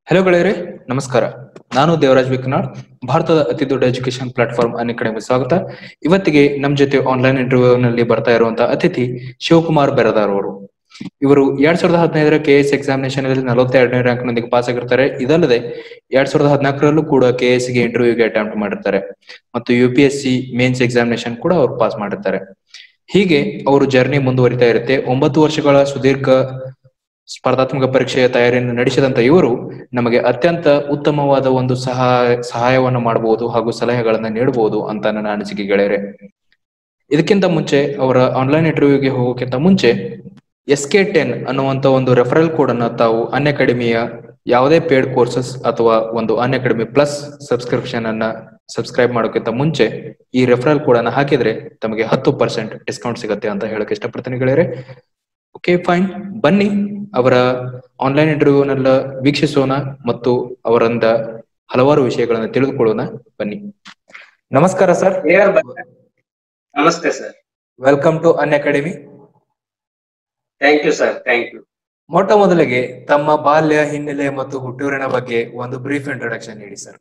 Hello ಗೆಳೆಯರೆ ನಮಸ್ಕಾರ ನಾನು ದೇವರಾಜ್ ವಿಕ್ನಾಳ್ ಭಾರತದ ಅತಿ ದೊಡ್ಡ ಎಜುಕೇಶನ್ ಪ್ಲಾಟ್ಫಾರ್ಮ್ ಅನ್ ಅಕಾಡೆಮಿ ಸ್ವಾಗತ ಇವತ್ತಿಗೆ ನಮ್ ಜೊತೆ ಆನ್ಲೈನ್ ಇಂಟರ್ವ್ಯೂ ನಲ್ಲಿ ಬರ್ತಾ ಇರುವಂತಹ ಅತಿಥಿ ಶಿವಕುಮಾರ್ ಬೆರದಾರ್ ಅವರು ಇವರು ಎರಡ್ ಸಾವಿರದ ಹದಿನೈದರ ಕೆ ಎಸ್ ಎಕ್ಸಾಮಿನೇಷನ್ ಅಲ್ಲಿ ನಲವತ್ತೆರಡನೇ ರ್ಯಾಂಕ್ ನೊಂದಿಗೆ ಪಾಸ್ ಆಗಿರ್ತಾರೆ ಇದಲ್ಲದೆ ಎರಡ್ ಸಾವಿರದ ಹದಿನಾಲ್ಕರಲ್ಲೂ ಕೂಡ ಕೆ ಎಸ್ ಗೆ ಇಂಟರ್ವ್ಯೂಗೆ ಅಟೆಂಪ್ಟ್ ಮಾಡಿರ್ತಾರೆ ಮತ್ತು U P S C mains examination ಕೂಡ ಅವರು ಪಾಸ್ ಮಾಡಿರ್ತಾರೆ ಹೀಗೆ ಅವರು ಜರ್ನಿ ಮುಂದುವರಿತಾ ಇರುತ್ತೆ ಒಂಬತ್ತು ವರ್ಷಗಳ ಸುದೀರ್ಘ ಸ್ಪರ್ಧಾತ್ಮಕ ಪರೀಕ್ಷೆಯ ತಯಾರಿಯನ್ನು ನಡೆಸಿದಂತ ಇವರು ನಮಗೆ ಅತ್ಯಂತ ಉತ್ತಮವಾದ ಒಂದು ಸಹಾಯ ಸಹಾಯವನ್ನು ಮಾಡಬಹುದು ಹಾಗೂ ಸಲಹೆಗಳನ್ನ ನೀಡಬಹುದು ಅಂತ ನನ್ನ ಅನಿಸಿಕೆ ಗೆಳೆಯರೆ ಇದಕ್ಕಿಂತ ಮುಂಚೆ ಅವರ ಆನ್ಲೈನ್ ಇಂಟರ್ವ್ಯೂಗೆ ಹೋಗೋಕ್ಕಿಂತ ಮುಂಚೆ ಎಸ್ ಕೆ ಟೆನ್ ಅನ್ನುವಂತ ಒಂದು ರೆಫರಲ್ ಕೋಡ್ ಅನ್ನ ತಾವು ಅನ್ ಅಕಾಡೆಮಿಯ ಯಾವುದೇ ಪೇಡ್ ಕೋರ್ಸಸ್ ಅಥವಾ ಒಂದು ಅನ್ ಅಕಾಡೆಮಿ ಪ್ಲಸ್ ಸಬ್ಸ್ಕ್ರಿಪ್ಷನ್ ಅನ್ನ ಸಬ್ಸ್ಕ್ರೈಬ್ ಮಾಡೋಕ್ಕಿಂತ ಮುಂಚೆ ಈ ರೆಫರಲ್ ಕೋಡ್ ಅನ್ನ ಹಾಕಿದ್ರೆ ತಮಗೆ ಹತ್ತು ಪರ್ಸೆಂಟ್ ಡಿಸ್ಕೌಂಟ್ ಸಿಗುತ್ತೆ ಅಂತ ಹೇಳಕ್ ಇಷ್ಟಪಡ್ತೀನಿ ಗೆಳೆಯರೆ ಓಕೆ ಫೈನ್ ಬನ್ನಿ ಅವರ ಆನ್ಲೈನ್ ಇಂಟರ್ವ್ಯೂನೆಲ್ಲ ವೀಕ್ಷಿಸೋಣ ಮತ್ತು ಅವರಿಂದ ಹಲವಾರು ವಿಷಯಗಳನ್ನು ತಿಳಿದುಕೊಳ್ಳೋಣ ಬನ್ನಿ ನಮಸ್ಕಾರ ಸರ್ ಏರ್ ಬ- ನಮಸ್ತೆ sir welcome to Unacademy thank you sir thank you ಮೊಟ್ಟ ಮೊದಲಿಗೆ ತಮ್ಮ ಬಾಲ್ಯ ಹಿನ್ನೆಲೆ ಮತ್ತು ಹುಟ್ಟೂರಿನ ಬಗ್ಗೆ ಒಂದು ಬ್ರೀಫ್ ಇಂಟ್ರೊಡಕ್ಷನ್ ನೀಡಿ ಸರ್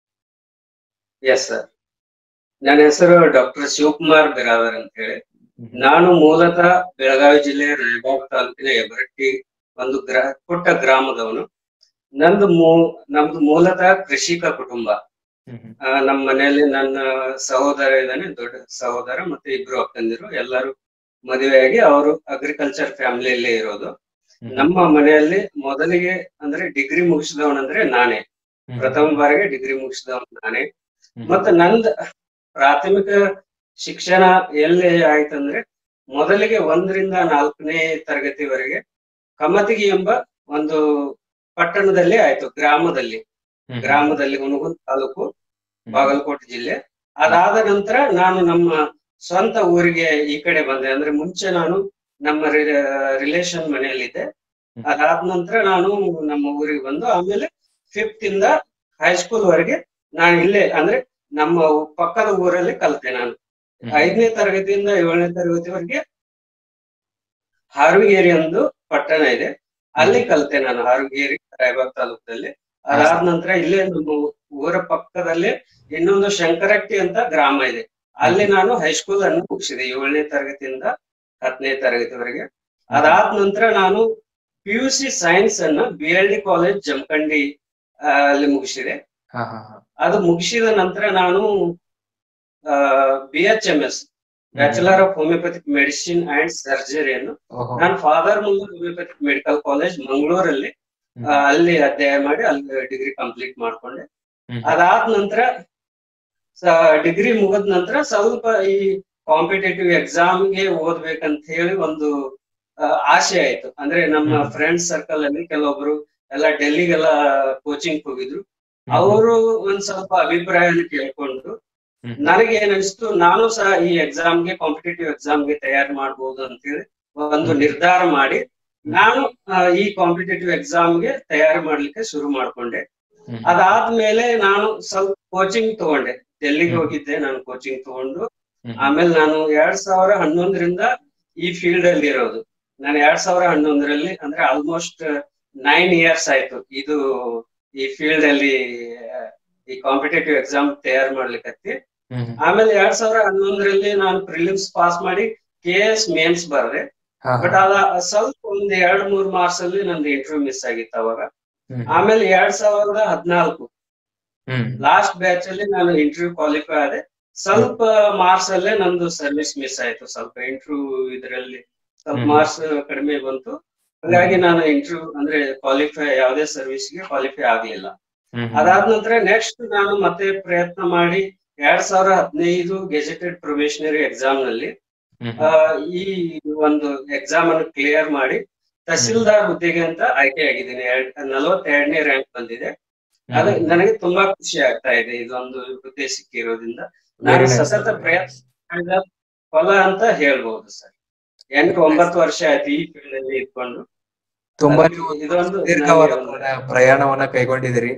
ಎಸ್ ಸರ್ ನನ್ನ ಹೆಸರು ಡಾಕ್ಟರ್ ಶಿವಕುಮಾರ್ ಬಿರಾದರ್ ಅಂತ ಹೇಳಿ ನಾನು ಮೂಲತಃ ಬೆಳಗಾವಿ ಜಿಲ್ಲೆ ರಾಯಬಾಗ್ ತಾಲೂಕಿನ ಯಬರಟ್ಟಿ ಒಂದು ಗ್ರಾ ಪುಟ್ಟ ಗ್ರಾಮದವನು ನಂದು ಮೂ ನಮ್ದು ಮೂಲತಃ ಕೃಷಿಕ ಕುಟುಂಬ ಆ, ನಮ್ಮ ಮನೆಯಲ್ಲಿ ನನ್ನ ಸಹೋದರ ಇದ್ದಾನೆ ದೊಡ್ಡ ಸಹೋದರ ಮತ್ತೆ ಇಬ್ರು ಅಕ್ಕಂದಿರು ಎಲ್ಲರೂ ಮದುವೆಯಾಗಿ ಅವರು ಅಗ್ರಿಕಲ್ಚರ್ ಫ್ಯಾಮಿಲಿಯಲ್ಲೇ ಇರೋದು ನಮ್ಮ ಮನೆಯಲ್ಲಿ ಮೊದಲಿಗೆ ಅಂದ್ರೆ ಡಿಗ್ರಿ ಮುಗಿಸಿದವನಂದ್ರೆ ನಾನೇ ಪ್ರಥಮ ಬಾರಿಗೆ ಡಿಗ್ರಿ ಮುಗಿಸಿದವನು ನಾನೇ ಮತ್ತೆ ನಂದ್ ಪ್ರಾಥಮಿಕ ಶಿಕ್ಷಣ ಎಲ್ಲಿ ಆಯ್ತಂದ್ರೆ ಮೊದಲಿಗೆ ಒಂದರಿಂದ ನಾಲ್ಕನೇ ತರಗತಿವರೆಗೆ ಕಮತಿಗಿ ಎಂಬ ಒಂದು ಪಟ್ಟಣದಲ್ಲಿ ಆಯ್ತು ಗ್ರಾಮದಲ್ಲಿ ಗ್ರಾಮದಲ್ಲಿ ಹುನಗುಂದ ತಾಲೂಕು ಬಾಗಲಕೋಟೆ ಜಿಲ್ಲೆ ಅದಾದ ನಂತರ ನಾನು ನಮ್ಮ ಸ್ವಂತ ಊರಿಗೆ ಈ ಕಡೆ ಬಂದೆ ಅಂದ್ರೆ ಮುಂಚೆ ನಾನು ನಮ್ಮ ರಿಲೇಷನ್ ಮನೆಯಲ್ಲಿದ್ದೆ ಅದಾದ ನಂತರ ನಾನು ನಮ್ಮ ಊರಿಗೆ ಬಂದು ಆಮೇಲೆ ಫಿಫ್ತ್ ಇಂದ ಹೈಸ್ಕೂಲ್ ವರೆಗೆ ನಾನು ಇಲ್ಲೇ ಅಂದ್ರೆ ನಮ್ಮ ಪಕ್ಕದ ಊರಲ್ಲಿ ಕಲಿತೆ ನಾನು ಐದನೇ ತರಗತಿಯಿಂದ ಏಳನೇ ತರಗತಿವರೆಗೆ ಹಾರ್ವಿಗೇರಿ ಒಂದು ಪಟ್ಟಣ ಇದೆ ಅಲ್ಲಿ ಕಲಿತೆ ನಾನು ಹಾರ್ವಿಗೇರಿ ರಾಯಬಾಗ್ ತಾಲೂಕದಲ್ಲಿ ಅದಾದ ನಂತರ ಇಲ್ಲೇ ನಮ್ಮ ಊರ ಪಕ್ಕದಲ್ಲಿ ಇನ್ನೊಂದು ಶಂಕರಟ್ಟಿ ಅಂತ ಗ್ರಾಮ ಇದೆ ಅಲ್ಲಿ ನಾನು ಹೈಸ್ಕೂಲ್ ಅನ್ನು ಮುಗಿಸಿದೆ ಏಳನೇ ತರಗತಿಯಿಂದ ಹತ್ತನೇ ತರಗತಿವರೆಗೆ ಅದಾದ ನಂತರ ನಾನು ಪಿ ಯು ಸಿ ಸೈನ್ಸ್ ಅನ್ನ B L D college Jamkhandi ಆ, ಅಲ್ಲಿ ಮುಗಿಸಿದೆ ಅದು ಮುಗಿಸಿದ ನಂತರ ನಾನು B H M S bachelor of homoeopathic medicine and ಸರ್ಜರಿಯನ್ನು ನಾನು ಫಾದರ್ ಮುಂದೆ ಹೋಮಿಯೋಪತಿಕ್ ಮೆಡಿಕಲ್ ಕಾಲೇಜ್ ಮಂಗಳೂರಲ್ಲಿ ಆ, ಅಲ್ಲಿ ಅಧ್ಯಯನ ಮಾಡಿ ಅಲ್ಲಿ ಡಿಗ್ರಿ ಕಂಪ್ಲೀಟ್ ಮಾಡ್ಕೊಂಡೆ ಅದಾದ ನಂತರ ಡಿಗ್ರಿ ಮುಗಿದ ನಂತರ ಸ್ವಲ್ಪ ಈ ಕಾಂಪಿಟೇಟಿವ್ ಎಕ್ಸಾಮ್ಗೆ ಓದ್ಬೇಕಂತ ಹೇಳಿ ಒಂದು ಆ, ಆಸೆ ಆಯ್ತು ಅಂದ್ರೆ ನಮ್ಮ ಹ್ಮ್. ಫ್ರೆಂಡ್ಸ್ ಸರ್ಕಲ್ ಅಲ್ಲಿ ಕೆಲವೊಬ್ರು ಎಲ್ಲ ಡೆಲ್ಲಿಗೆಲ್ಲ ಕೋಚಿಂಗ್ ಹೋಗಿದ್ರು ಅವರು ಒಂದ್ ಸ್ವಲ್ಪ ಅಭಿಪ್ರಾಯನ ಕೇಳ್ಕೊಂಡು ನನಗೆ ಏನ್ ಅನಿಸ್ತು ನಾನು ಸಹ ಈ ಎಕ್ಸಾಮ್ಗೆ ಕಾಂಪಿಟೇಟಿವ್ ಎಕ್ಸಾಮ್ಗೆ ತಯಾರು ಮಾಡ್ಬೋದು ಅಂತೇಳಿ ಒಂದು ನಿರ್ಧಾರ ಮಾಡಿ ನಾನು ಆ, ಈ ಕಾಂಪಿಟೇಟಿವ್ ಎಕ್ಸಾಮ್ಗೆ ತಯಾರು ಮಾಡ್ಲಿಕ್ಕೆ ಶುರು ಮಾಡ್ಕೊಂಡೆ ಅದಾದ್ಮೇಲೆ ನಾನು ಸ್ವಲ್ಪ ಕೋಚಿಂಗ್ ತಗೊಂಡೆ ಡೆಲ್ಲಿಗೆ ಹ್ಮ್. ಹೋಗಿದ್ದೆ ನಾನು ಕೋಚಿಂಗ್ ತಗೊಂಡು ಆಮೇಲೆ ನಾನು ಎರಡ್ ಸಾವಿರ ಹನ್ನೊಂದರಿಂದ ಈ ಫೀಲ್ಡ್ ಅಲ್ಲಿ ಇರೋದು ನಾನು ಎರಡ್ ಸಾವಿರ ಹನ್ನೊಂದರಲ್ಲಿ ಅಂದ್ರೆ ಆಲ್ಮೋಸ್ಟ್ ನೈನ್ ಇಯರ್ಸ್ ಆಯ್ತು ಇದು ಈ ಫೀಲ್ಡ್ ಅಲ್ಲಿ ಆ, ಈ ಕಾಂಪಿಟೇಟಿವ್ ಎಕ್ಸಾಮ್ ತಯಾರು ಮಾಡ್ಲಿಕ್ಕೆ ಆಮೇಲೆ ಎರಡ್ ಸಾವಿರ ಹನ್ನೊಂದರಲ್ಲಿ ನಾನು ಪ್ರಿಲಿಮ್ಸ್ ಪಾಸ್ ಮಾಡಿ ಕೆ ಎಸ್ ಮೇನ್ಸ್ ಬರ್ದೆ ಬಟ್ ಅದ ಸ್ವಲ್ಪ ಒಂದ್ ಎರಡ್ ಮೂರ್ ಮಾರ್ಕ್ಸ್ ಅಲ್ಲಿ ನಂದು ಇಂಟರ್ವ್ಯೂ ಮಿಸ್ ಆಗಿತ್ತು ಅವಾಗ ಆಮೇಲೆ ಎರಡ್ ಸಾವಿರದ ಹದ್ನಾಲ್ಕು ಲಾಸ್ಟ್ ಬ್ಯಾಚ್ ಅಲ್ಲಿ ನಾನು ಇಂಟರ್ವ್ಯೂ ಕ್ವಾಲಿಫೈ ಆದೆ ಸ್ವಲ್ಪ ಮಾರ್ಕ್ಸ್ ಅಲ್ಲೇ ನಂದು ಸರ್ವಿಸ್ ಮಿಸ್ ಆಯ್ತು ಸ್ವಲ್ಪ ಇಂಟರ್ವ್ಯೂ ಇದರಲ್ಲಿ ಸ್ವಲ್ಪ ಹ್ಮ್. ಮಾರ್ಕ್ಸ್ ಕಡಿಮೆ ಬಂತು ಹಾಗಾಗಿ ನಾನು ಇಂಟರ್ವ್ಯೂ ಅಂದ್ರೆ ಕ್ವಾಲಿಫೈ ಯಾವುದೇ ಸರ್ವಿಸ್ಗೆ ಕ್ವಾಲಿಫೈ ಆಗ್ಲಿಲ್ಲ ಅದಾದ ನಂತರ ನೆಕ್ಸ್ಟ್ ನಾನು ಮತ್ತೆ ಪ್ರಯತ್ನ ಮಾಡಿ ಎರಡ್ ಸಾವಿರ ಹದಿನೈದು ಗೆಜೆಟೆಡ್ ಪ್ರೊಬೇಷನರಿ ಎಕ್ಸಾಮ್ ನಲ್ಲಿ ಆ, ಈ ಒಂದು ಎಕ್ಸಾಮ್ ಅನ್ನು ಕ್ಲಿಯರ್ ಮಾಡಿ ತಹಸೀಲ್ದಾರ್ ಹುದ್ದೆಗೆ ಅಂತ ಆಯ್ಕೆ ಆಗಿದ್ದೀನಿ ಎರಡ್ ನಲವತ್ತೆರಡನೇ ರ್ಯಾಂಕ್ ಬಂದಿದೆ ಅದು ನನಗೆ ತುಂಬಾ ಖುಷಿ ಆಗ್ತಾ ಇದೆ ಇದೊಂದು ಹುದ್ದೆ ಸಿಕ್ಕಿರೋದ್ರಿಂದ ನಾನು Very nice. ಸತತ ಪ್ರಯತ್ನ ಮಾಡಿದ ಫಲ ಅಂತ ಹೇಳ್ಬಹುದು ಸರ್ ಎಂಟು ಒಂಬತ್ತು ವರ್ಷ ಆಯ್ತು ಈ ಫೀಲ್ಡ್ ಅಲ್ಲಿ ಇದ್ಕೊಂಡು ತುಂಬಾ ಅದು ಇದೊಂದು ದೀರ್ಘವಾದ ನನಗೆ ಒಂದು- ಪ್ರಯಾಣ- ಪ್ರಯಾಣವನ್ನ ಕೈಗೊಂಡಿದ್ದೀರಿ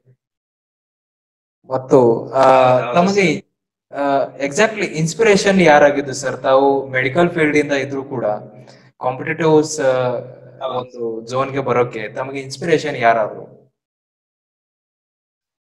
ಮತ್ತು ಆ, ಹೌದು ತಮಗೆ ಎಕ್ಸಾಕ್ಟ್ಲಿ ಇನ್ಸ್ಪಿರೇಷನ್ ಯಾರಾಗಿದ್ದು ಸರ್ ತಾವು ಮೆಡಿಕಲ್ ಫೀಲ್ಡ್ ಇಂದ ಇದ್ರು ಕೂಡ ಕಾಂಪಿಟೇಟಿವ್ ಒಂದು ಝೋನ್ಗೆ ಬರೋಕೆ ತಮಗೆ ಇನ್ಸ್ಪಿರೇಷನ್ ಯಾರಾದ್ರು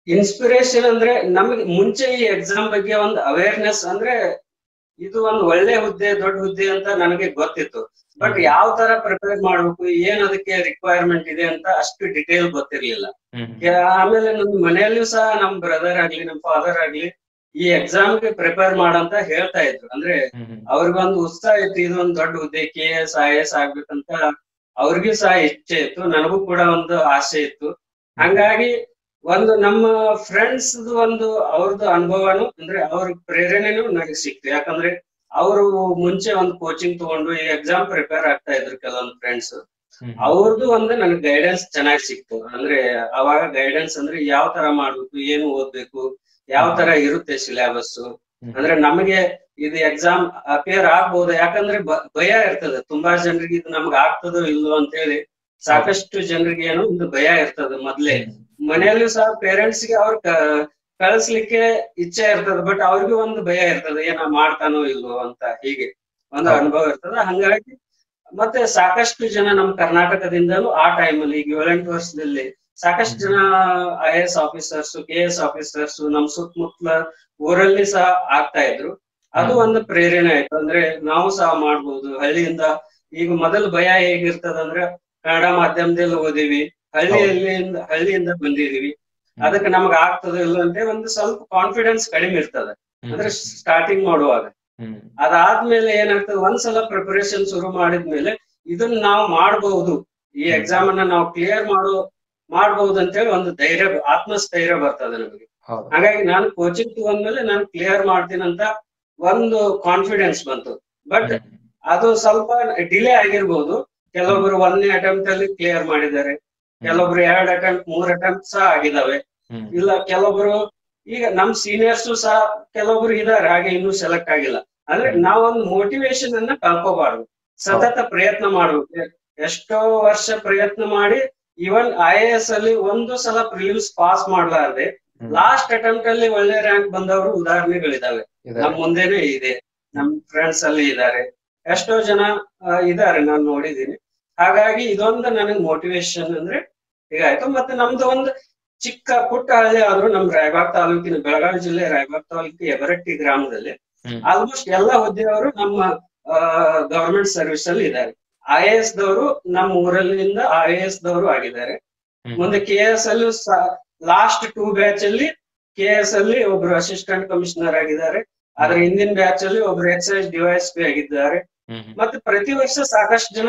ಇನ್ಸ್ಪಿರೇಷನ್ ಅಂದ್ರೆ ನಮ್ಗೆ ಮುಂಚೆ ಈ ಎಕ್ಸಾಮ್ ಬಗ್ಗೆ ಒಂದು ಅವೇರ್ನೆಸ್ ಅಂದ್ರೆ ಇದು ಒಂದು ಒಳ್ಳೆ ಹುದ್ದೆ ದೊಡ್ಡ ಹುದ್ದೆ ಅಂತ ನನಗೆ ಗೊತ್ತಿತ್ತು ಬಟ್ ಯಾವ ತರ ಪ್ರಿಪೇರ್ ಮಾಡ್ಬೇಕು ಏನ್ ಅದಕ್ಕೆ ರಿಕ್ವೈರ್ಮೆಂಟ್ ಇದೆ ಅಂತ ಅಷ್ಟು ಡಿಟೇಲ್ ಗೊತ್ತಿರ್ಲಿಲ್ಲ ಕೆ- ಆಮೇಲೆ ನಮ್ ಮನೆಯಲ್ಲೂ ಸಹ ನಮ್ ಬ್ರದರ್ ಆಗ್ಲಿ ನಮ್ ಫಾದರ್ ಆಗ್ಲಿ ಈ ಎಕ್ಸಾಮ್ ಗೆ ಪ್ರಿಪೇರ್ ಮಾಡಂತ ಹೇಳ್ತಾ ಇದ್ರು ಅಂದ್ರೆ ಅವ್ರಿಗೊಂದು ಉತ್ಸಾಹ ಇತ್ತು ಇದೊಂದು ದೊಡ್ಡ ಹುದ್ದೆ ಕೆ ಎಸ್ ಐ ಎಸ್ ಆಗ್ಬೇಕಂತ ಅವ್ರಿಗೂ ಸಹ ಇಚ್ಛೆ ಇತ್ತು ನನಗೂ ಕೂಡ ಒಂದು ಆಸೆ ಇತ್ತು ಹಂಗಾಗಿ ಒಂದು ನಮ್ಮ ಫ್ರೆಂಡ್ಸ್ ಒಂದು ಅವ್ರದ್ದು ಅನುಭವನು ಅಂದ್ರೆ ಅವ್ರ ಪ್ರೇರಣೆನೂ ನನಗೆ ಸಿಕ್ತು ಯಾಕಂದ್ರೆ ಅವರು ಮುಂಚೆ ಒಂದು ಕೋಚಿಂಗ್ ತಗೊಂಡು ಈ ಎಕ್ಸಾಮ್ ಪ್ರಿಪೇರ್ ಆಗ್ತಾ ಇದ್ರು ಕೆಲವೊಂದು ಫ್ರೆಂಡ್ಸ್ ಅವ್ರದ್ದು ಒಂದು ನನಗೆ ಗೈಡೆನ್ಸ್ ಚೆನ್ನಾಗಿ ಸಿಕ್ತು ಅಂದ್ರೆ ಅವಾಗ ಗೈಡೆನ್ಸ್ ಅಂದ್ರೆ ಯಾವ ತರ ಮಾಡ್ಬೇಕು ಏನು ಓದ್ಬೇಕು ಯಾವ ತರ ಇರುತ್ತೆ ಸಿಲೆಬಸ್ ಅಂದ್ರೆ ನಮಗೆ ಇದು ಎಕ್ಸಾಮ್ ಅಪಿಯರ್ ಆಗ್ಬೋದು ಯಾಕಂದ್ರೆ ಬ- ಭಯ ಇರ್ತದೆ ತುಂಬಾ ಜನರಿಗೆ ಇದು ನಮ್ಗೆ ಆಗ್ತದೋ ಇಲ್ಲೋ ಅಂತ ಹೇಳಿ ಸಾಕಷ್ಟು ಜನರಿಗೆ ಏನು ಒಂದು ಭಯ ಇರ್ತದೆ ಮೊದ್ಲೇ ಮನೆಯಲ್ಲೂ ಸಹ ಪೇರೆಂಟ್ಸ್ ಗೆ ಅವ್ರ ಕಳಿಸ್ಲಿಕ್ಕೆ ಇಚ್ಛೆ ಇರ್ತದೆ ಬಟ್ ಅವ್ರಿಗೂ ಒಂದು ಭಯ ಇರ್ತದೆ ಏನ ಮಾಡ್ತಾನೋ ಇಲ್ವೋ ಅಂತ ಹೀಗೆ ಒಂದು ಹೌದು. ಅನುಭವ ಇರ್ತದೆ ಹಂಗಾಗಿ ಮತ್ತೆ ಸಾಕಷ್ಟು ಜನ ನಮ್ಮ ಕರ್ನಾಟಕದಿಂದಲೂ ಆ ಟೈಮಲ್ಲಿ ಈಗ ಏಳೆಂಟು ವರ್ಷದಲ್ಲಿ ಸಾಕಷ್ಟು ಜನ I S officers K S officers ನಮ್ ಸುತ್ತಮುತ್ತಲ ಊರಲ್ಲಿ ಸಹ ಆಗ್ತಾ ಇದ್ರು ಅದು ಹ್ಮ್. ಒಂದು ಪ್ರೇರಣೆ ಆಯ್ತು ಅಂದ್ರೆ ನಾವು ಸಹ ಮಾಡ್ಬೋದು ಹಳ್ಳಿಯಿಂದ ಈಗ ಮೊದಲು ಭಯ ಹೇಗಿರ್ತದಂದ್ರೆ ಕನ್ನಡ ಮಾಧ್ಯಮದಲ್ಲಿ ಓದಿವಿ ಹಳ್ಳಿಯಲ್ಲಿ ಹಳ್ಳಿಯಿಂದ ಬಂದಿದೀವಿ ಅದಕ್ಕೆ ನಮ್ಗೆ ಆಗ್ತದೋ ಇಲ್ಲ ಅಂತ ಒಂದು ಸ್ವಲ್ಪ ಕಾನ್ಫಿಡೆನ್ಸ್ ಕಡಿಮೆ ಇರ್ತದೆ ಅಂದ್ರೆ ಸ್ಟಾರ್ಟಿಂಗ್ ಮಾಡುವಾಗ ಅದಾದ್ಮೇಲೆ ಏನಾಗ್ತದೆ ಒಂದ್ಸಲ ಪ್ರಿಪರೇಷನ್ ಶುರು ಮಾಡಿದ್ಮೇಲೆ ಇದನ್ನ ನಾವು ಮಾಡಬಹುದು ಈ ಹ್ಮ್. ಎಕ್ಸಾಮ್ ಅನ್ನ ನಾವು ಕ್ಲಿಯರ್ ಮಾಡೋ ಮಾಡಬಹುದು ಅಂತೇಳಿ ಒಂದು ಧೈರ್ಯ ಆತ್ಮಸ್ಥೈರ್ಯ ಬರ್ತದೆ ನಮಗೆ ಹೌದು ಹಾಗಾಗಿ ನಾನು ಕೋಚಿಂಗ್ ತಗೊಂಡ್ಮೇಲೆ ನಾನು ಕ್ಲಿಯರ್ ಮಾಡ್ತೀನಂತ ಒಂದು ಕಾನ್ಫಿಡೆನ್ಸ್ ಬಂತು ಬಟ್ ಅದು ಸ್ವಲ್ಪ ಡಿಲೇ ಆಗಿರ್ಬೋದು ಕೆಲವೊಬ್ರು ಒಂದನೇ ಅಟೆಂಪ್ಟ್ ಅಲ್ಲಿ ಕ್ಲಿಯರ್ ಮಾಡಿದ್ದಾರೆ ಕೆಲವೊಬ್ರು ಎರಡ್ ಅಟೆಂಪ್ಟ್ ಮೂರ್ ಅಟೆಂಪ್ಟ್ ಸಹ ಆಗಿದಾವೆ ಹ್ಮ್. ಇಲ್ಲ ಕೆಲವೊಬ್ರು ಈಗ ನಮ್ ಸೀನಿಯರ್ಸ್ ಸಹ ಕೆಲವೊಬ್ರು ಇದಾರೆ ಹಾಗೆ ಇನ್ನೂ ಸೆಲೆಕ್ಟ್ ಆಗಿಲ್ಲ ಅಂದ್ರೆ ಹ್ಮ್. ನಾವೊಂದು ಮೋಟಿವೇಶನ್ ಅನ್ನ ಕಳ್ಕೋಬಾರ್ದು ಸತತ ಪ್ರಯತ್ನ ಮಾಡ್ಬೇಕು ಎಷ್ಟೋ ವರ್ಷ ಪ್ರಯತ್ನ ಮಾಡಿ ಇವನ್ ಐ ಎ ಎಸ್ ಅಲ್ಲಿ ಒಂದು ಸಲ ಪ್ರಿಲಿಮ್ಸ್ ಪಾಸ್ ಮಾಡ್ಲಾರ್ದೆ ಹ್ಮ್. ಲಾಸ್ಟ್ ಅಟೆಂಪ್ಟ್ ಅಲ್ಲಿ ಒಳ್ಳೆ ರ್ಯಾಂಕ್ ಬಂದವರು ಉದಾಹರಣೆಗಳಿದಾವೆ ಇದಾರೆ. ನಮ್ ಮುಂದೆನೆ ಇದೆ ನಮ್ ಫ್ರೆಂಡ್ಸ್ ಅಲ್ಲಿ ಇದ್ದಾರೆ ಎಷ್ಟೋ ಜನ ಆ, ಇದಾರೆ ನಾನು ನೋಡಿದೀನಿ ಹಾಗಾಗಿ ಇದೊಂದು ನನಗೆ ಮೋಟಿವೇಶನ್ ಅಂದ್ರೆ ಹೀಗಾಯ್ತು ಮತ್ತೆ ನಮ್ದು ಒಂದು ಚಿಕ್ಕ ಪುಟ್ಟ ಹಳ್ಳಿ ಆದ್ರೂ ನಮ್ ರಾಯಬಾಗ್ ತಾಲೂಕಿನ ಬೆಳಗಾವಿ ಜಿಲ್ಲೆ ರಾಯಬಾಗ್ ತಾಲೂಕಿನ ಎಬರಟ್ಟಿ ಗ್ರಾಮದಲ್ಲಿ ಹ್ಮ್. ಆಲ್ಮೋಸ್ಟ್ ಎಲ್ಲಾ ಹುದ್ದೆಯವರು ನಮ್ಮ ಗವರ್ಮೆಂಟ್ ಸರ್ವಿಸ್ ಅಲ್ಲಿ ಇದ್ದಾರೆ ಐ ಎ ಎಸ್ ದವರು ನಮ್ಮ ಊರಲ್ಲಿಂದ ಐ ಎ ಎಸ್ ದವರು ಆಗಿದ್ದಾರೆ ಹ್ಮ್. ಮುಂದೆ ಕೆ ಎಸ್ ಅಲ್ಲಿ ಲಾಸ್ಟ್ ಟೂ ಬ್ಯಾಚ್ ಅಲ್ಲಿ ಕೆ ಎಸ್ ಅಲ್ಲಿ ಒಬ್ರು ಅಸಿಸ್ಟೆಂಟ್ ಕಮಿಷನರ್ ಆಗಿದ್ದಾರೆ ಅದ್ರ ಹಿಂದಿನ ಬ್ಯಾಚ್ ಅಲ್ಲಿ ಒಬ್ರು ಎಕ್ಸೈಸ್ ಡಿವೈಸ್ ಪಿ ಆಗಿದ್ದಾರೆ ಹ್ಮ್. ಮತ್ತೆ ಪ್ರತಿ ವರ್ಷ ಸಾಕಷ್ಟು ಜನ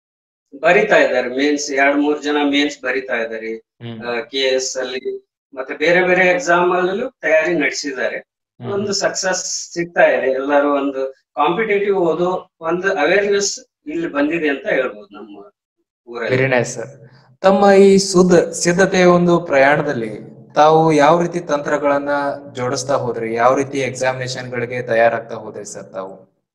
ಬರಿತಾ ಇದ್ದಾರೆ ಮೇನ್ಸ್ ಎರಡ್ ಮೂರ್ ಜನ ಮೇನ್ಸ್ ಬರಿತಾ ಇದ್ದಾರೆ ಹ್ಮ್. ಕೆ ಎಸ್ ಅಲ್ಲಿ ಮತ್ತೆ ಬೇರೆ ಬೇರೆ ಎಕ್ಸಾಮ್ ಅಲ್ಲೂ ತಯಾರಿ ನಡೆಸಿದ್ದಾರೆ ಹ್ಮ್. ಒಂದು ಸಕ್ಸಸ್ ಸಿಗ್ತಾ ಇದೆ ಎಲ್ಲರೂ ಒಂದು ಕಾಂಪಿಟೇಟಿವ್ ಓದೋ ಒಂದು ಅವೇರ್ನೆಸ್ ಇಲ್ಲಿ ಬಂದಿದೆ ಅಂತ ಹೇಳ್ಬೋದು ನಮ್ಮ ಊರಲ್ಲಿ ವೆರಿ ನೈಸ್ ಸರ್ ತಮ್ಮ ಈ ಸುದ ಸಿದ್ಧತೆಯ ಒಂದು ಪ್ರಯಾಣದಲ್ಲಿ ತಾವು ಯಾವ ರೀತಿ ತಂತ್ರಗಳನ್ನ ಜೋಡಿಸ್ತಾ ಹೋದ್ರಿ ಯಾವ ರೀತಿ ಎಕ್ಸಾಮಿನೇಷನ್ ಗಳಿಗೆ ತಯಾರಾಗ್ತಾ ಹೋದ್ರಿ ಸರ್ ತಾವು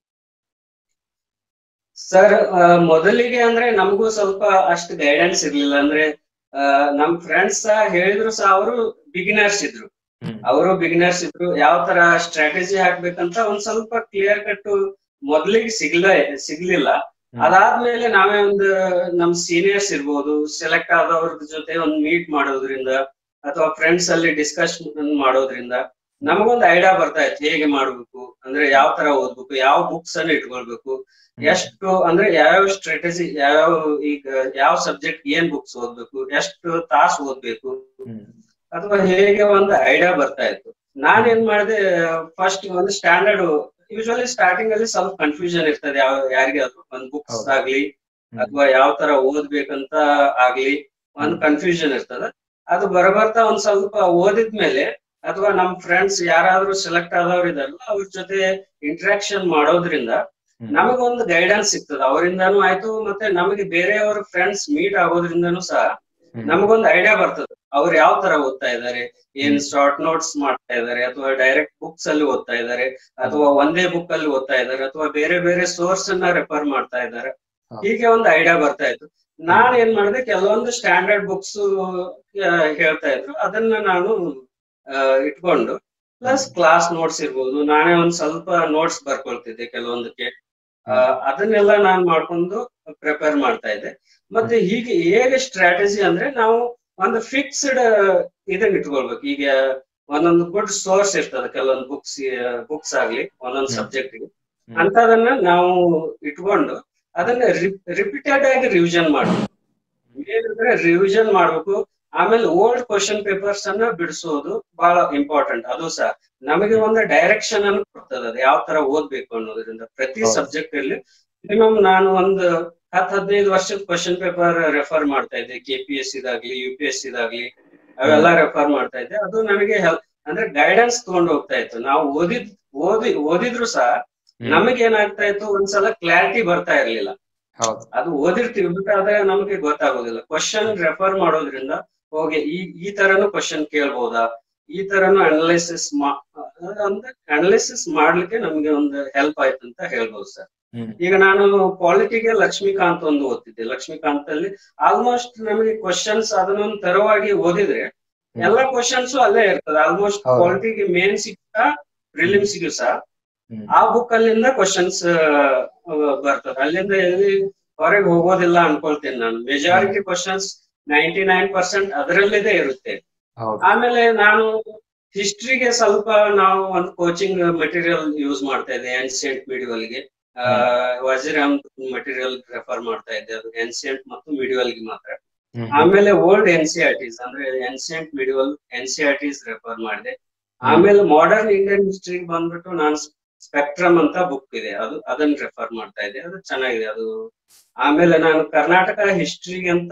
ಸರ್ ಮೊದಲಿಗೆ ಅಂದ್ರೆ ನಮಗೂ ಸ್ವಲ್ಪ ಅಷ್ಟು ಗೈಡೆನ್ಸ್ ಇರ್ಲಿಲ್ಲ ಅಂದ್ರೆ ಆ, ನಮ್ ಫ್ರೆಂಡ್ಸ್ ಸಹ ಹೇಳಿದ್ರು ಸಹ ಅವರು ಬಿಗಿನರ್ಸ್ ಇದ್ರು ಹ್ಮ್. ಅವರು ಬಿಗಿನರ್ಸ್ ಇದ್ರು ಯಾವ ತರ ಸ್ಟ್ರಾಟಜಿ ಹಾಕ್ಬೇಕಂತ ಒಂದ್ ಸ್ವಲ್ಪ ಕ್ಲಿಯರ್ ಕಟ್ಟು ಮೊದ್ಲಿಗೆ ಸಿಗ್ಲ ಸಿಗ್ಲಿಲ್ಲ ಹ್ಮ್. ಅದಾದ್ಮೇಲೆ ನಾವೇ ಒಂದು ನಮ್ ಸೀನಿಯರ್ಸ್ ಇರ್ಬೋದು ಸೆಲೆಕ್ಟ್ ಆದವ್ರ ಜೊತೆ ಒಂದ್ ಮೀಟ್ ಮಾಡೋದ್ರಿಂದ ಅಥವಾ ಫ್ರೆಂಡ್ಸ್ ಅಲ್ಲಿ ಡಿಸ್ಕಷನ್ ಮಾಡೋದ್ರಿಂದ ನಮಗೊಂದು ಐಡಿಯಾ ಬರ್ತಾ ಇತ್ತು ಹೇಗೆ ಮಾಡ್ಬೇಕು ಅಂದ್ರೆ ಯಾವ ತರ ಓದ್ಬೇಕು ಯಾವ ಬುಕ್ಸ್ ಅನ್ನ ಇಟ್ಕೊಳ್ಬೇಕು ಎಷ್ಟು ಅಂದ್ರೆ ಯಾವ್ಯಾವ ಸ್ಟ್ರಾಟಜಿ ಯಾವ್ಯಾವ ಈಗ ಯಾವ ಸಬ್ಜೆಕ್ಟ್ ಏನ್ ಬುಕ್ಸ್ ಓದ್ಬೇಕು ಎಷ್ಟು ತಾಸು ಓದ್ಬೇಕು ಹ್ಮ್. ಅಥವಾ ಹೇಗೆ ಒಂದು ಐಡಿಯಾ ಬರ್ತಾ ಇತ್ತು ನಾನ್ ಏನ್ ಮಾಡಿದೆ ಫಸ್ಟ್ ಒಂದು ಸ್ಟ್ಯಾಂಡರ್ಡ್ ಯೂಶುವಲಿ ಸ್ಟಾರ್ಟಿಂಗ್ ಅಲ್ಲಿ ಸ್ವಲ್ಪ ಕನ್ಫ್ಯೂಷನ್ ಇರ್ತದೆ ಯಾವ ಯಾರಿಗಾದ್ರು ಒಂದು ಬುಕ್ಸ್ ಹೌದು. ಆಗ್ಲಿ ಹ್ಮ್. ಅಥವಾ ಯಾವ ತರ ಓದ್ಬೇಕಂತ ಆಗ್ಲಿ ಒಂದು ಕನ್ಫ್ಯೂಷನ್ ಇರ್ತದ ಅದು ಬರಬರ್ತಾ ಒಂದ್ ಸ್ವಲ್ಪ ಓದಿದ್ಮೇಲೆ ಅಥವಾ ನಮ್ ಫ್ರೆಂಡ್ಸ್ ಯಾರಾದ್ರೂ ಸೆಲೆಕ್ಟ್ ಆದವ್ರು ಇದಾರಲ್ಲ ಅವ್ರ ಜೊತೆ ಇಂಟ್ರಾಕ್ಷನ್ ಮಾಡೋದ್ರಿಂದ ಹ್ಮ್. ನಮಗೊಂದು ಗೈಡೆನ್ಸ್ ಸಿಗ್ತದೆ ಅವರಿಂದಾನು ಆಯ್ತು ಮತ್ತೆ ನಮಗೆ ಬೇರೆಯವ್ರ ಫ್ರೆಂಡ್ಸ್ ಮೀಟ್ ಆಗೋದ್ರಿಂದನೂ ಸಹ ಹ್ಮ್. ನಮಗೊಂದು ಐಡಿಯಾ ಬರ್ತದೆ ಅವ್ರು ಯಾವ ತರ ಓದ್ತಾ ಇದ್ದಾರೆ ಏನ್ ಹ್ಮ್. ಶಾರ್ಟ್ ನೋಟ್ಸ್ ಮಾಡ್ತಾ ಇದ್ದಾರೆ ಅಥವಾ ಡೈರೆಕ್ಟ್ ಬುಕ್ಸ್ ಅಲ್ಲಿ ಓದ್ತಾ ಇದ್ದಾರೆ ಅಥವಾ ಒಂದೇ ಬುಕ್ ಅಲ್ಲಿ ಓದ್ತಾ ಇದ್ದಾರೆ ಅಥವಾ ಬೇರೆ ಬೇರೆ ಸೋರ್ಸ್ ಅನ್ನ ರೆಫರ್ ಮಾಡ್ತಾ ಇದ್ದಾರೆ ಹಾ. ಹೀಗೆ ಒಂದು ಐಡಿಯಾ ಬರ್ತಾ ಇತ್ತು ನಾನ್ ಏನ್ ಮಾಡಿದೆ ಕೆಲವೊಂದು ಸ್ಟ್ಯಾಂಡರ್ಡ್ ಬುಕ್ಸ್ ಹೇಳ್ತಾ ಇದ್ರು ಅದನ್ನ ನಾನು ಆ, ಇಟ್ಕೊಂಡು ಪ್ಲಸ್ ಕ್ಲಾಸ್ ನೋಟ್ಸ್ ಇರ್ಬೋದು ನಾನೇ ಒಂದ್ ಸ್ವಲ್ಪ ನೋಟ್ಸ್ ಬರ್ಕೊಳ್ತಿದ್ದೆ ಕೆಲವೊಂದಕ್ಕೆ ಆ, ಅದನ್ನೆಲ್ಲ ನಾನ್ ಮಾಡ್ಕೊಂಡು ಪ್ರಿಪೇರ್ ಮಾಡ್ತಾ ಇದ್ದೆ ಮತ್ತೆ ಹೀಗೆ ಹೇಗೆ ಸ್ಟ್ರಾಟಜಿ ಅಂದ್ರೆ ನಾವು ಒಂದು ಫಿಕ್ಸ್ಡ್ ಇದನ್ನ ಇಟ್ಕೊಳ್ಬೇಕು ಈಗ ಒಂದೊಂದು ಗುಡ್ ಸೋರ್ಸ್ ಇರ್ತದೆ ಕೆಲವೊಂದು ಬುಕ್ಸ್ ಬುಕ್ಸ್ ಆಗ್ಲಿ ಒಂದೊಂದು ಹ್ಮ್. ಸಬ್ಜೆಕ್ಟ್ ಹ್ಮ್. ಅಂತದನ್ನ ನಾವು ಇಟ್ಕೊಂಡು ಅದನ್ನ ರಿಪೀಟೆಡ್ ಆಗಿ ರಿವಿಷನ್ ಮಾಡ್ಬೇಕು ಏನಂದ್ರೆ ರಿವಿಷನ್ ಮಾಡ್ಬೇಕು ಆಮೇಲೆ ಓಲ್ಡ್ ಕ್ವಶನ್ ಪೇಪರ್ಸ್ ಅನ್ನ ಬಿಡಿಸೋದು ಬಹಳ ಇಂಪಾರ್ಟೆಂಟ್ ಅದು ಸಹ ನಮಗೆ ಒಂದು ಡೈರೆಕ್ಷನ್ ಅನ್ನು ಕೊಡ್ತದೆ ಅದು ಯಾವ ತರ ಓದ್ಬೇಕು ಅನ್ನೋದ್ರಿಂದ ಪ್ರತಿ ಹೌದು. ಸಬ್ಜೆಕ್ಟ್ ಅಲ್ಲಿ ಮಿನಿಮಮ್ ನಾನು ಒಂದು ಹತ್ತು ಹದಿನೈದು ವರ್ಷದ ಕ್ವಶನ್ ಪೇಪರ್ ರೆಫರ್ ಮಾಡ್ತಾ ಇದ್ದೆ ಕೆ ಪಿ ಎಸ್ ಇದಾಗ್ಲಿ ಯು ಪಿ ಎಸ್ ಇದಾಗ್ಲಿ ಅವೆಲ್ಲ ರೆಫರ್ ಮಾಡ್ತಾ ಇದ್ದೆ ಅದು ನನಗೆ ಹೆಲ್ಪ್ ಅಂದ್ರೆ ಗೈಡೆನ್ಸ್ ತಗೊಂಡು ಹೋಗ್ತಾ ಇತ್ತು ನಾವು ಓದಿದ್ ಓದಿ ಓದಿದ್ರು ಸಹ ಹ್ಮ್. ನಮಗೆ ಏನಾಗ್ತಾ ಇತ್ತು ಒಂದ್ಸಲ ಕ್ಲಾರಿಟಿ ಬರ್ತಾ ಇರ್ಲಿಲ್ಲ ಹೌದು ಅದು ಓದಿರ್ತೀವಿ ಬಟ್ ಆದ್ರೆ ನಮಗೆ ಗೊತ್ತಾಗೋದಿಲ್ಲ ಕ್ವಶನ್ ರೆಫರ್ ಮಾಡೋದ್ರಿಂದ ಹೋಗಿ ಈ ಈ ತರನು ಕ್ವಶನ್ ಕೇಳ್ಬೋದಾ ಈ ತರನು ಅನಲೈಸಿಸ್ ಅಂದ್ರೆ ಅನಲೈಸಿಸ್ ಮಾಡ್ಲಿಕ್ಕೆ ನಮ್ಗೆ ಒಂದು ಹೆಲ್ಪ್ ಆಯ್ತು ಅಂತ ಹೇಳ್ಬೋದು ಸರ್ ಹ್ಮ್ ಈಗ ನಾನು ಪಾಲಿಟಿಗೆ ಲಕ್ಷ್ಮೀಕಾಂತ್ ಒಂದು ಓದ್ತಿದ್ದೆ ಲಕ್ಷ್ಮೀಕಾಂತ್ ಅಲ್ಲಿ ಆಲ್ಮೋಸ್ಟ್ ನಮಗೆ ಕ್ವಶನ್ಸ್ ಅದನ್ನೊಂದು ತರವಾಗಿ ಓದಿದ್ರೆ ಎಲ್ಲಾ ಕ್ವಶನ್ಸ್ ಅಲ್ಲೇ ಇರ್ತದೆ ಆಲ್ಮೋಸ್ಟ್ ಹೌದು. ಪಾಲಿಟಿಗೆ ಮೇನ್ ಸಿಗ್ತಾ ಪ್ರಿಲಿಮ್ಸ್ಗೂ ಸಹ ಹ್ಮ್. ಆ ಬುಕ್ ಅಲ್ಲಿಂದ ಕ್ವಶನ್ಸ್ ಬರ್ತದೆ ಅಲ್ಲಿಂದ ಎಲ್ಲಿ ಹೊರಗೆ ಹೋಗೋದಿಲ್ಲ ಅನ್ಕೊಳ್ತೇನೆ ನಾನು majority questions ninety nine percent ಅದರಲ್ಲಿದೆ ಇರುತ್ತೆ ಹೌದು ಆಮೇಲೆ ನಾನು ಹಿಸ್ಟ್ರಿಗೆ ಸ್ವಲ್ಪ ನಾವು ಒಂದು ಕೋಚಿಂಗ್ ಮೆಟೀರಿಯಲ್ ಯೂಸ್ ಮಾಡ್ತಾ ಇದ್ದೆ ಏನ್ಸಿಯಂಟ್ ಮಿಡಿವಲ್ಗೆ ವಜಿರಾಮ್ ಮೆಟೀರಿಯಲ್ ರೆಫರ್ ಮಾಡ್ತಾ ಇದ್ದೆ ಅದು ಏನ್ಸಿಯಂಟ್ ಮತ್ತು ಮಿಡಿವಲ್ಗೆ ಮಾತ್ರ ಹ್ಮ್. ಆಮೇಲೆ old N C R Ts ಅಂದ್ರೆ ancient medieval N C R Ts refer ಮಾಡಿದೆ ಆಮೇಲೆ ಮಾಡರ್ನ್ ಇಂಡಿಯನ್ ಹಿಸ್ಟ್ರಿ ಬಂದ್ಬಿಟ್ಟು ನಾನು ಸ್ಪೆಕ್ಟ್ರಮ್ ಅಂತ ಬುಕ್ ಇದೆ ಅದು ಅದನ್ನ ರೆಫರ್ ಮಾಡ್ತಾ ಇದ್ದೆ ಅದು ಚೆನ್ನಾಗಿದೆ ಅದು ಆಮೇಲೆ ನಾನು ಕರ್ನಾಟಕ ಹಿಸ್ಟ್ರಿಗೆ ಅಂತ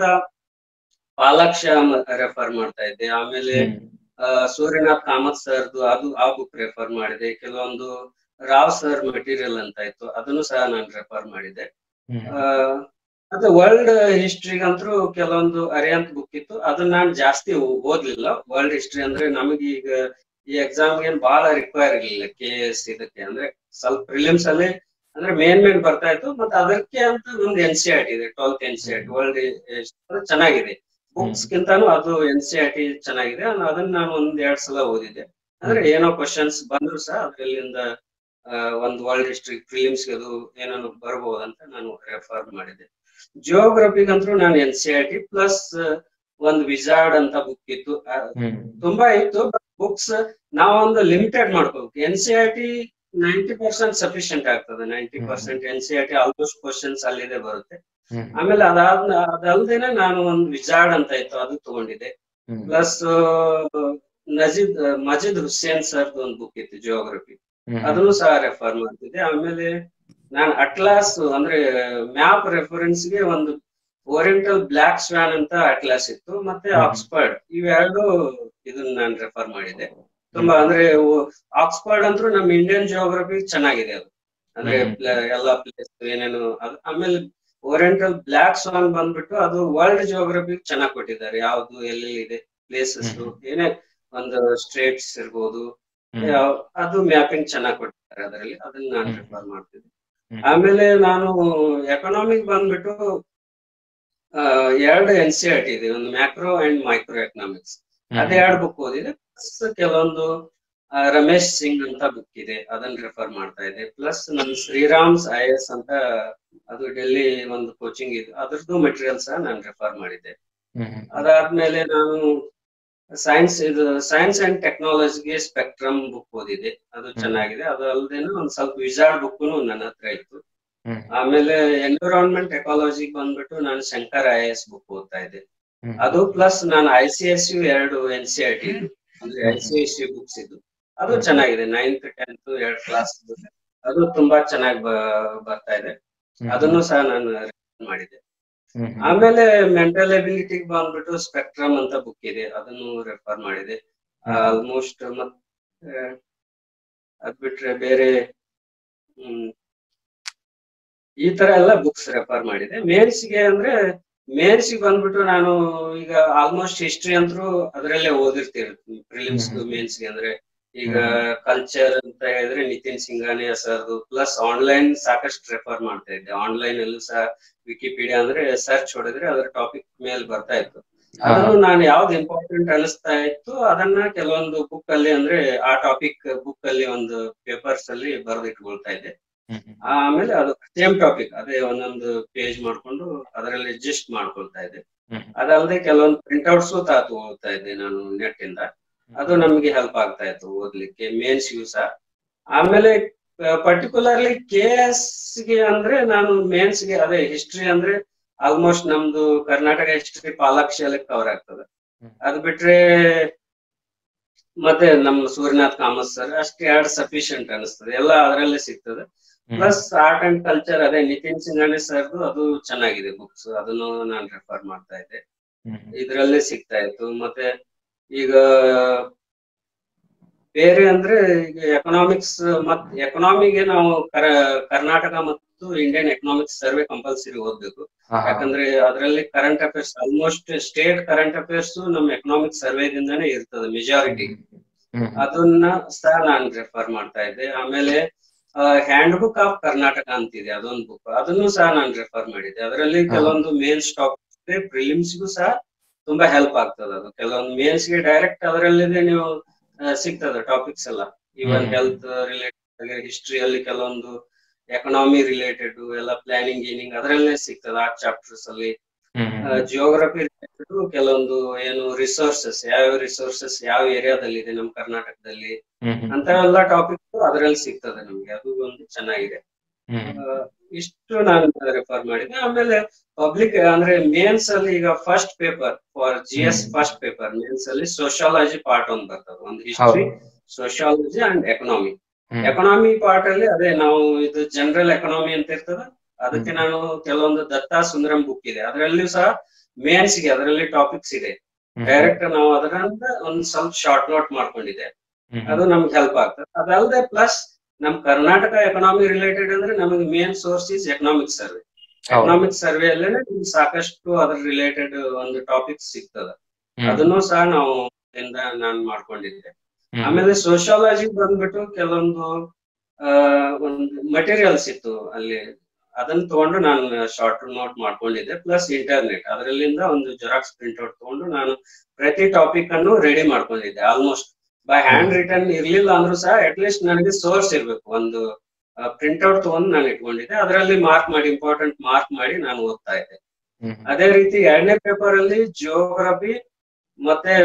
ಪಾಲಾಕ್ಷ ರೆಫರ್ ಮಾಡ್ತಾ ಇದ್ದೆ ಆಮೇಲೆ ಹ್ಮ್. ಆ, ಸೂರ್ಯನಾಥ್ ಕಾಮತ್ ಸರ್ದು ಅದು ಆ ಬುಕ್ ರೆಫರ್ ಮಾಡಿದೆ ಕೆಲವೊಂದು ರಾವ್ ಸರ್ ಮೆಟೀರಿಯಲ್ ಅಂತ ಇತ್ತು ಅದನ್ನು ಸಹ ನಾನು ರೆಫರ್ ಮಾಡಿದೆ ಹ್ಮ್. ಆ, ಮತ್ತೆ ವರ್ಲ್ಡ್ ಹಿಸ್ಟ್ರಿಗಂತೂ ಕೆಲವೊಂದು ಅರಿಯಂತ್ ಬುಕ್ ಇತ್ತು ಅದನ್ನ ನಾನು ಜಾಸ್ತಿ ಓ- ಓದ್ಲಿಲ್ಲ ವರ್ಲ್ಡ್ ಹಿಸ್ಟ್ರಿ ಅಂದ್ರೆ ನಮಗೆ ಈಗ ಈ ಎಕ್ಸಾಮ್ ಏನ್ ಬಹಳ ರಿಕ್ವೈರ್ ಇರ್ಲಿಲ್ಲ ಕೆ ಎಸ್ ಇದಕ್ಕೆ ಅಂದ್ರೆ ಸ್ವಲ್ಪ ಪ್ರಿಲಿಮ್ಸ್ ಅಲ್ಲಿ ಅಂದ್ರೆ ಮೇನ್ ಮೇನ್ ಬರ್ತಾ ಇತ್ತು ಮತ್ತೆ ಅದಕ್ಕೆ ಅಂತ ಒಂದು ಎನ್ ಸಿ ಆರ್ ಟಿ ಇದೆ twelfth N C R T world ಚೆನ್ನಾಗಿದೆ ಬುಕ್ಸ್ ಗಿಂತಾನು ಅದು ಎನ್ ಸಿ ಆರ್ ಟಿ ಚೆನ್ನಾಗಿದೆ ಅದ್- ಅದನ್ನ ನಾನು ಒಂದ್ ಎರಡ್ ಸಲ ಓದಿದ್ದೆ ಅಂದ್ರೆ ಏನೋ ಕ್ವಶನ್ಸ್ ಬಂದ್ರು ಸಹ ಅದ್ರಲ್ಲಿಂದ ಆ, ಒಂದ್ ವರ್ಲ್ಡ್ ಹಿಸ್ಟ್ರಿ ಪ್ರಿಲಿಮ್ಸ್ ಅದು ಏನಾದ್ರು ಬರ್ಬೋದಂತ ನಾನು ರೆಫರ್ ಮಾಡಿದ್ದೆ ಜಿಯೋಗ್ರಫಿಗಂತೂ ನಾನು N C R T plus ಒಂದ್ ವಿಜಾರ್ಡ್ ಅಂತ ಬುಕ್ ಇತ್ತು ಆ, ಹ್ಮ್. ತುಂಬಾ ಇತ್ತು ಬುಕ್ಸ್ ನಾವೊಂದು ಲಿಮಿಟೆಡ್ ಮಾಡ್ಕೋಬೇಕು N C R T ninety percent sufficient ಆಗ್ತದೆ ninety percent N C R T almost questions ಅಲ್ಲಿದೆ ಬರುತ್ತೆ ಹ್ಮ್. ಆಮೇಲೆ ಅದಾದ ಅದಲ್ದೇನೆ ನಾನು ಒಂದು ವಿಜಾರ್ಡ್ ಅಂತ ಇತ್ತು ಅದು ತಗೊಂಡಿದ್ದೆ ಹ್ಮ್. ಪ್ಲಸ್ ನಜೀದ್ ಮಜೀದ್ ಹುಸೇನ್ ಸರ್ ಒಂದು ಬುಕ್ ಇತ್ತು ಜಿಯೋಗ್ರಫಿ ಹ್ಮ್. ಅದನ್ನು ಸಹ ರೆಫರ್ ಮಾಡ್ತಿದ್ದೆ ಆಮೇಲೆ ನಾನು ಅಟ್ಲಾಸ್ ಅಂದ್ರೆ ಮ್ಯಾಪ್ ರೆಫರೆನ್ಸ್ ಗೆ ಒಂದು ಓರಿಯಂಟಲ್ ಬ್ಲಾಕ್ ಸ್ವಾನ್ ಅಂತ ಅಟ್ಲಾಸ್ ಇತ್ತು ಮತ್ತೆ ಹ್ಮ್. ಆಕ್ಸ್ಫರ್ಡ್ ಇವೆರಡು ಇದನ್ನ ನಾನು ರೆಫರ್ ಮಾಡಿದ್ದೆ ತುಂಬಾ ಅಂದ್ರೆ ಆಕ್ಸ್ಫರ್ಡ್ ಅಂತೂ ನಮ್ಮ ಇಂಡಿಯನ್ ಜಿಯೋಗ್ರಫಿ ಚೆನ್ನಾಗಿದೆ ಅದು ಅಂದ್ರೆ ಹ್ಮ್. ಪ್ಲ- ಎಲ್ಲಾ ಪ್ಲೇಸ್ ಏನೇನು ಅದು ಆಮೇಲೆ ಓರಿಯಂಟಲ್ ಬ್ಲಾಕ್ ಸ್ವಾನ್ ಬಂದ್ಬಿಟ್ಟು ಅದು ವರ್ಲ್ಡ್ ಜಿಯೋಗ್ರಫಿ ಚೆನ್ನಾಗಿ ಕೊಟ್ಟಿದ್ದಾರೆ ಯಾವ್ದು ಎಲ್ಲಿ ಇದೆ ಪ್ಲೇಸಸ್ ಹ್ಮ್. ಏನೇ ಒಂದು ಸ್ಟೇಟ್ಸ್ ಇರ್ಬೋದು ಹ್ಮ್. ಯಾವ- ಅದು ಮ್ಯಾಪಿಂಗ್ ಚೆನ್ನಾಗಿ ಕೊಟ್ಟಿದ್ದಾರೆ ಅದರಲ್ಲಿ ಅದನ್ನ ನಾನು ಹ್ಮ್. ರೆಫರ್ ಮಾಡ್ತಿದ್ದೆ ಹ್ಮ್. ಆಮೇಲೆ ನಾನು ಎಕನಾಮಿಕ್ ಬಂದ್ಬಿಟ್ಟು ಆ, ಎರಡು ಎನ್ ಸಿ ಆರ್ ಟಿ ಇದೆ ಒಂದು ಮ್ಯಾಕ್ರೋ ಅಂಡ್ ಮೈಕ್ರೋ ಎಕನಾಮಿಕ್ಸ್ ಹ್ಮ್. ಅದೇ ಎರಡು ಬುಕ್ ಓದಿದೆ ಪ್ಲಸ್ ಕೆಲವೊಂದು ಆ, ರಮೇಶ್ ಸಿಂಗ್ ಅಂತ ಬುಕ್ ಇದೆ ಅದನ್ನ ರೆಫರ್ ಮಾಡ್ತಾ ಇದ್ದೆ ಪ್ಲಸ್ ನನ್ ಶ್ರೀರಾಮ್ಸ್ ಐ ಎಸ್ ಅಂತ ಅದು ಡೆಲ್ಲಿ ಒಂದು ಕೋಚಿಂಗ್ ಇದೆ ಅದ್ರದ್ದು ಮೆಟೀರಿಯಲ್ ಸಹ ನಾನು ರೆಫರ್ ಮಾಡಿದ್ದೆ ಹ್ಮ್. ಅದಾದ್ಮೇಲೆ ನಾನು ಸೈನ್ಸ್ ಇದು ಸೈನ್ಸ್ ಅಂಡ್ ಟೆಕ್ನಾಲಜಿಗೆ ಸ್ಪೆಕ್ಟ್ರಮ್ ಬುಕ್ ಓದಿದೆ ಅದು ಚೆನ್ನಾಗಿದೆ ಅದು ಅಲ್ಲದೇನು ಒಂದ್ ಸ್ವಲ್ಪ ವಿಜಾರ್ಡ್ ಬುಕ್ ನನ್ನ ಹತ್ರ ಇತ್ತು ಹ್ಮ್. ಆಮೇಲೆ ಎನ್ವಿರಾನ್ಮೆಂಟ್ ಎಕಾಲಜಿ ಬಂದ್ಬಿಟ್ಟು ನಾನು ಶಂಕರ್ ಐ ಎಸ್ ಬುಕ್ ಓದ್ತಾ ಇದ್ದೆ ಹ್ಮ್. ಅದು ಪ್ಲಸ್ ನಾನು ಐ ಸಿ ಎಸ್ ಯು ಎರಡು ಎನ್ ಸಿ ಆರ್ ಟಿ ಅಂದ್ರೆ I C S U books ಇದು ಅದು ಹ್ಮ್. ಚೆನ್ನಾಗಿದೆ ನೈನ್ತ್ ಟೆಂತ್ ಎರಡು ಕ್ಲಾಸ್ ಅದು ತುಂಬಾ ಚೆನ್ನಾಗಿ ಬರ್ತಾ ಇದೆ ಹ್ಮ್. ಅದನ್ನು ಸಹ ನಾನು refer ಮಾಡಿದ್ದೆ ಹ್ಮ್. ಆಮೇಲೆ ಮೆಂಟಲ್ ಎಬಿಲಿಟಿ ಬಂದ್ಬಿಟ್ಟು ಸ್ಪೆಕ್ಟ್ರಮ್ ಅಂತ ಬುಕ್ ಇದೆ ಅದನ್ನು ರೆಫರ್ ಮಾಡಿದೆ ಹ್ಮ್. ಆಲ್ಮೋಸ್ಟ್ ಮತ್ತೆ ಅದ್ ಬಿಟ್ರೆ ಬೇರೆ ಹ್ಮ್ ಈ ತರ ಎಲ್ಲ ಬುಕ್ಸ್ ರೆಫರ್ ಮಾಡಿದೆ ಮೇನ್ಸ್ ಗೆ ಅಂದ್ರೆ ಮೇನ್ಸ್ ಗೆ ಬಂದ್ಬಿಟ್ಟು ನಾನು ಈಗ ಆಲ್ಮೋಸ್ಟ್ ಹಿಸ್ಟ್ರಿ ಅಂತೂ ಅದರಲ್ಲೇ ಓದಿರ್ತೀನಿ ಪ್ರಿಲಿಮ್ಸ್ ಹ್ಮ್. ಮೇನ್ಸ್ ಗೆ ಅಂದ್ರೆ ಈಗ ಕಲ್ಚರ್ ಅಂತ ಹೇಳಿದ್ರೆ ನಿತಿನ್ ಸಿಂಗಾನಿಯಾ ಸರ್ದು ಪ್ಲಸ್ ಆನ್ಲೈನ್ ಸಾಕಷ್ಟು ರೆಫರ್ ಮಾಡ್ತಾ ಇದ್ದೆ ಆನ್ಲೈನ್ ಅಲ್ಲೂ ಸಹ ವಿಕಿಪೀಡಿಯಾ ಅಂದ್ರೆ ಸರ್ಚ್ ಹೊಡೆದ್ರೆ ಅದ್ರ ಟಾಪಿಕ್ ಮೇಲೆ ಬರ್ತಾ ಇತ್ತು ಹಾ. ಅದನ್ನು ನಾನು ಯಾವ್ದು ಇಂಪಾರ್ಟೆಂಟ್ ಅನಿಸ್ತಾ ಇತ್ತು ಅದನ್ನ ಕೆಲವೊಂದು ಬುಕ್ ಅಲ್ಲಿ ಅಂದ್ರೆ ಆ ಟಾಪಿಕ್ ಬುಕ್ ಅಲ್ಲಿ ಒಂದು ಪೇಪರ್ಸ್ ಅಲ್ಲಿ ಬರೆದಿಟ್ಕೊಳ್ತಾ ಇದ್ದೆ ಹ್ಮ್. ಹ್ಮ್. ಆಮೇಲೆ ಅದು ಸೇಮ್ ಟಾಪಿಕ್ ಅದೇ ಒಂದೊಂದು ಪೇಜ್ ಮಾಡ್ಕೊಂಡು ಅದರಲ್ಲಿ ಅಡ್ಜಸ್ಟ್ ಮಾಡ್ಕೊಳ್ತಾ ಇದ್ದೆ ಹ್ಮ್. ಅದಲ್ಲದೆ ಕೆಲವೊಂದು ಪ್ರಿಂಟ್ಔಟ್ಸ್ ಓದ್ತಾ ಇದ್ದೆ ನಾನು ನೆಟ್ ಇಂದ ಅದು ನಮ್ಗೆ ಹೆಲ್ಪ್ ಆಗ್ತಾ ಇತ್ತು ಓದ್ಲಿಕ್ಕೆ ಮೇನ್ಸ್ ಯೂಸ ಆಮೇಲೆ ಪರ್ಟಿಕ್ಯುಲರ್ಲಿ ಕೆ ಎಸ್ ಗೆ ಅಂದ್ರೆ ನಾನು ಮೇನ್ಸ್ ಗೆ ಅದೇ ಹಿಸ್ಟ್ರಿ ಅಂದ್ರೆ ಆಲ್ಮೋಸ್ಟ್ ನಮ್ದು ಕರ್ನಾಟಕ ಹಿಸ್ಟ್ರಿ ಪಾಲಾಕ್ಷರಲ್ಲಿ ಕವರ್ ಆಗ್ತದೆ ಹ್ಮ್. ಅದು ಬಿಟ್ರೆ ಮತ್ತೆ ನಮ್ಮ ಸೂರ್ಯನಾಥ್ ಕಾಮತ್ ಸರ್ ಅಷ್ಟೇ ಎರಡು ಸಫಿಶಿಯಂಟ್ ಅನಿಸ್ತದೆ ಎಲ್ಲ ಅದರಲ್ಲೇ ಸಿಗ್ತದೆ ಪ್ಲಸ್ ಆರ್ಟ್ ಅಂಡ್ ಕಲ್ಚರ್ ಅದೇ ನಿತಿನ್ ಸಿಂಗಾಣಿ ಸರ್ದು ಅದು ಚೆನ್ನಾಗಿದೆ ಬುಕ್ಸ್ ಅದನ್ನು ನಾನು ರೆಫರ್ ಮಾಡ್ತಾ ಇದ್ದೆ ಇದ್ರಲ್ಲೇ ಸಿಗ್ತಾ ಇತ್ತು ಮತ್ತೆ ಈಗ ಬೇರೆ ಅಂದ್ರೆ ಈಗ ಎಕನಾಮಿಕ್ಸ್ ಮತ್ ಎಕನಾಮಿಗೆ ನಾವು ಕರ ಕರ್ನಾಟಕ ಮತ್ತು ಇಂಡಿಯನ್ ಎಕನಾಮಿಕ್ಸ್ ಸರ್ವೆ ಕಂಪಲ್ಸರಿ ಓದ್ಬೇಕು ಯಾಕಂದ್ರೆ ಅದರಲ್ಲಿ current affairs almost state current affairs ನಮ್ಮ ಎಕನಾಮಿಕ್ ಸರ್ವೇದಿಂದಾನೇ ಇರ್ತದೆ ಮೆಜಾರಿಟಿ ಅದನ್ನ ಸಹ ನಾನು ರೆಫರ್ ಮಾಡ್ತಾ ಇದ್ದೆ ಆಮೇಲೆ ಹ್ಯಾಂಡ್ ಬುಕ್ ಆಫ್ ಕರ್ನಾಟಕ ಅಂತಿದೆ ಅದೊಂದು ಬುಕ್ ಅದನ್ನು ಸಹ ನಾನು ರೆಫರ್ ಮಾಡಿದ್ದೆ ಅದರಲ್ಲಿ ಕೆಲವೊಂದು ಮೇನ್ಸ್ ಟಾಪಿಕ್ ಪ್ರಿಲಿಮ್ಸ್ಗೂ ಸಹ ತುಂಬಾ ಹೆಲ್ಪ್ ಆಗ್ತದೆ ಅದು ಕೆಲವೊಂದು ಮೇನ್ಸ್ ಗೆ ಡೈರೆಕ್ಟ್ ಅದರಲ್ಲಿದೆ ನೀವು ಸಿಗ್ತದೆ ಟಾಪಿಕ್ಸ್ ಎಲ್ಲ ಈವನ್ ಹೆಲ್ತ್ ರಿಲೇಟೆಡ್ ಹಿಸ್ಟ್ರಿಯಲ್ಲಿ ಕೆಲವೊಂದು ಎಕನಾಮಿ ರಿಲೇಟೆಡ್ ಎಲ್ಲ ಪ್ಲಾನಿಂಗ್ ಗೀನಿಂಗ್ ಅದರಲ್ಲೇ ಸಿಗ್ತದೆ ಆ ಚಾಪ್ಟರ್ಸ್ ಅಲ್ಲಿ ಜಿಯೋಗ್ರಫಿ ರಿಲೇಟೆಡ್ ಕೆಲವೊಂದು ಏನು ರಿಸೋರ್ಸಸ್ ಯಾವ ರಿಸೋರ್ಸಸ್ ಯಾವ ಏರಿಯಾದಲ್ಲಿ ಇದೆ ನಮ್ಮ ಕರ್ನಾಟಕದಲ್ಲಿ ಅಂತ ಎಲ್ಲ ಟಾಪಿಕ್ ಅದರಲ್ಲಿ ಸಿಗ್ತದೆ ನಮ್ಗೆ ಅದು ಒಂದು ಚೆನ್ನಾಗಿದೆ ಇಷ್ಟು ನಾನು ರೆಫರ್ ಮಾಡಿದೆ ಆಮೇಲೆ ಪಬ್ಲಿಕ್ ಅಂದ್ರೆ ಮೇನ್ಸ್ ಅಲ್ಲಿ ಈಗ first paper for G S first paper mains ಅಲ್ಲಿ ಸೋಶಿಯಾಲಜಿ ಪಾರ್ಟ್ ಒಂದು ಬರ್ತದೆ ಒಂದು history sociology and economy economy part ಅಲ್ಲಿ ಅದೇ ನಾವು ಇದು ಜನರಲ್ ಎಕನಾಮಿ ಅಂತ ಇರ್ತದೆ ಅದಕ್ಕೆ ನಾನು ಕೆಲವೊಂದು ದತ್ತಾ ಸುಂದರಂ ಬುಕ್ ಇದೆ ಅದರಲ್ಲಿಯೂ ಸಹ ಮೇನ್ಸ್ ಗೆ ಅದರಲ್ಲಿ ಟಾಪಿಕ್ಸ್ ಇದೆ ಡೈರೆಕ್ಟ್ ನಾವು ಅದರಿಂದ ಒಂದ್ ಸ್ವಲ್ಪ ಶಾರ್ಟ್ ನೋಟ್ ಮಾಡ್ಕೊಂಡಿದೆ ಅದು ನಮ್ಗೆ ಹೆಲ್ಪ್ ಆಗ್ತದೆ ಅದಲ್ಲದೆ ಪ್ಲಸ್ ನಮ್ ಕರ್ನಾಟಕ ಎಕನಾಮಿ ರಿಲೇಟೆಡ್ ಅಂದ್ರೆ ನಮಗೆ main source is economic survey economic survey ಅಲ್ಲೇ ನಿಮ್ಗೆ ಸಾಕಷ್ಟು ಅದ್ರ ರಿಲೇಟೆಡ್ ಒಂದು ಟಾಪಿಕ್ ಸಿಗ್ತದ ಅದನ್ನು ಸಹ ನಾವು ನಾನು ಮಾಡ್ಕೊಂಡಿದ್ದೆ ಆಮೇಲೆ ಸೋಶಿಯಾಲಜಿ ಬಂದ್ಬಿಟ್ಟು ಕೆಲವೊಂದು ಆ ಒಂದು ಮಟೀರಿಯಲ್ಸ್ ಇತ್ತು ಅಲ್ಲಿ ಅದನ್ನ ತಗೊಂಡು ನಾನು ಶಾರ್ಟ್ ನೋಟ್ ಮಾಡ್ಕೊಂಡಿದ್ದೆ ಪ್ಲಸ್ ಇಂಟರ್ನೆಟ್ ಅದರಲ್ಲಿಂದ ಒಂದು ಜೆರಾಕ್ಸ್ ಪ್ರಿಂಟ್ಔಟ್ ತಗೊಂಡು ನಾನು ಪ್ರತಿ ಟಾಪಿಕ್ ಅನ್ನು ರೆಡಿ ಮಾಡ್ಕೊಂಡಿದ್ದೆ ಆಲ್ಮೋಸ್ಟ್ ಬೈ ಹ್ಯಾಂಡ್ ರಿಟರ್ನ್ ಇರ್ಲಿಲ್ಲ ಅಂದ್ರೂ ಸಹ ಅಟ್ ಲೀಸ್ಟ್ ನನಗೆ ಸೋರ್ಸ್ ಇರ್ಬೇಕು ಒಂದು ಪ್ರಿಂಟ್ಔಟ್ ತಗೊಂಡು ನಾನು ಇಟ್ಕೊಂಡಿದ್ದೆ ಅದರಲ್ಲಿ ಮಾರ್ಕ್ ಮಾಡಿ ಇಂಪಾರ್ಟೆಂಟ್ ಮಾರ್ಕ್ ಮಾಡಿ ನಾನು ಓದ್ತಾ ಇದ್ದೆ ಅದೇ ರೀತಿ ಎರಡನೇ ಪೇಪರ್ ಅಲ್ಲಿ ಜಿಯೋಗ್ರಫಿ ಮತ್ತೆ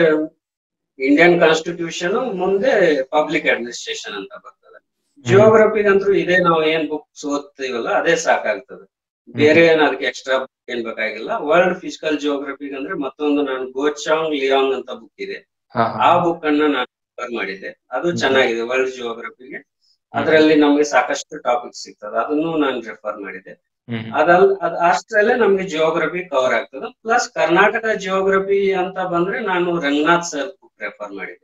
ಇಂಡಿಯನ್ ಕಾನ್ಸ್ಟಿಟ್ಯೂಷನ್ ಮುಂದೆ ಪಬ್ಲಿಕ್ ಅಡ್ಮಿನಿಸ್ಟ್ರೇಷನ್ ಅಂತ ಬರ್ತದೆ ಜಿಯೋಗ್ರಫಿಗಂತೂ ಇದೇ ನಾವು ಏನ್ ಬುಕ್ಸ್ ಓದ್ತೀವಲ್ಲ ಅದೇ ಸಾಕಾಗ್ತದೆ ಬೇರೆ ಏನ್ ಅದಕ್ಕೆ ಎಕ್ಸ್ಟ್ರಾ ಬುಕ್ ಏನ್ ಬೇಕಾಗಿಲ್ಲ ವರ್ಲ್ಡ್ ಫಿಸಿಕಲ್ ಜಿಯೋಗ್ರಫಿಗ್ ಅಂದ್ರೆ ಮತ್ತೊಂದು ನಾನು ಗೋಚಾಂಗ್ ಲಿಯಾಂಗ್ ಅಂತ ಬುಕ್ ಇದೆ ಆ ಬುಕ್ ಅನ್ನ ನಾನು ರೆಫರ್ ಮಾಡಿದ್ದೆ ಅದು ಚೆನ್ನಾಗಿದೆ ವರ್ಲ್ಡ್ ಜಿಯೋಗ್ರಫಿಗೆ ಅದರಲ್ಲಿ ನಮ್ಗೆ ಸಾಕಷ್ಟು ಟಾಪಿಕ್ ಸಿಗ್ತದೆ ಅದನ್ನು ನಾನು ರೆಫರ್ ಮಾಡಿದ್ದೆ ಅದಲ್ ಅದ್ ಅಷ್ಟರಲ್ಲೇ ನಮ್ಗೆ ಜಿಯೋಗ್ರಫಿ ಕವರ್ ಆಗ್ತದೆ ಪ್ಲಸ್ ಕರ್ನಾಟಕ ಜಿಯೋಗ್ರಫಿ ಅಂತ ಬಂದ್ರೆ ನಾನು ರಂಗನಾಥ್ ಸರ್ ಬುಕ್ ರೆಫರ್ ಮಾಡಿದ್ದೆ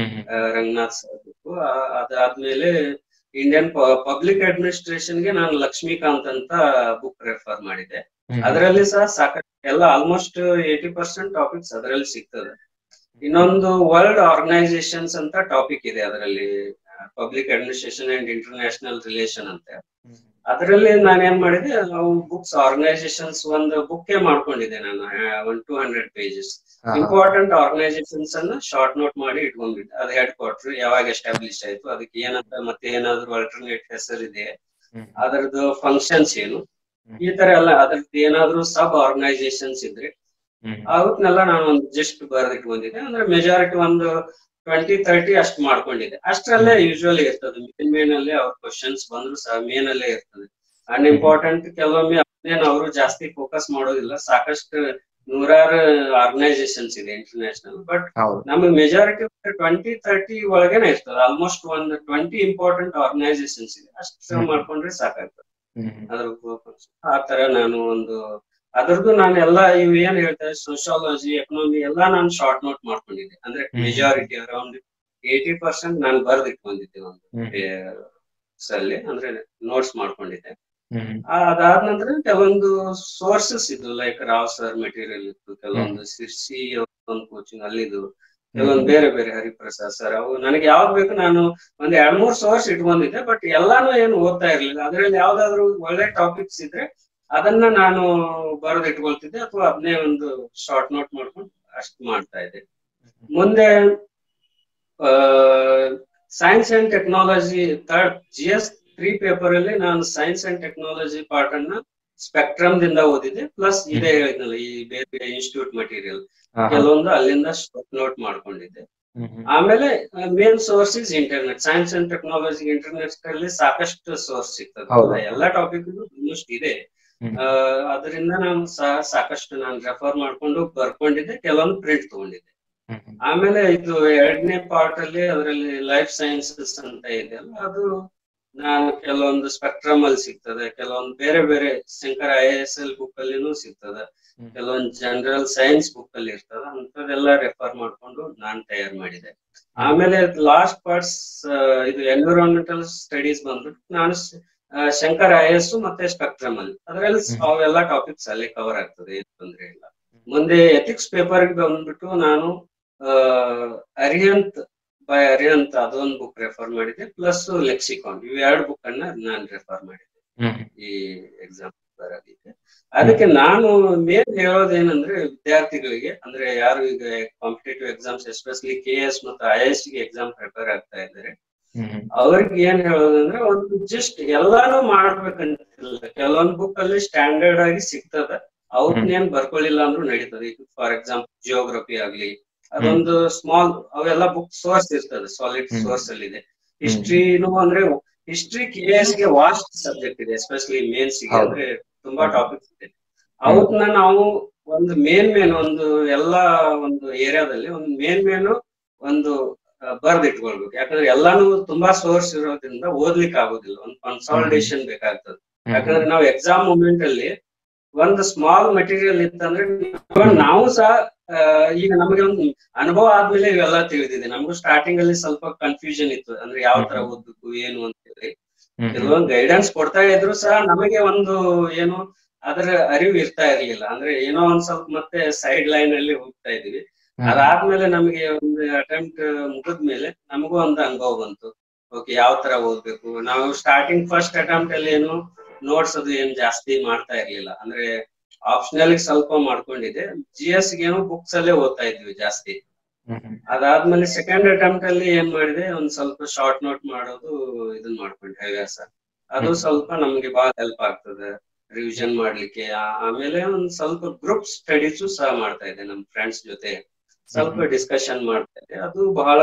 ರಂಗನಾಥ್ ಸರ್ ಬುಕ್ ಅದಾದ್ಮೇಲೆ ಇಂಡಿಯನ್ ಪಬ್ಲಿಕ್ ಅಡ್ಮಿನಿಸ್ಟ್ರೇಷನ್ ಗೆ ನಾನು ಲಕ್ಷ್ಮೀಕಾಂತ್ ಅಂತ ಬುಕ್ ರೆಫರ್ ಮಾಡಿದ್ದೆ ಅದರಲ್ಲಿ ಸಹ ಸಾಕಷ್ಟು ಎಲ್ಲ ಆಲ್ಮೋಸ್ಟ್ ಏಟಿ ಪರ್ಸೆಂಟ್ ಟಾಪಿಕ್ಸ್ ಅದರಲ್ಲಿ ಸಿಗ್ತದೆ ಇನ್ನೊಂದು ವರ್ಲ್ಡ್ ಆರ್ಗನೈಸೇಷನ್ಸ್ ಅಂತ ಟಾಪಿಕ್ ಇದೆ ಅದರಲ್ಲಿ public administration and international relation ಅಂತ ಅದರಲ್ಲಿ ನಾನು ಏನ್ ಮಾಡಿದೆ ನಾವು ಬುಕ್ಸ್ ಆರ್ಗನೈಸೇಷನ್ಸ್ ಒಂದು ಬುಕ್ ಮಾಡ್ಕೊಂಡಿದ್ದೆ ನಾನು one two hundred pages important organisations ಅನ್ನ ಶಾರ್ಟ್ ನೋಟ್ ಮಾಡಿ ಇಟ್ಕೊಂಡ್ಬಿಟ್ಟೆ ಅದು ಹೆಡ್ ಕ್ವಾರ್ಟರ್ ಯಾವಾಗ ಎಸ್ಟಾಬ್ಲಿಷ್ ಆಯ್ತು ಅದಕ್ಕೆ ಏನಂತ ಮತ್ತೆ ಏನಾದ್ರು ಅಲ್ಟರ್ನೇಟ್ ಹೆಸರಿದೆ ಅದರದ್ದು ಫಂಕ್ಷನ್ಸ್ ಏನು ಈ ತರ ಎಲ್ಲ ಅದ್ರದ್ದು ಏನಾದ್ರು ಸಬ್ ಆರ್ಗನೈಸೇಷನ್ಸ್ ಇದ್ರೆ ಅವತ್ನೆಲ್ಲ ನಾನು ಒಂದು ಜಸ್ಟ್ ಬರ್ದಿಟ್ಕೊಂಡಿದ್ದೆ ಅಂದ್ರೆ ಮೆಜಾರಿಟಿ ಒಂದು ಟ್ವೆಂಟಿ ತರ್ಟಿ ಅಷ್ಟು ಮಾಡ್ಕೊಂಡಿದ್ದೆ ಅಷ್ಟರಲ್ಲೇ ಯೂಶುವಲಿ ಇರ್ತದೆ ಮೇನ್ ಮೇನ್ ಅಲ್ಲೇ ಅವ್ರ ಕ್ವಶನ್ಸ್ ಬಂದ್ರು ಸಹ ಮೇನ್ ಅಲ್ಲೇ ಇರ್ತದೆ ಅನ್ಇಂಪಾರ್ಟೆಂಟ್ ಕೆಲವೊಮ್ಮೆ ಅದೇನು ಅವರು ಜಾಸ್ತಿ ಫೋಕಸ್ ಮಾಡೋದಿಲ್ಲ ಸಾಕಷ್ಟು ನೂರಾರು ಆರ್ಗನೈಸೇಷನ್ಸ್ ಇದೆ ಇಂಟರ್ನ್ಯಾಷನಲ್ ಬಟ್ ನಮಗೆ ಮೆಜಾರಿಟಿ ಟ್ವೆಂಟಿ ತರ್ಟಿ ಒಳಗೇನೆ ಇರ್ತದೆ ಆಲ್ಮೋಸ್ಟ್ ಒಂದು ಟ್ವೆಂಟಿ ಇಂಪಾರ್ಟೆಂಟ್ ಆರ್ಗನೈಸೇಷನ್ಸ್ ಇದೆ ಅಷ್ಟು ಮಾಡ್ಕೊಂಡ್ರೆ ಸಾಕಾಗ್ತದೆ ಅದ್ರ ಆ ತರ ನಾನು ಒಂದು ಅದ್ರದ್ದು ನಾನು ಎಲ್ಲಾ ಇವ್ ಏನ್ ಹೇಳ್ತಾರೆ ಸೋಶಿಯಾಲಜಿ ಎಕನಾಮಿ ಎಲ್ಲಾ ನಾನು ಶಾರ್ಟ್ ನೋಟ್ ಮಾಡ್ಕೊಂಡಿದ್ದೆ ಅಂದ್ರೆ ಮೆಜಾರಿಟಿ ಅರೌಂಡ್ ಏಟಿ ಪರ್ಸೆಂಟ್ ನಾನು ಬರ್ದಿಟ್ಕೊಂಡಿದ್ದೆ ಒಂದು ಅಲ್ಲಿ ಅಂದ್ರೆ ನೋಟ್ಸ್ ಮಾಡ್ಕೊಂಡಿದ್ದೆ ಅದಾದ ನಂತರ ಕೆಲವೊಂದು ಸೋರ್ಸಸ್ ಇದ್ದು ಲೈಕ್ ರಾವ್ ಸರ್ ಮೆಟೀರಿಯಲ್ ಇತ್ತು ಕೆಲವೊಂದು ಸಿರ್ಸಿ ಒಂದು ಕೋಚಿಂಗ್ ಅಲ್ಲಿದ್ದು ಕೆಲವೊಂದು ಬೇರೆ ಬೇರೆ ಹರಿಪ್ರಸಾದ್ ಸರ್ ಅವು ನನಗೆ ಯಾವ್ದು ಬೇಕು ನಾನು ಒಂದ್ ಎರಡ್ ಮೂರ್ ಸೋರ್ಸ್ ಇಟ್ಕೊಂಡಿದ್ದೆ ಬಟ್ ಎಲ್ಲಾನು ಏನು ಓದ್ತಾ ಇರ್ಲಿಲ್ಲ ಅದ್ರಲ್ಲಿ ಯಾವ್ದಾದ್ರು ಒಳ್ಳೆ ಟಾಪಿಕ್ಸ್ ಇದ್ರೆ ಅದನ್ನ ನಾನು ಬರೆದು ಇಟ್ಕೊಳ್ತಿದ್ದೆ ಅಥವಾ ಅದನ್ನೇ ಒಂದು ಶಾರ್ಟ್ ನೋಟ್ ಮಾಡ್ಕೊಂಡು ಅಷ್ಟು ಮಾಡ್ತಾ ಇದ್ದೆ ಮುಂದೆ science and technology third G S three paper ಅಲ್ಲಿ ನಾನು ಸೈನ್ಸ್ ಅಂಡ್ ಟೆಕ್ನಾಲಜಿ ಪಾರ್ಟ್ ಅನ್ನ ಸ್ಪೆಕ್ಟ್ರಮ್ ದಿಂದ ಓದಿದೆ ಪ್ಲಸ್ ಇದೇ ಹೇಳಿದ್ನಲ್ಲ ಈ ಬೇರೆ ಬೇರೆ ಇನ್ಸ್ಟಿಟ್ಯೂಟ್ ಮಟೀರಿಯಲ್ ಹಾ, ಹಾ. ಕೆಲವೊಂದು ಅಲ್ಲಿಂದ ನೋಟ್ ಮಾಡ್ಕೊಂಡಿದ್ದೆ ಹ್ಮ್, ಹ್ಮ್. ಆಮೇಲೆ main source is internet science and technology internet ಅಲ್ಲಿ ಸಾಕಷ್ಟು ಸೋರ್ಸ್ ಹೌದು. ಸಿಗ್ತದೆ ಎಲ್ಲಾ ಟಾಪಿಕ್ ಆಲ್ಮೋಸ್ಟ್ ಇದೆ ಹ್ಮ್. ಆ, ಅದರಿಂದ ನಾನು ಸಹ ಸಾಕಷ್ಟು ನಾನು ರೆಫರ್ ಮಾಡ್ಕೊಂಡು ಬರ್ಕೊಂಡಿದ್ದೆ ಕೆಲವೊಂದು ಪ್ರಿಂಟ್ ತಗೊಂಡಿದ್ದೆ ಹ್ಮ್, ಹ್ಮ್. ಆಮೇಲೆ ಇದು ಎರಡನೇ ಪಾರ್ಟ್ ಅಲ್ಲಿ ಅದರಲ್ಲಿ ಲೈಫ್ ಸೈನ್ಸಸ್ ಅಂತ ಇದೆ ಅಲ್ಲ ಅದು ನಾನು ಕೆಲವೊಂದು ಸ್ಪೆಕ್ಟ್ರಮ್ ಅಲ್ಲಿ ಸಿಗ್ತದೆ ಕೆಲವೊಂದು ಬೇರೆ ಬೇರೆ Shankar I S L book ಅಲ್ಲಿನೂ ಸಿಗ್ತದೆ ಹ್ಮ್. ಕೆಲವೊಂದು ಜನರಲ್ ಸೈನ್ಸ್ ಬುಕ್ ಅಲ್ಲಿ ಇರ್ತದ ಅಂತದೆಲ್ಲ ರೆಫರ್ ಮಾಡ್ಕೊಂಡು ನಾನ್ ತಯಾರು ಮಾಡಿದೆ ಆಮೇಲೆ ಲಾಸ್ಟ್ ಪಾರ್ಟ್ಸ್ ಇದು ಎನ್ವಿರಾನ್ಮೆಂಟಲ್ ಸ್ಟಡೀಸ್ ಬಂದ್ಬಿಟ್ಟು ನಾನು ಸ- ಆ, ಶಂಕರ್ ಐ ಎಸ್ ಮತ್ತೆ ಸ್ಪೆಕ್ಟ್ರಮ್ ಅಲ್ಲಿ ಅದರಲ್ಲಿ ಹ್ಮ್. ಅವೆಲ್ಲ ಟಾಪಿಕ್ಸ್ ಅಲ್ಲಿ ಕವರ್ ಆಗ್ತದೆ ಏನು ತೊಂದ್ರೆ ಇಲ್ಲ ಮುಂದೆ ಎಥಿಕ್ಸ್ ಪೇಪರ್ ಬಂದ್ಬಿಟ್ಟು ನಾನು ಅರಿಹಂತ್ ಬೈ ಅರಿಹಂತ್ ಅದೊಂದು ಬುಕ್ ರೆಫರ್ ಮಾಡಿದ್ದೆ ಪ್ಲಸ್ ಲೆಕ್ಸಿಕಾನ್ ಇವ್ ಎರಡು ಬುಕ್ ಅನ್ನ ನಾನು ರೆಫರ್ ಮಾಡಿದ್ದೆ ಹ್ಮ್, ಹ್ಮ್. ಈ ಎಕ್ಸಾಮ್ ಬರೋದಿಕ್ಕೆ ಅದಕ್ಕೆ ನಾನು ಮೇನ್ ಹೇಳೋದೇನಂದ್ರೆ ವಿದ್ಯಾರ್ಥಿಗಳಿಗೆ ಅಂದ್ರೆ ಯಾರು ಈಗ competitive exams especially K S ಮತ್ತು ಐ ಎಸ್ ಗೆ ಎಕ್ಸಾಮ್ ಪ್ರಿಪೇರ್ ಆಗ್ತಾ ಇದ್ದಾರೆ ಹ್ಮ್, ಹ್ಮ್. ಅವ್ರಿಗೆ ಏನ್ ಹೇಳೋದಂದ್ರೆ ಒಂದು ಜಸ್ಟ್ ಎಲ್ಲಾನು ಮಾಡ್ಬೇಕಂತಿಲ್ಲ ಕೆಲವೊಂದ್ ಬುಕ್ ಅಲ್ಲಿ ಸ್ಟ್ಯಾಂಡರ್ಡ್ ಆಗಿ ಸಿಗ್ತದ ಅವನ್ನೇನ್ ಬರ್ಕೊಳ್ಳಿಲ್ಲ ಅಂದ್ರೂ ನಡೀತದೆ ಈಗ ಫಾರ್ ಎಕ್ಸಾಂಪಲ್ ಜಿಯೋಗ್ರಫಿ ಆಗ್ಲಿ ಅದೊಂದು ಸ್ಮಾಲ್ ಅವೆಲ್ಲ ಬುಕ್ ಸೋರ್ಸ್ ಇರ್ತದೆ ಸಾಲಿಡ್ ಹ್ಮ್. ಸೋರ್ಸ್ ಅಲ್ಲಿ ಇದೆ ಹಿಸ್ಟ್ರಿನು ಅಂದ್ರೆ ಹಿಸ್ಟ್ರಿ ಕೆ ಎಸ್ ಗೆ ವಾಸ್ಟ್ ಸಬ್ಜೆಕ್ಟ್ ಇದೆ ಎಸ್ಪೆಷಲಿ ಮೇನ್ಸ್ ಗೆ ಹೌದು. ಅಂದ್ರೆ ತುಂಬಾ ಟಾಪಿಕ್ಸ್ ಇದೆ ಅವನ್ನ ನಾವು ಒಂದು ಮೇನ್ ಮೇನ್ ಒಂದು ಎಲ್ಲಾ ಒಂದು ಏರಿಯಾದಲ್ಲಿ ಒಂದು ಮೇನ್ ಮೇನು ಒಂದು ಬರ್ದ್ ಇಟ್ಕೊಳ್ಬೇಕು ಯಾಕಂದ್ರೆ ಎಲ್ಲಾನು ತುಂಬಾ ಸೋರ್ಸ್ ಇರೋದ್ರಿಂದ ಓದ್ಲಿಕ್ಕೆ ಆಗೋದಿಲ್ಲ ಒಂದು ಕನ್ಸಾಲಿಡೇಷನ್ ಬೇಕಾಗ್ತದೆ ಯಾಕಂದ್ರೆ ನಾವು ಎಕ್ಸಾಮ್ ಮೂಮೆಂಟ್ ಅಲ್ಲಿ ಒಂದು ಸ್ಮಾಲ್ ಮೆಟೀರಿಯಲ್ ಇತ್ತಂದ್ರೆ ಇವಾಗ ನಾವು ಸಹ ಆ, ಈಗ ನಮಗೆ ಒಂದು ಅನುಭವ ಆದ್ಮೇಲೆ ಇವೆಲ್ಲ ತಿಳಿದಿದೆ ನಮಗೂ ಸ್ಟಾರ್ಟಿಂಗ್ ಅಲ್ಲಿ ಸ್ವಲ್ಪ ಕನ್ಫ್ಯೂಷನ್ ಇತ್ತು ಅಂದ್ರೆ ಯಾವ ತರ ಹ್ಮ್. ಓದ್ಬೇಕು ಏನು ಅಂತ ಹೇಳಿ ಹ್ಮ್, ಹ್ಮ್. ಕೆಲವೊಂದು ಗೈಡೆನ್ಸ್ ಕೊಡ್ತಾ ಇದ್ರು ಸಹ ನಮಗೆ ಒಂದು ಏನು ಅದರ ಅರಿವು ಇರ್ತಾ ಇರ್ಲಿಲ್ಲ ಅಂದ್ರೆ ಏನೋ ಒಂದ್ ಸ್ವಲ್ಪ ಮತ್ತೆ ಸೈಡ್ ಲೈನ್ ಅಲ್ಲಿ ಹೋಗ್ತಾ ಇದೀವಿ ಹ್ಮ್. ಅದಾದ್ಮೇಲೆ ನಮಗೆ ಒಂದು ಅಟೆಂಪ್ಟ್ ಮುಗಿದ್ಮೇಲೆ ನಮಗೂ ಒಂದು ಅನುಭವ ಬಂತು ಓಕೆ ಯಾವ ತರ ಓದ್ಬೇಕು ನಾವು ಸ್ಟಾರ್ಟಿಂಗ್ ಫಸ್ಟ್ ಅಟೆಂಪ್ಟ್ ಅಲ್ಲಿ ಏನು ನೋಟ್ಸ್ ಅದು ಏನ್ ಜಾಸ್ತಿ ಮಾಡ್ತಾ ಇರ್ಲಿಲ್ಲ ಅಂದ್ರೆ ಆಪ್ಷನಲ್ ಸ್ವಲ್ಪ ಮಾಡ್ಕೊಂಡಿದ್ದೆ ಜಿ ಎಸ್ ಏನು ಬುಕ್ಸ್ ಅಲ್ಲೇ ಓದ್ತಾ ಇದ್ವಿ ಜಾಸ್ತಿ ಹ್ಮ್, ಹ್ಮ್. ಅದಾದ್ಮೇಲೆ ಸೆಕೆಂಡ್ ಅಟೆಂಪ್ಟ್ ಅಲ್ಲಿ ಏನ್ ಮಾಡಿದೆ ಒಂದ್ ಸ್ವಲ್ಪ ಶಾರ್ಟ್ ನೋಟ್ ಮಾಡೋದು ಇದನ್ ಮಾಡ್ಕೊಂಡೆ ಹವ್ಯಾಸ ಅದು ಹ್ಮ್. ಸ್ವಲ್ಪ ನಮ್ಗೆ ಬಹಳ ಹೆಲ್ಪ್ ಆಗ್ತದೆ ರಿವಿಷನ್ ಮಾಡ್ಲಿಕ್ಕೆ ಆ- ಆಮೇಲೆ ಒಂದ್ ಸ್ವಲ್ಪ ಗ್ರೂಪ್ ಸ್ಟಡೀಸು ಸಹ ಮಾಡ್ತಾ ಇದ್ದೆ ನಮ್ ಫ್ರೆಂಡ್ಸ್ ಜೊತೆ ಸ್ವಲ್ಪ ಹ್ಮ್. ಡಿಸ್ಕಷನ್ ಮಾಡ್ತಾ ಇದ್ದೆ ಅದು ಬಹಳ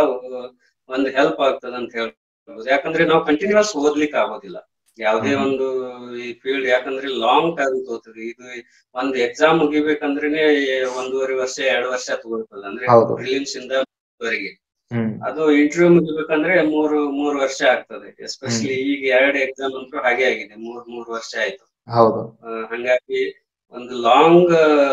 ಒಂದು ಹೆಲ್ಪ್ ಆಗ್ತದೆ ಅಂತ ಹೇಳ್ಬೋದು ಯಾಕಂದ್ರೆ ನಾವು ಕಂಟಿನ್ಯೂಸ್ ಓದ್ಲಿಕ್ಕೆ ಆಗೋದಿಲ್ಲ ಯಾವುದೇ ಹ್ಮ್. ಒಂದು ಈ ಫೀಲ್ಡ್ ಯಾಕಂದ್ರೆ ಲಾಂಗ್ ಟರ್ಮ್ ತಗೋತದೆ ಇದು ಒಂದು ಎಕ್ಸಾಮ್ ಮುಗಿಬೇಕಂದ್ರೇನೆ ಒಂದೂವರೆ ವರ್ಷ ಎರಡು ವರ್ಷ ತಗೊಳ್ತದೆ ಅಂದ್ರೆ ಹೌದು. ಪ್ರಿಲಿಮ್ಸ್ ಇಂದ ವರೆಗೆ ಹ್ಮ್. ಅದು ಇಂಟರ್ವ್ಯೂ ಮುಗಿಬೇಕಂದ್ರೆ ಮೂರು ಮೂರು ವರ್ಷ ಆಗ್ತದೆ ಎಸ್ಪೆಷಲಿ ಈಗ ಎರಡು ಎಕ್ಸಾಮ್ ಅಂತೂ ಹಾಗೆ ಆಗಿದೆ ಮೂರ್ ಮೂರು ವರ್ಷ ಆಯ್ತು ಹೌದು ಆ, ಹಂಗಾಗಿ ಒಂದು ಲಾಂಗ್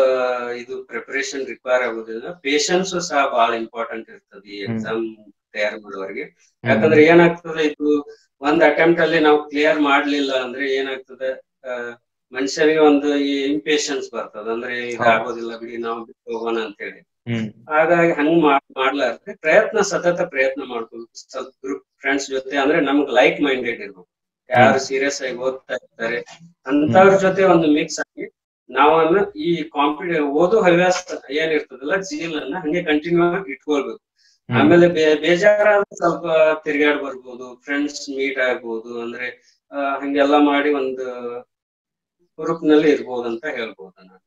ಇದು ಪ್ರಿಪರೇಷನ್ ರಿಕ್ವೈರ್ ಆಗೋದ್ರಿಂದ ಪೇಶನ್ಸ್ ಸಹ ಬಹಳ ಇಂಪಾರ್ಟೆಂಟ್ ಇರ್ತದೆ ಈ ಹ್ಮ್. ಎಕ್ಸಾಮ್ ತಯಾರು ಮಾಡುವವರಿಗೆ ಹ್ಮ್. ಯಾಕಂದ್ರೆ ಏನಾಗ್ತದೆ ಇದು ಒಂದ್ ಅಟೆಂಪ್ಟ್ ಅಲ್ಲಿ ನಾವು ಕ್ಲಿಯರ್ ಮಾಡ್ಲಿಲ್ಲ ಅಂದ್ರೆ ಏನಾಗ್ತದೆ ಆ, ಮನುಷ್ಯರಿಗೆ ಒಂದು ಈ ಇಂಪೇಷನ್ಸ್ ಬರ್ತದೆ ಅಂದ್ರೆ ಇದು ಹೌದು. ಆಗೋದಿಲ್ಲ ಬಿಡಿ ನಾವು ಬಿಟ್ಟು ಹೋಗೋಣ ಅಂತ ಹೇಳಿ ಹ್ಮ್ ಹಾಗಾಗಿ ಹಂಗ್ ಮಾಡ್- ಮಾಡ್ಲಾರ್ದೆ ಪ್ರಯತ್ನ ಸತತ ಪ್ರಯತ್ನ ಮಾಡ್ಬೇಕು ಸ್ವಲ್ಪ ಗ್ರೂಪ್ ಫ್ರೆಂಡ್ಸ್ ಜೊತೆ ಅಂದ್ರೆ ನಮ್ಗ್ ಲೈಕ್ ಮೈಂಡೆಡ್ ಇರ್ಬೇಕು ಯಾರು ಸೀರಿಯಸ್ ಆಗಿ ಓದ್ತಾ ಇರ್ತಾರೆ ಅಂತವ್ರ ಜೊತೆ ಒಂದು ಮಿಕ್ಸ್ ಆಗಿ ನಾವನ್ನ ಈ ಕಾಂಪಿಟೇ ಓದೋ ಹವ್ಯಾಸ ಏನಿರ್ತದಲ್ಲ ಜೀಲ್ ಅನ್ನ ಹಂಗೆ ಕಂಟಿನ್ಯೂ ಆಗಿ ಇಟ್ಕೊಳ್ಬೇಕು ಹ್ಮ್. ಆಮೇಲೆ ಬೇ- ಬೇಜಾರಾದ ಸ್ವಲ್ಪ ತಿರ್ಗಾಡ್ ಬರ್ಬೋದು ಫ್ರೆಂಡ್ಸ್ ಮೀಟ್ ಆಗ್ಬೋದು ಅಂದ್ರೆ ಆ, ಹಂಗೆಲ್ಲ ಮಾಡಿ ಒಂದು ಗ್ರೂಪ್ ನಲ್ಲಿ ಇರ್ಬೋದು ಅಂತ ಹೇಳ್ಬೋದು ನಾನು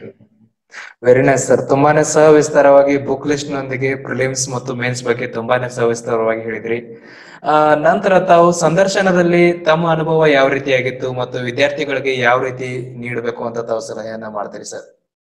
ವೆರಿ ನೈಸ್ ಸರ್ ತುಂಬಾನೇ ಸವಿಸ್ತಾರವಾಗಿ ಬುಕ್ ಲಿಸ್ಟ್ ನೊಂದಿಗೆ ಪ್ರಿಲಿಮ್ಸ್ ಮತ್ತು ಮೇನ್ಸ್ ಬಗ್ಗೆ ತುಂಬಾನೇ ಸವಿಸ್ತಾರವಾಗಿ ಹೇಳಿದ್ರಿ ಆ ನಂತರ ತಾವು ಸಂದರ್ಶನದಲ್ಲಿ ತಮ್ಮ ಅನುಭವ ಯಾವ ರೀತಿಯಾಗಿತ್ತು ಮತ್ತು ವಿದ್ಯಾರ್ಥಿಗಳಿಗೆ ಯಾವ ರೀತಿ ನೀಡಬೇಕು ಅಂತ ತಾವು ಸಲಹೆಯನ್ನ ಮಾಡ್ತೀರಿ ಸರ್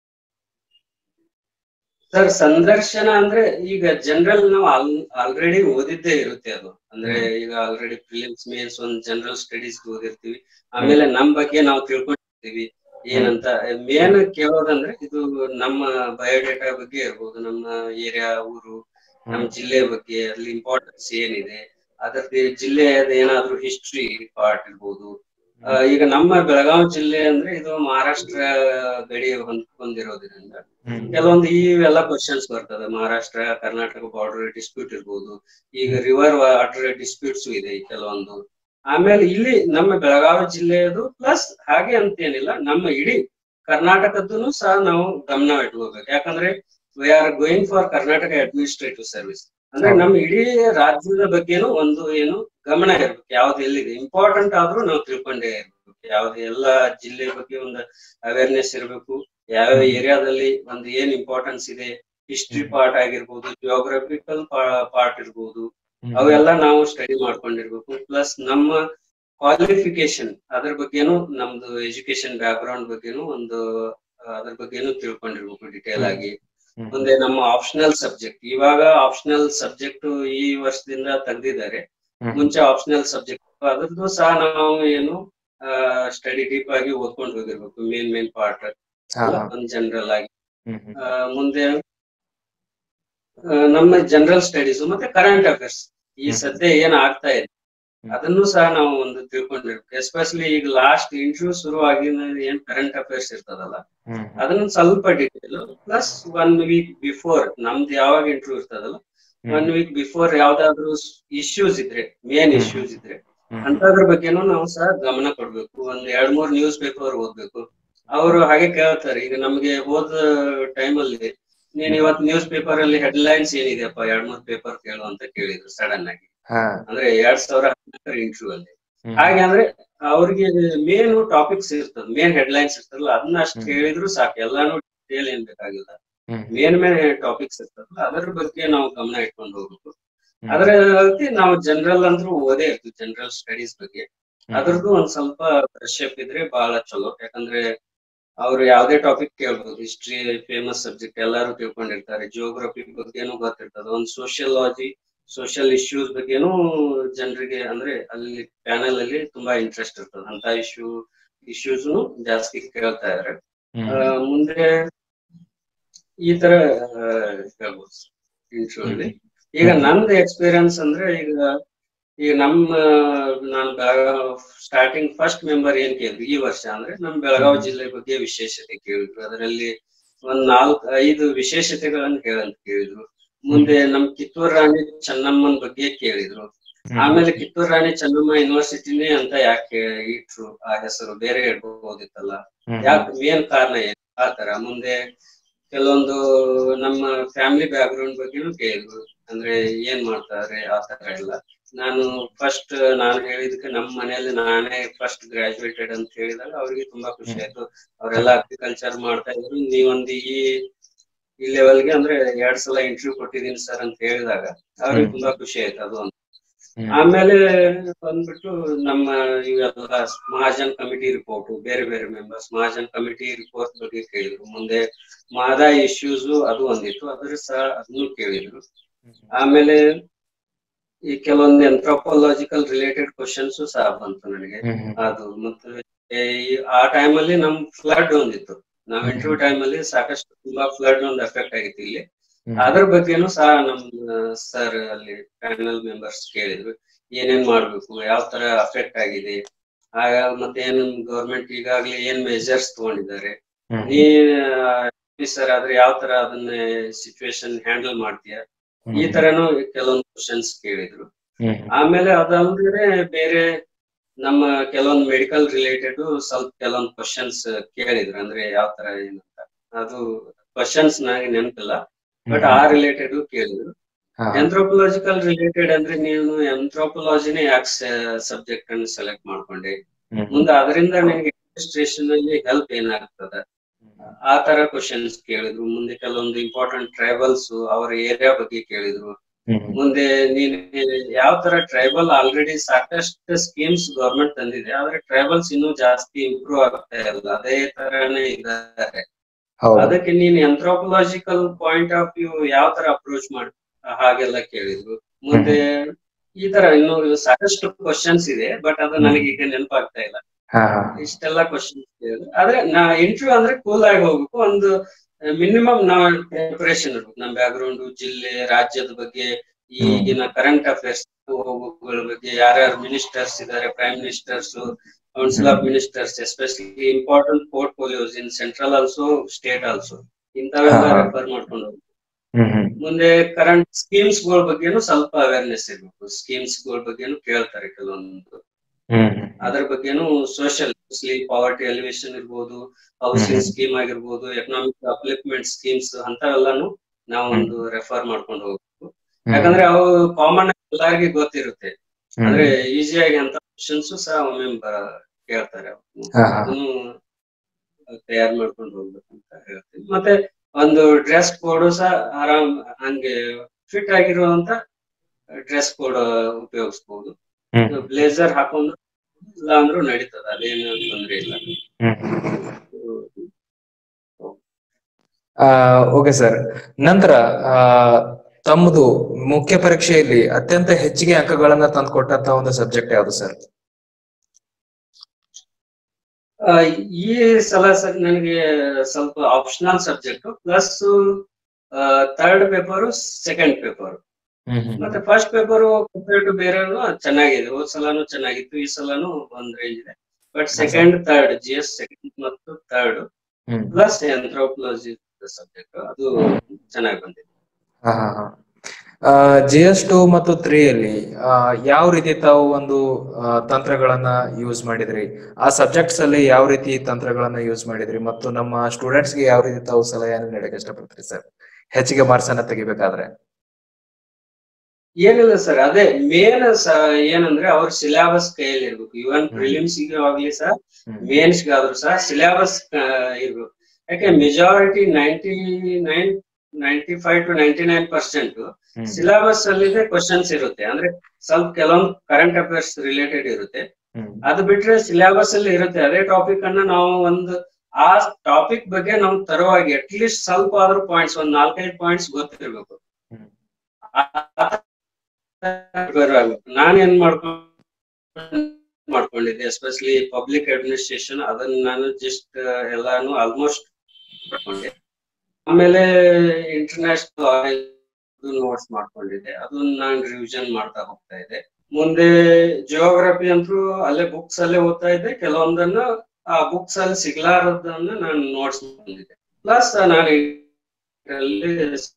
ಸರ್ ಸಂದರ್ಶನ ಅಂದ್ರೆ ಈಗ ಜನರಲ್ ನಾವು ಆಲ್ರೆಡಿ ಓದಿದ್ದೇ ಇರುತ್ತೆ ಅದು ಅಂದ್ರೆ ಈಗ ಆಲ್ರೆಡಿ ಪ್ರಿಲಿಮ್ಸ್ ಮೇನ್ಸ್ ಒಂದ್ ಜನರಲ್ ಸ್ಟಡೀಸ್ ಓದಿರ್ತೀವಿ ಆಮೇಲೆ ನಮ್ ಬಗ್ಗೆ ನಾವು ತಿಳ್ಕೊಂಡಿರ್ತೀವಿ ಏನಂತ ಮೇನ್ ಕೇಳೋದಂದ್ರೆ ಇದು ನಮ್ಮ ಬಯೋಡೇಟಾ ಬಗ್ಗೆ ಇರ್ಬೋದು ನಮ್ಮ ಏರಿಯಾ ಊರು ನಮ್ಮ ಜಿಲ್ಲೆ ಬಗ್ಗೆ ಅಲ್ಲಿ ಇಂಪಾರ್ಟೆನ್ಸ್ ಏನಿದೆ ಅದರದ್ದು ಜಿಲ್ಲೆಯದ ಏನಾದ್ರೂ ಹಿಸ್ಟ್ರಿ ಪಾರ್ಟ್ ಇರ್ಬೋದು ಆ, ಈಗ ನಮ್ಮ ಬೆಳಗಾವಿ ಜಿಲ್ಲೆ ಅಂದ್ರೆ ಇದು ಮಹಾರಾಷ್ಟ್ರ ಗಡಿ ಹೊಂದ್ ಹೊಂದಿರೋದ್ರಿಂದ ಹ್ಮ್. ಕೆಲವೊಂದು ಇವೆಲ್ಲ ಕ್ವಶನ್ಸ್ ಬರ್ತದೆ ಮಹಾರಾಷ್ಟ್ರ ಕರ್ನಾಟಕ ಬಾರ್ಡರ್ ಡಿಸ್ಪ್ಯೂಟ್ ಇರ್ಬೋದು ಈಗ ರಿವರ್ ವಾಟರ್ ಡಿಸ್ಪ್ಯೂಟ್ಸ್ ಇದೆ ಕೆಲವೊಂದು ಆಮೇಲೆ ಇಲ್ಲಿ ನಮ್ಮ ಬೆಳಗಾವಿ ಜಿಲ್ಲೆಯದು ಪ್ಲಸ್ ಹಾಗೆ ಅಂತೇನಿಲ್ಲ ನಮ್ಮ ಇಡೀ ಕರ್ನಾಟಕದ್ದು ಸಹ ನಾವು ಗಮನ ಇಟ್ಕೋಬೇಕು ಯಾಕಂದ್ರೆ we are going for Karnataka administrative service ಅಂದ್ರೆ ಹೌದು. ನಮ್ಮ ಇಡೀ ರಾಜ್ಯದ ಬಗ್ಗೆನೂ ಒಂದು ಏನು ಗಮನ ಇರ್ಬೇಕು ಯಾವ್ದು ಎಲ್ಲಿದೆ ಇಂಪಾರ್ಟೆಂಟ್ ಆದ್ರೂ ನಾವು ತಿಳ್ಕೊಂಡೇ ಇರ್ಬೇಕು ಯಾವ್ದೇ ಎಲ್ಲಾ ಜಿಲ್ಲೆ ಬಗ್ಗೆ ಒಂದು ಅವೇರ್ನೆಸ್ ಇರಬೇಕು ಯಾವ ಏರಿಯಾದಲ್ಲಿ ಒಂದು ಏನ್ ಇಂಪಾರ್ಟೆನ್ಸ್ ಇದೆ ಹಿಸ್ಟ್ರಿ ಪಾರ್ಟ್ ಆಗಿರ್ಬೋದು ಜಿಯೋಗ್ರಫಿಕಲ್ ಪಾರ್ಟ್ ಇರ್ಬೋದು ಅವೆಲ್ಲ ನಾವು ಸ್ಟಡಿ ಮಾಡ್ಕೊಂಡಿರ್ಬೇಕು ಪ್ಲಸ್ ನಮ್ಮ ಕ್ವಾಲಿಫಿಕೇಶನ್ ಅದ್ರ ಬಗ್ಗೆನು ನಮ್ದು ಎಜುಕೇಶನ್ ಬ್ಯಾಕ್ ಗ್ರೌಂಡ್ ಬಗ್ಗೆನು ಒಂದು ಅದ್ರ ಬಗ್ಗೆನು ತಿಳ್ಕೊಂಡಿರ್ಬೇಕು ಡಿಟೇಲ್ ಆಗಿ ಮುಂದೆ ನಮ್ಮ ಆಪ್ಷನಲ್ ಸಬ್ಜೆಕ್ಟ್ ಇವಾಗ ಆಪ್ಷನಲ್ ಸಬ್ಜೆಕ್ಟ್ ಈ ವರ್ಷದಿಂದ ತೆಗ್ದಿದ್ದಾರೆ ಮುಂಚೆ ಆಪ್ಷನಲ್ ಸಬ್ಜೆಕ್ಟ್ ಅದ್ರದ್ದು ಸಹ ನಾವು ಏನು ಸ್ಟಡಿ ಡೀಪ್ ಆಗಿ ಓದ್ಕೊಂಡು ಹೋಗಿರ್ಬೇಕು ಮೇನ್ ಮೇನ್ ಪಾರ್ಟ್ ಒಂದು ಜನರಲ್ ಆಗಿ ಮುಂದೆ ನಮ್ಮ ಜನರಲ್ ಸ್ಟಡೀಸ್ ಮತ್ತೆ ಕರೆಂಟ್ ಅಫೇರ್ಸ್ ಈ ಸದ್ಯ ಏನ್ ಆಗ್ತಾ ಇದೆ ಅದನ್ನು ಸಹ ನಾವು ಒಂದು ತಿಳ್ಕೊಂಡಿರ್ಬೇಕು ಎಸ್ಪೆಷಲಿ ಈಗ ಲಾಸ್ಟ್ ಇಂಟರ್ವ್ಯೂ ಶುರು ಆಗಿನ ಏನ್ ಕರೆಂಟ್ ಅಫೇರ್ಸ್ ಇರ್ತದಲ್ಲ ಅದನ್ನ ಸ್ವಲ್ಪ detail plus one week before ನಮ್ದು ಯಾವಾಗ ಇಂಟರ್ವ್ಯೂ ಇರ್ತದಲ್ಲ ಒನ್ ವೀಕ್ ಬಿಫೋರ್ ಯಾವ್ದಾದ್ರು ಇಶ್ಯೂಸ್ ಇದ್ರೆ ಮೇನ್ ಇಶ್ಯೂಸ್ ಇದ್ರೆ ಅಂತದ್ರ ಬಗ್ಗೆನೂ ನಾವು ಸಹ ಗಮನ ಕೊಡ್ಬೇಕು ಒಂದ್ ಎರಡ್ ಮೂರ್ ನ್ಯೂಸ್ ಪೇಪರ್ ಓದ್ಬೇಕು ಅವರು ಹಾಗೆ ಕೇಳ್ತಾರೆ ಈಗ ನಮ್ಗೆ ಹೋದ ಟೈಮ್ ಅಲ್ಲಿ ನೀನ್ ಇವತ್ ನ್ಯೂಸ್ ಪೇಪರ್ ಅಲ್ಲಿ ಹೆಡ್ಲೈನ್ಸ್ ಏನಿದೆಯಪ್ಪ ಎರಡ್ ಮೂರ್ ಪೇಪರ್ ಕೇಳು ಅಂತ ಕೇಳಿದ್ರು ಸಡನ್ ಆಗಿ ಅಂದ್ರೆ ಎರಡ್ ಸಾವಿರ ಹದಿನಾಲ್ಕರ ಇಂಟರ್ವ್ಯೂ ಅಲ್ಲಿ ಹಾಗೆ ಅಂದ್ರೆ ಅವ್ರಿಗೆ ಮೇನ್ ಟಾಪಿಕ್ಸ್ ಇರ್ತದ ಮೇನ್ ಹೆಡ್ಲೈನ್ಸ್ ಇರ್ತದಲ್ಲ ಅದನ್ನ ಅಷ್ಟು ಹೇಳಿದ್ರು ಸಾಕು ಎಲ್ಲಾನು ಡೀಟೇಲ್ ಏನ್ ಬೇಕಾಗಿಲ್ಲ ಮೇನ್ ಮೇನ್ ಟಾಪಿಕ್ಸ್ ಇರ್ತದಲ್ಲ ಅದರ ಬಗ್ಗೆ ನಾವು ಗಮನ ಇಟ್ಕೊಂಡು ಹೋಗ್ಬೇಕು ಅದ್ರಲ್ಲಿ ನಾವು ಜನರಲ್ ಅಂದ್ರೂ ಓದೇ ಇರ್ತೀವಿ ಜನರಲ್ ಸ್ಟಡೀಸ್ ಬಗ್ಗೆ ಅದ್ರದ್ದು ಒಂದ್ ಸ್ವಲ್ಪ ಫ್ರೆಶ್ ಇದ್ರೆ ಬಹಳ ಚಲೋ ಯಾಕಂದ್ರೆ ಅವ್ರು ಯಾವ್ದೇ ಟಾಪಿಕ್ ಕೇಳ್ಬೋದು ಹಿಸ್ಟ್ರಿ ಫೇಮಸ್ ಸಬ್ಜೆಕ್ಟ್ ಎಲ್ಲಾರು ತಿಳ್ಕೊಂಡಿರ್ತಾರೆ ಜಿಯೋಗ್ರಫಿ ಬಗ್ಗೆನೂ ಗೊತ್ತಿರ್ತದೆ ಒಂದ್ ಸೋಷಿಯಲಾಜಿ ಸೋಷಿಯಲ್ ಇಶ್ಯೂಸ್ ಬಗ್ಗೆನೂ ಜನರಿಗೆ ಅಂದ್ರೆ ಅಲ್ಲಿ ಪ್ಯಾನೆಲ್ ಅಲ್ಲಿ ತುಂಬಾ ಇಂಟ್ರೆಸ್ಟ್ ಇರ್ತದೆ ಅಂತ ಇಶ್ಯೂ ಇಶ್ಯೂಸ್ ಜಾಸ್ತಿ ಕೇಳ್ತಾ ಇದಾರೆ ಮುಂದೆ ಈ ತರ ಹೇಳ್ಬೋದು ಇಂಟರ್ವ್ಯೂ ಅಲ್ಲಿ ಈಗ ನಂದು ಎಕ್ಸ್ಪೀರಿಯನ್ಸ್ ಅಂದ್ರೆ ಈಗ ಈಗ ನಮ್ಮ ನಾನು ಬೆಳಗಾವ್ ಸ್ಟಾರ್ಟಿಂಗ್ ಫಸ್ಟ್ ಮೆಂಬರ್ ಏನ್ ಕೇಳಿದ್ರು ಈ ವರ್ಷ ಅಂದ್ರೆ ನಮ್ ಬೆಳಗಾವಿ ಜಿಲ್ಲೆ ಬಗ್ಗೆ ವಿಶೇಷತೆ ಕೇಳಿದ್ರು ಅದರಲ್ಲಿ ಒಂದ್ ನಾಲ್ಕು ಐದು ವಿಶೇಷತೆಗಳನ್ನ ಕೇಳಂತ ಕೇಳಿದ್ರು ಮುಂದೆ ನಮ್ ಕಿತ್ತೂರ್ ರಾಣಿ ಚೆನ್ನಮ್ಮನ್ ಬಗ್ಗೆ ಕೇಳಿದ್ರು ಆಮೇಲೆ ಕಿತ್ತೂರ್ ರಾಣಿ ಚೆನ್ನಮ್ಮ ಯೂನಿವರ್ಸಿಟಿನೇ ಅಂತ ಯಾಕೆ ಇಟ್ರು ಆ ಹೆಸರು ಬೇರೆ ಇಡ್ಬೋದಿತ್ತಲ್ಲ ಯಾಕೆ ಮೇನ್ ಕಾರಣ ಏನು ಆ ತರ ಮುಂದೆ ಕೆಲವೊಂದು ನಮ್ಮ ಫ್ಯಾಮಿಲಿ ಬ್ಯಾಕ್ ಗ್ರೌಂಡ್ ಬಗ್ಗೆನೂ ಕೇಳಿದ್ರು ಅಂದ್ರೆ ಏನ್ ಮಾಡ್ತಾರೆ ಆ ತರ ಎಲ್ಲ ನಾನು ಫಸ್ಟ್ ನಾನು ಹೇಳಿದಕ್ಕೆ ನಮ್ಮ ಮನೆಯಲ್ಲಿ ನಾನೇ ಫಸ್ಟ್ ಗ್ರಾಜುಯೇಟೆಡ್ ಅಂತ ಹೇಳಿದಾಗ ಅವ್ರಿಗೆ ತುಂಬಾ ಖುಷಿ ಆಯ್ತು ಅವರೆಲ್ಲ ಅಗ್ರಿಕಲ್ಚರ್ ಮಾಡ್ತಾ ಇದ್ರು ನೀವೊಂದು ಈ ಈ ಲೆವೆಲ್ಗೆ ಅಂದ್ರೆ ಎರಡ್ ಸಲ ಇಂಟರ್ವ್ಯೂ ಕೊಟ್ಟಿದ್ದೀನಿ ಸರ್ ಅಂತ ಹೇಳಿದಾಗ ಅವ್ರಿಗೆ ತುಂಬಾ ಖುಷಿ ಆಯ್ತು ಅದು ಒಂದು ಆಮೇಲೆ ಬಂದ್ಬಿಟ್ಟು ನಮ್ಮ ಇವೆಲ್ಲ ಮಹಾಜನ್ ಕಮಿಟಿ ರಿಪೋರ್ಟ್ ಬೇರೆ ಬೇರೆ ಮೆಂಬರ್ಸ್ ಮಹಾಜನ್ ಕಮಿಟಿ ರಿಪೋರ್ಟ್ ಬಗ್ಗೆ ಕೇಳಿದ್ರು ಮುಂದೆ ಮಾದಾ ಇಶ್ಯೂಸ್ ಅದು ಒಂದಿತ್ತು ಅದ್ರ ಸಹ ಅದನ್ನು ಕೇಳಿದ್ರು ಆಮೇಲೆ ಈ ಕೆಲವೊಂದು ಎಂಥ್ರೋಪಾಲಜಿಕಲ್ ರಿಲೇಟೆಡ್ ಕ್ವಶನ್ಸ್ ಸಹ ಬಂತು ನನಗೆ ಅದು ಮತ್ತೆ ಆ ಟೈಮ್ ಅಲ್ಲಿ ನಮ್ ಫ್ಲಡ್ ಒಂದಿತ್ತು ನಾವ್ ಇಂಟರ್ವ್ಯೂ ಟೈಮ್ ಅಲ್ಲಿ ಸಾಕಷ್ಟು ತುಂಬಾ ಫ್ಲಡ್ ಒಂದು ಎಫೆಕ್ಟ್ ಆಗಿತ್ತು ಇಲ್ಲಿ ಅದ್ರ ಬಗ್ಗೆನೂ ಸಹ ನಮ್ ಸರ್ ಅಲ್ಲಿ ಪ್ಯಾನಲ್ ಮೆಂಬರ್ಸ್ ಕೇಳಿದ್ರು ಏನೇನ್ ಮಾಡ್ಬೇಕು ಯಾವ ತರ ಅಫೆಕ್ಟ್ ಆಗಿದೆ ಆಗ ಮತ್ತೆ ಏನ್ ಗೌರ್ಮೆಂಟ್ ಈಗಾಗ್ಲೇ ಏನ್ ಮೆಜರ್ಸ್ ತಗೊಂಡಿದ್ದಾರೆ ನೀ ಸರ್ ಆದ್ರೆ ಯಾವ ತರ ಅದನ್ನ ಸಿಚುವೇಶನ್ ಹ್ಯಾಂಡಲ್ ಮಾಡ್ತೀಯ ಈ ತರನು ಕೆಲವೊಂದು ಕ್ವಶನ್ಸ್ ಕೇಳಿದ್ರು ಆಮೇಲೆ ಅದಲ್ದ್ರೆ ಬೇರೆ ನಮ್ಮ ಕೆಲವೊಂದು ಮೆಡಿಕಲ್ ರಿಲೇಟೆಡ್ ಸ್ವಲ್ಪ ಕೆಲವೊಂದು ಕ್ವಶನ್ಸ್ ಕೇಳಿದ್ರು ಅಂದ್ರೆ ಯಾವ ತರ ಏನಂತ ಅದು ಕ್ವಶನ್ಸ್ ನನಗೆ ನೆನಪಿಲ್ಲ ಬಟ್ ಆ ರಿಲೇಟೆಡ್ ಕೇಳಿದ್ರು ಎಂಥ್ರೋಪಲಾಜಿಕಲ್ ರಿಲೇಟೆಡ್ ಅಂದ್ರೆ ನೀನು ಎಂಥ್ರೋಪಲಾಜಿನೇ ಯಾಕೆ ಸಬ್ಜೆಕ್ಟ್ ಅನ್ನು ಸೆಲೆಕ್ಟ್ ಮಾಡ್ಕೊಂಡೆ ಮುಂದೆ ಅದರಿಂದ ನಿನಗೆ ಅಡ್ಮಿನಿಸ್ಟ್ರೇಷನ್ ಅಲ್ಲಿ ಹೆಲ್ಪ್ ಏನಾಗ್ತದ ಆ ತರ ಕ್ವಶನ್ಸ್ ಕೇಳಿದ್ರು ಮುಂದೆ ಕೆಲವೊಂದು ಇಂಪಾರ್ಟೆಂಟ್ ಟ್ರೈಬಲ್ಸ್ ಅವರ ಏರಿಯಾ ಬಗ್ಗೆ ಕೇಳಿದ್ರು ಮುಂದೆ ನೀನ್ ಯಾವ ತರ ಟ್ರೈಬಲ್ ಆಲ್ರೆಡಿ ಸಾಕಷ್ಟು ಸ್ಕೀಮ್ಸ್ ಗವರ್ಮೆಂಟ್ ತಂದಿದೆ ಆದ್ರೆ ಟ್ರೈಬಲ್ಸ್ ಇನ್ನೂ ಜಾಸ್ತಿ ಇಂಪ್ರೂವ್ ಆಗ್ತಾ ಇಲ್ಲ ಅದೇ ತರನೇ ಇದ್ದಾರೆ ಅದಕ್ಕೆ ನೀನ್ ಎಂಥ್ರೋಪಲಾಜಿಕಲ್ ಪಾಯಿಂಟ್ ಆಫ್ ವ್ಯೂ ಯಾವ ತರ ಅಪ್ರೋಚ್ ಮಾಡ್ ಹಾಗೆಲ್ಲ ಕೇಳಿದ್ರು ಮುಂದೆ ಈ ತರ ಇನ್ನು ಸಾಕಷ್ಟು ಕ್ವಶನ್ಸ್ ಇದೆ ಬಟ್ ಅದು ನನಗೆ ಈಗ ನೆನಪಾಗ್ತಾ ಇಲ್ಲ ಇಷ್ಟೆಲ್ಲ ಕ್ವಶನ್ಸ್ ಕೇಳಿದ್ರು ಆದ್ರೆ ನಾ ಇಂಟರ್ವ್ಯೂ ಅಂದ್ರೆ ಕೂಲ್ ಆಗಿ ಹೋಗ್ಬೇಕು ಒಂದು ಮಿನಿಮಮ್ ನಾವ್ ಪ್ರಿಪರೇಷನ್ ಇರ್ಬೇಕು ನಮ್ ಬ್ಯಾಕ್ ಗ್ರೌಂಡ್ ಜಿಲ್ಲೆ ರಾಜ್ಯದ ಬಗ್ಗೆ ಈಗಿನ ಕರೆಂಟ್ ಅಫೇರ್ಸ್ ಬಗ್ಗೆ ಯಾರ್ಯಾರು ಮಿನಿಸ್ಟರ್ಸ್ ಇದಾರೆ prime ministers council of ministers especially important portfolios in central also state also ಇಂಥವೆಲ್ಲ ರೆಫರ್ ಮಾಡ್ಕೊಂಡು ಹೋಗ್ಬೇಕು ಮುಂದೆ ಕರೆಂಟ್ ಸ್ಕೀಮ್ಸ್ ಗಳ ಬಗ್ಗೆನು ಸ್ವಲ್ಪ ಅವೇರ್ನೆಸ್ ಇರ್ಬೇಕು ಸ್ಕೀಮ್ಸ್ ಗಳ ಬಗ್ಗೆನು ಕೇಳ್ತಾರೆ ಕೆಲವೊಂದು ಅದ್ರ ಬಗ್ಗೆನು ಸೋಷಿಯಲ್ ಪಾವರ್ಟಿ ಎಲಿವೇಶನ್ ಇರ್ಬೋದು ಹೌಸಿಂಗ್ ಸ್ಕೀಮ್ ಆಗಿರ್ಬೋದು ಎಕನಾಮಿಕ್ ಅಪ್ಲಿಪ್ಮೆಂಟ್ ಸ್ಕೀಮ್ಸ್ ಅಂತವೆಲ್ಲಾನು ನಾವು ಒಂದು ರೆಫರ್ ಮಾಡ್ಕೊಂಡು ಹೋಗ್ಬೇಕು ಯಾಕಂದ್ರೆ ಅವು ಕಾಮನ್ ಎಲ್ಲಾರ್ಗಿ ಗೊತ್ತಿರುತ್ತೆ ಅಂದ್ರೆ ಈಸಿಯಾಗಿ ಅಂತ ಕ್ವಶನ್ಸ್ ಸಹ ಒಮ್ಮೆ ಕೇಳ್ತಾರೆ ಅವ್ರು. ಹಾ ಹಾ ಅದನ್ನು ತಯಾರು ಮಾಡ್ಕೊಂಡು ಹೋಗ್ಬೇಕಂತ ಹೇಳ್ತೀನಿ ಮತ್ತೆ ಒಂದು ಡ್ರೆಸ್ ಕೋಡ್ ಸಹ ಆರಾಮ್ ಹಂಗೆ ಫಿಟ್ ಆಗಿರುವಂತ ಡ್ರೆಸ್ ಕೋಡ್ ಉಪಯೋಗಿಸ್ಬೋದು ಹ್ಮ್ ಬ್ಲೇಸರ್ ಹಾಕೊಂಡು ಇಲ್ಲ ಅಂದ್ರೂ ನಡೀತದ ಅದೇನು ತೊಂದ್ರೆ ಇಲ್ಲ ಹ್ಮ್ ಓಕೆ ಸರ್ ನಂತರ ಆ ತಮ್ಮದು ಮುಖ್ಯ ಪರೀಕ್ಷೆಯಲ್ಲಿ ಅತ್ಯಂತ ಹೆಚ್ಚಿಗೆ ಅಂಕಗಳನ್ನ ತಂದುಕೊಟ್ಟಂತ ಒಂದು ಸಬ್ಜೆಕ್ಟ್ ಯಾವುದು ಸರ್ ಆ, ಈ ಸಲ ಸರ್ ನನಗೆ ಸ್ವಲ್ಪ optional subject plus third paper second paper ಮತ್ತೆ ಫಸ್ಟ್ ಪೇಪರ್ ಕಂಪೇರ್ ಟು ಬೇರೆ ಚೆನ್ನಾಗಿದೆ ಹೋದ್ ಸಲಾನು ಚೆನ್ನಾಗಿತ್ತು ಈ ಸಲಾನು ಒಂದ್ ರೇಂಜ್ ಇದೆ but second third G S second ಮತ್ತು ಥರ್ಡ್ ಹ್ಮ್ ಪ್ಲಸ್ ಆಂಥ್ರೋಪಾಲಜಿ ಸಬ್ಜೆಕ್ಟ್ ಅದು ಚೆನ್ನಾಗಿ ಬಂದಿದೆ ಹಾ ಹಾ ಹಾ ಜಿ ಎಸ್ ಟು ಮತ್ತು ತ್ರೀ ಅಲ್ಲಿ ಆ, ಯಾವ ರೀತಿ ತಾವು ಒಂದು ಆ, ತಂತ್ರಗಳನ್ನ ಯೂಸ್ ಮಾಡಿದ್ರಿ ಆ ಸಬ್ಜೆಕ್ಟ್ಸ್ ಅಲ್ಲಿ ಯಾವ ರೀತಿ ತಂತ್ರಗಳನ್ನ ಯೂಸ್ ಮಾಡಿದ್ರಿ ಮತ್ತು ನಮ್ಮ ಸ್ಟೂಡೆಂಟ್ಸ್ ಗೆ ಯಾವ ರೀತಿ ತಾವು ಸಲಹೆಯನ್ನು ನೀಡಕ್ಕೆ ಇಷ್ಟಪಡ್ತೀರಿ ಸರ್ ಹೆಚ್ಚಿಗೆ ಮಾರ್ಕ್ಸ್ ಅನ್ನ ತೆಗಿಬೇಕಾದ್ರೆ ಏನಿಲ್ಲ ಸರ್ ಅದೇ ಮೇನ್ ಏನಂದ್ರೆ ಅವ್ರ ಸಿಲೆಬಸ್ ಕೈಯಲ್ಲಿ ಇರ್ಬೇಕು ಇವನ್ ಪ್ರಿಲಿಮ್ಸ್ ಗೆ ಆಗ್ಲಿ ಸಹ ಹ್ಮ್. ಮೇನ್ಸ್ ಗಾದ್ರು ಸಹ ಸಿಲೆಬಸ್ ಇರ್ಬೇಕು ಯಾಕೆ majority ninety nine ninety five to ninety nine percent ಹ್ಮ್. ಸಿಲೆಬಸ್ ಅಲ್ಲಿ ಕ್ವಶನ್ಸ್ ಇರುತ್ತೆ ಅಂದ್ರೆ ಸ್ವಲ್ಪ ಕೆಲವೊಂದು ಕರೆಂಟ್ ಅಫೇರ್ಸ್ ರಿಲೇಟೆಡ್ ಇರುತ್ತೆ ಹ್ಮ್. ಅದು ಬಿಟ್ರೆ ಸಿಲೆಬಸ್ ಅಲ್ಲಿ ಇರುತ್ತೆ ಅದೇ ಟಾಪಿಕ್ ಅನ್ನ ನಾವು ಒಂದು ಆ ಟಾಪಿಕ್ ಬಗ್ಗೆ ನಾವು ತರವಾಗಿ ಅಟ್ಲೀಸ್ಟ್ ಸ್ವಲ್ಪ ಆದ್ರೂ ಪಾಯಿಂಟ್ಸ್ ಒಂದ್ ನಾಲ್ಕೈದು ಪಾಯಿಂಟ್ಸ್ ಗೊತ್ತಿರ್ಬೇಕು ಹ್ಮ್. ನಾನು ಏನ್ ಮಾಡ್ಕೊಂಡ್ ಮಾಡ್ಕೊಂಡಿದ್ದೆ ಎಸ್ಪೆಷಲಿ ಪಬ್ಲಿಕ್ ಅಡ್ಮಿನಿಸ್ಟ್ರೇಷನ್ ಅದನ್ನ ನಾನು ಜಸ್ಟ್ ಎಲ್ಲಾನು ಆಲ್ಮೋಸ್ಟ್ ಮಾಡ್ಕೊಂಡೆ ಆಮೇಲೆ ಇಂಟರ್ನ್ಯಾಷನಲ್ ನೋಟ್ಸ್ ಮಾಡ್ಕೊಂಡಿದ್ದೆ ಅದನ್ನ ನಾನು ರಿವಿಷನ್ ಮಾಡ್ತಾ ಹೋಗ್ತಾ ಇದ್ದೆ ಮುಂದೆ ಜಿಯೋಗ್ರಫಿ ಅಂತೂ ಅಲ್ಲೇ ಬುಕ್ಸ್ ಅಲ್ಲೇ ಓದ್ತಾ ಇದ್ದೆ ಕೆಲವೊಂದನ್ನ ಆ ಬುಕ್ಸ್ ಅಲ್ಲಿ ಸಿಗ್ಲಾರದನ್ನ ನಾನು ನೋಟ್ಸ್ ಮಾಡ್ಕೊಂಡಿದ್ದೆ ಪ್ಲಸ್ ನಾನು ಅಲ್ಲಿ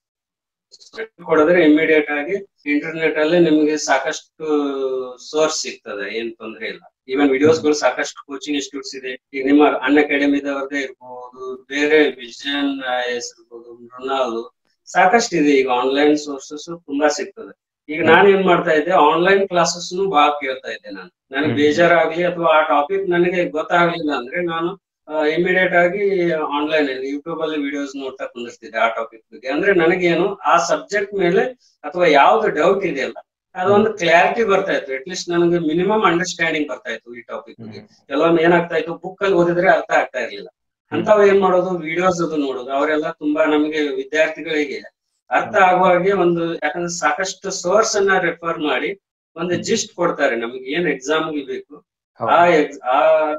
ಕೊಡಿದ್ರೆ ಇಮಿಡಿಯೇಟ್ ಆಗಿ ಇಂಟರ್ನೆಟ್ ಅಲ್ಲಿ ನಿಮಗೆ ಸಾಕಷ್ಟು ಸೋರ್ಸ್ ಸಿಗ್ತದೆ ಏನ್ ತೊಂದ್ರೆ ಇಲ್ಲ ಈವನ್ ವಿಡಿಯೋಸ್ ಗಳು ಸಾಕಷ್ಟು ಕೋಚಿಂಗ್ ಇನ್ಸ್ಟಿಟ್ಯೂಟ್ಸ್ ಇದೆ ಈಗ ನಿಮ್ಮ ಅನ್ ಅಕಾಡೆಮಿದವ್ರದ್ದೇ ಇರ್ಬೋದು ಬೇರೆ ವಿಷನ್ ಎಸ್ ಇರ್ಬೋದು ಮೃಣಾಲ್ ಸಾಕಷ್ಟು ಇದೆ ಈಗ ಆನ್ಲೈನ್ ಸೋರ್ಸಸ್ ತುಂಬಾ ಸಿಗ್ತದೆ ಈಗ ನಾನು ಏನ್ ಮಾಡ್ತಾ ಇದ್ದೆ ಆನ್ಲೈನ್ ಕ್ಲಾಸಸ್ ಬಹಳ ಕೇಳ್ತಾ ಇದ್ದೆ ನಾನು ನನಗೆ ಹ್ಮ್. ಬೇಜಾರಾಗ್ಲಿ ಅಥವಾ ಆ ಟಾಪಿಕ್ ನನಗೆ ಗೊತ್ತಾಗ್ಲಿಲ್ಲ ಅಂದ್ರೆ ನಾನು ಇಮಿಡಿಯೇಟ್ ಆಗಿ ಆನ್ಲೈನ್ ಅಲ್ಲಿ ಯೂಟ್ಯೂಬ್ ಅಲ್ಲಿ ವಿಡಿಯೋಸ್ ನೋಡ್ತಾ ಕುಂದಿರ್ತಿದ್ದೆ ಆ ಟಾಪಿಕ್ ಬಗ್ಗೆ ಅಂದ್ರೆ ನನಗೇನು ಆ ಸಬ್ಜೆಕ್ಟ್ ಮೇಲೆ ಅಥವಾ ಯಾವ್ದು ಡೌಟ್ ಇದೆಯಲ್ಲ ಅದೊಂದು ಕ್ಲಾರಿಟಿ ಬರ್ತಾ ಇತ್ತು ಅಟ್ಲೀಸ್ಟ್ ನನಗೆ ಮಿನಿಮಮ್ ಅಂಡರ್ಸ್ಟ್ಯಾಂಡಿಂಗ್ ಬರ್ತಾ ಇತ್ತು ಈ ಟಾಪಿಕ್ ಬಗ್ಗೆ ಕೆಲವೊಮ್ಮೆ ಏನಾಗ್ತಾ ಇತ್ತು ಬುಕ್ ಅಲ್ಲಿ ಓದಿದ್ರೆ ಅರ್ಥ ಆಗ್ತಾ ಇರ್ಲಿಲ್ಲ ಅಂತಾವ್ ಏನ್ ಮಾಡೋದು ವಿಡಿಯೋಸ್ ಅದು ನೋಡೋದು ಅವರೆಲ್ಲ ತುಂಬಾ ನಮಗೆ ವಿದ್ಯಾರ್ಥಿಗಳಿಗೆ ಅರ್ಥ ಆಗುವ ಹಾಗೆ ಒಂದು ಯಾಕಂದ್ರೆ ಸಾಕಷ್ಟು ಸೋರ್ಸ್ ಅನ್ನ ರೆಫರ್ ಮಾಡಿ ಒಂದು ಜಿಸ್ಟ್ ಕೊಡ್ತಾರೆ ನಮಗೆ ಏನ್ ಎಕ್ಸಾಮ್ ಬೇಕು ಆ ex- ಆ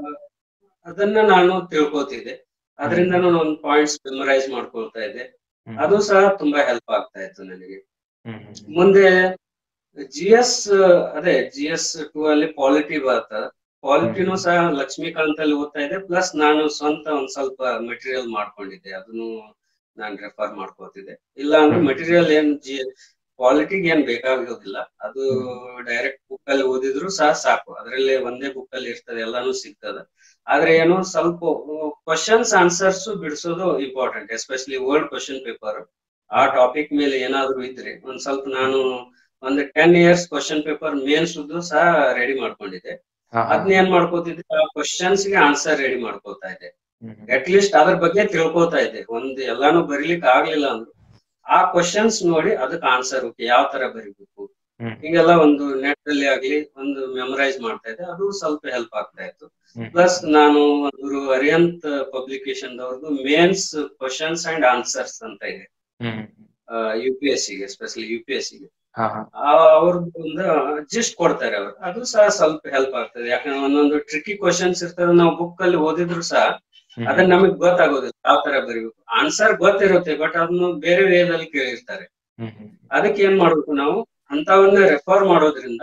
ಅದನ್ನ ನಾನು ತಿಳ್ಕೊತಿದ್ದೆ ಅದರಿಂದ ನಾನು ಒಂದು ಪಾಯಿಂಟ್ಸ್ ಮೆಮರೈಸ್ ಮಾಡ್ಕೊಳ್ತಾ ಇದ್ದೆ ಅದು ಸಹ ತುಂಬಾ ಹೆಲ್ಪ್ ಆಗ್ತಾ ಇತ್ತು ನನಗೆ ಮುಂದೆ ಜಿ ಎಸ್ ಅದೇ ಜಿ ಎಸ್ ಟೂ ಅಲ್ಲಿ ಪಾಲಿಟಿ ಬರ್ತದ ಪಾಲಿಟಿನೂ ಸಹ ಲಕ್ಷ್ಮೀಕಾಂತ್ ಅಲ್ಲಿ ಓದ್ತಾ ಇದ್ದೆ ಪ್ಲಸ್ ನಾನು ಸ್ವಂತ ಒಂದ್ ಸ್ವಲ್ಪ ಮೆಟೀರಿಯಲ್ ಮಾಡ್ಕೊಂಡಿದ್ದೆ ಅದನ್ನು ನಾನು ರೆಫರ್ ಮಾಡ್ಕೋತಿದ್ದೆ ಇಲ್ಲ ಅಂದ್ರೆ ಹ್ಮ್. ಮೆಟೀರಿಯಲ್ ಏನ್ ಜಿ ಪಾಲಿಟಿಗೆ ಏನ್ ಬೇಕಾಗೋದಿಲ್ಲ ಅದು ಡೈರೆಕ್ಟ್ ಬುಕ್ ಅಲ್ಲಿ ಓದಿದ್ರು ಸಹ ಸಾಕು ಅದ್ರಲ್ಲಿ ಒಂದೇ ಬುಕ್ ಅಲ್ಲಿ ಇರ್ತದೆ ಎಲ್ಲಾನು ಸಿಗ್ತದೆ ಆದ್ರೆ ಏನು ಸ್ವಲ್ಪ ಕ್ವಶನ್ಸ್ ಆನ್ಸರ್ಸ್ ಬಿಡಿಸೋದು important especially world question paper ಆ ಟಾಪಿಕ್ ಮೇಲೆ ಏನಾದ್ರು ಇದ್ರೆ ಒಂದ್ ಸ್ವಲ್ಪ ನಾನು ಒಂದು ten years question paper mains ಸಹ ರೆಡಿ ಮಾಡ್ಕೊಂಡಿದ್ದೆ ಅದನ್ನ ಏನ್ ಮಾಡ್ಕೋತಿದ್ದೆ ಆ ಕ್ವಶನ್ಸ್ ಗೆ ಆನ್ಸರ್ ರೆಡಿ ಮಾಡ್ಕೋತಾ ಇದ್ದೆ ಅಟ್ ಲೀಸ್ಟ್ ಅದ್ರ ಬಗ್ಗೆ ತಿಳ್ಕೊತಾ ಇದ್ದೆ ಒಂದ್ ಎಲ್ಲಾನು ಬರೀಲಿಕ್ಕೆ ಆಗ್ಲಿಲ್ಲ ಅಂದ್ರು ಆ ಕ್ವಶನ್ಸ್ ನೋಡಿ ಅದಕ್ಕೆ ಆನ್ಸರ್ ಓಕೆ ಯಾವ ತರ ಬರಿಬೇಕು ಹಿಂಗೆಲ್ಲ ಒಂದು ನೆಟ್ ಅಲ್ಲಿ ಆಗ್ಲಿ ಒಂದು ಮೆಮರೈಸ್ ಮಾಡ್ತಾ ಇದ್ದೆ ಅದು ಸ್ವಲ್ಪ ಹೆಲ್ಪ್ ಆಗ್ತಾ ಇತ್ತು ಪ್ಲಸ್ ನಾನು ಒಂದು ಅರಿಯಂತ್ ಪಬ್ಲಿಕೇಶನ್ ದವ್ರದ್ದು ಮೇನ್ಸ್ ಕ್ವಶನ್ಸ್ ಅಂಡ್ ಆನ್ಸರ್ಸ್ ಅಂತ ಇದೆ ಯು ಪಿ ಎಸ್ ಗೆ ಎಸ್ಪೆಷಲಿ ಯು ಪಿ ಎಸ್ ಗೆ ಅವ್ರದ್ದು ಒಂದು ಜಿಸ್ಟ್ ಕೊಡ್ತಾರೆ ಅವ್ರು ಅದು ಸಹ ಸ್ವಲ್ಪ ಹೆಲ್ಪ್ ಆಗ್ತದೆ ಯಾಕಂದ್ರೆ ಒಂದೊಂದು ಟ್ರಿಕಿ ಕ್ವಶನ್ಸ್ ಇರ್ತದೆ ನಾವು ಬುಕ್ ಅಲ್ಲಿ ಓದಿದ್ರು ಸಹ ಅದನ್ನ ನಮಗ್ ಗೊತ್ತಾಗೋದಿಲ್ಲ ಯಾವ ತರ ಬರೀಬೇಕು ಆನ್ಸರ್ ಗೊತ್ತಿರುತ್ತೆ ಬಟ್ ಅದನ್ನು ಬೇರೆ ವೇದಲ್ಲಿ ಕೇಳಿರ್ತಾರೆ ಅದಕ್ಕೆ ಏನ್ ಮಾಡ್ಬೇಕು ನಾವು ಅಂತವನ್ನ ರೆಫರ್ ಮಾಡೋದ್ರಿಂದ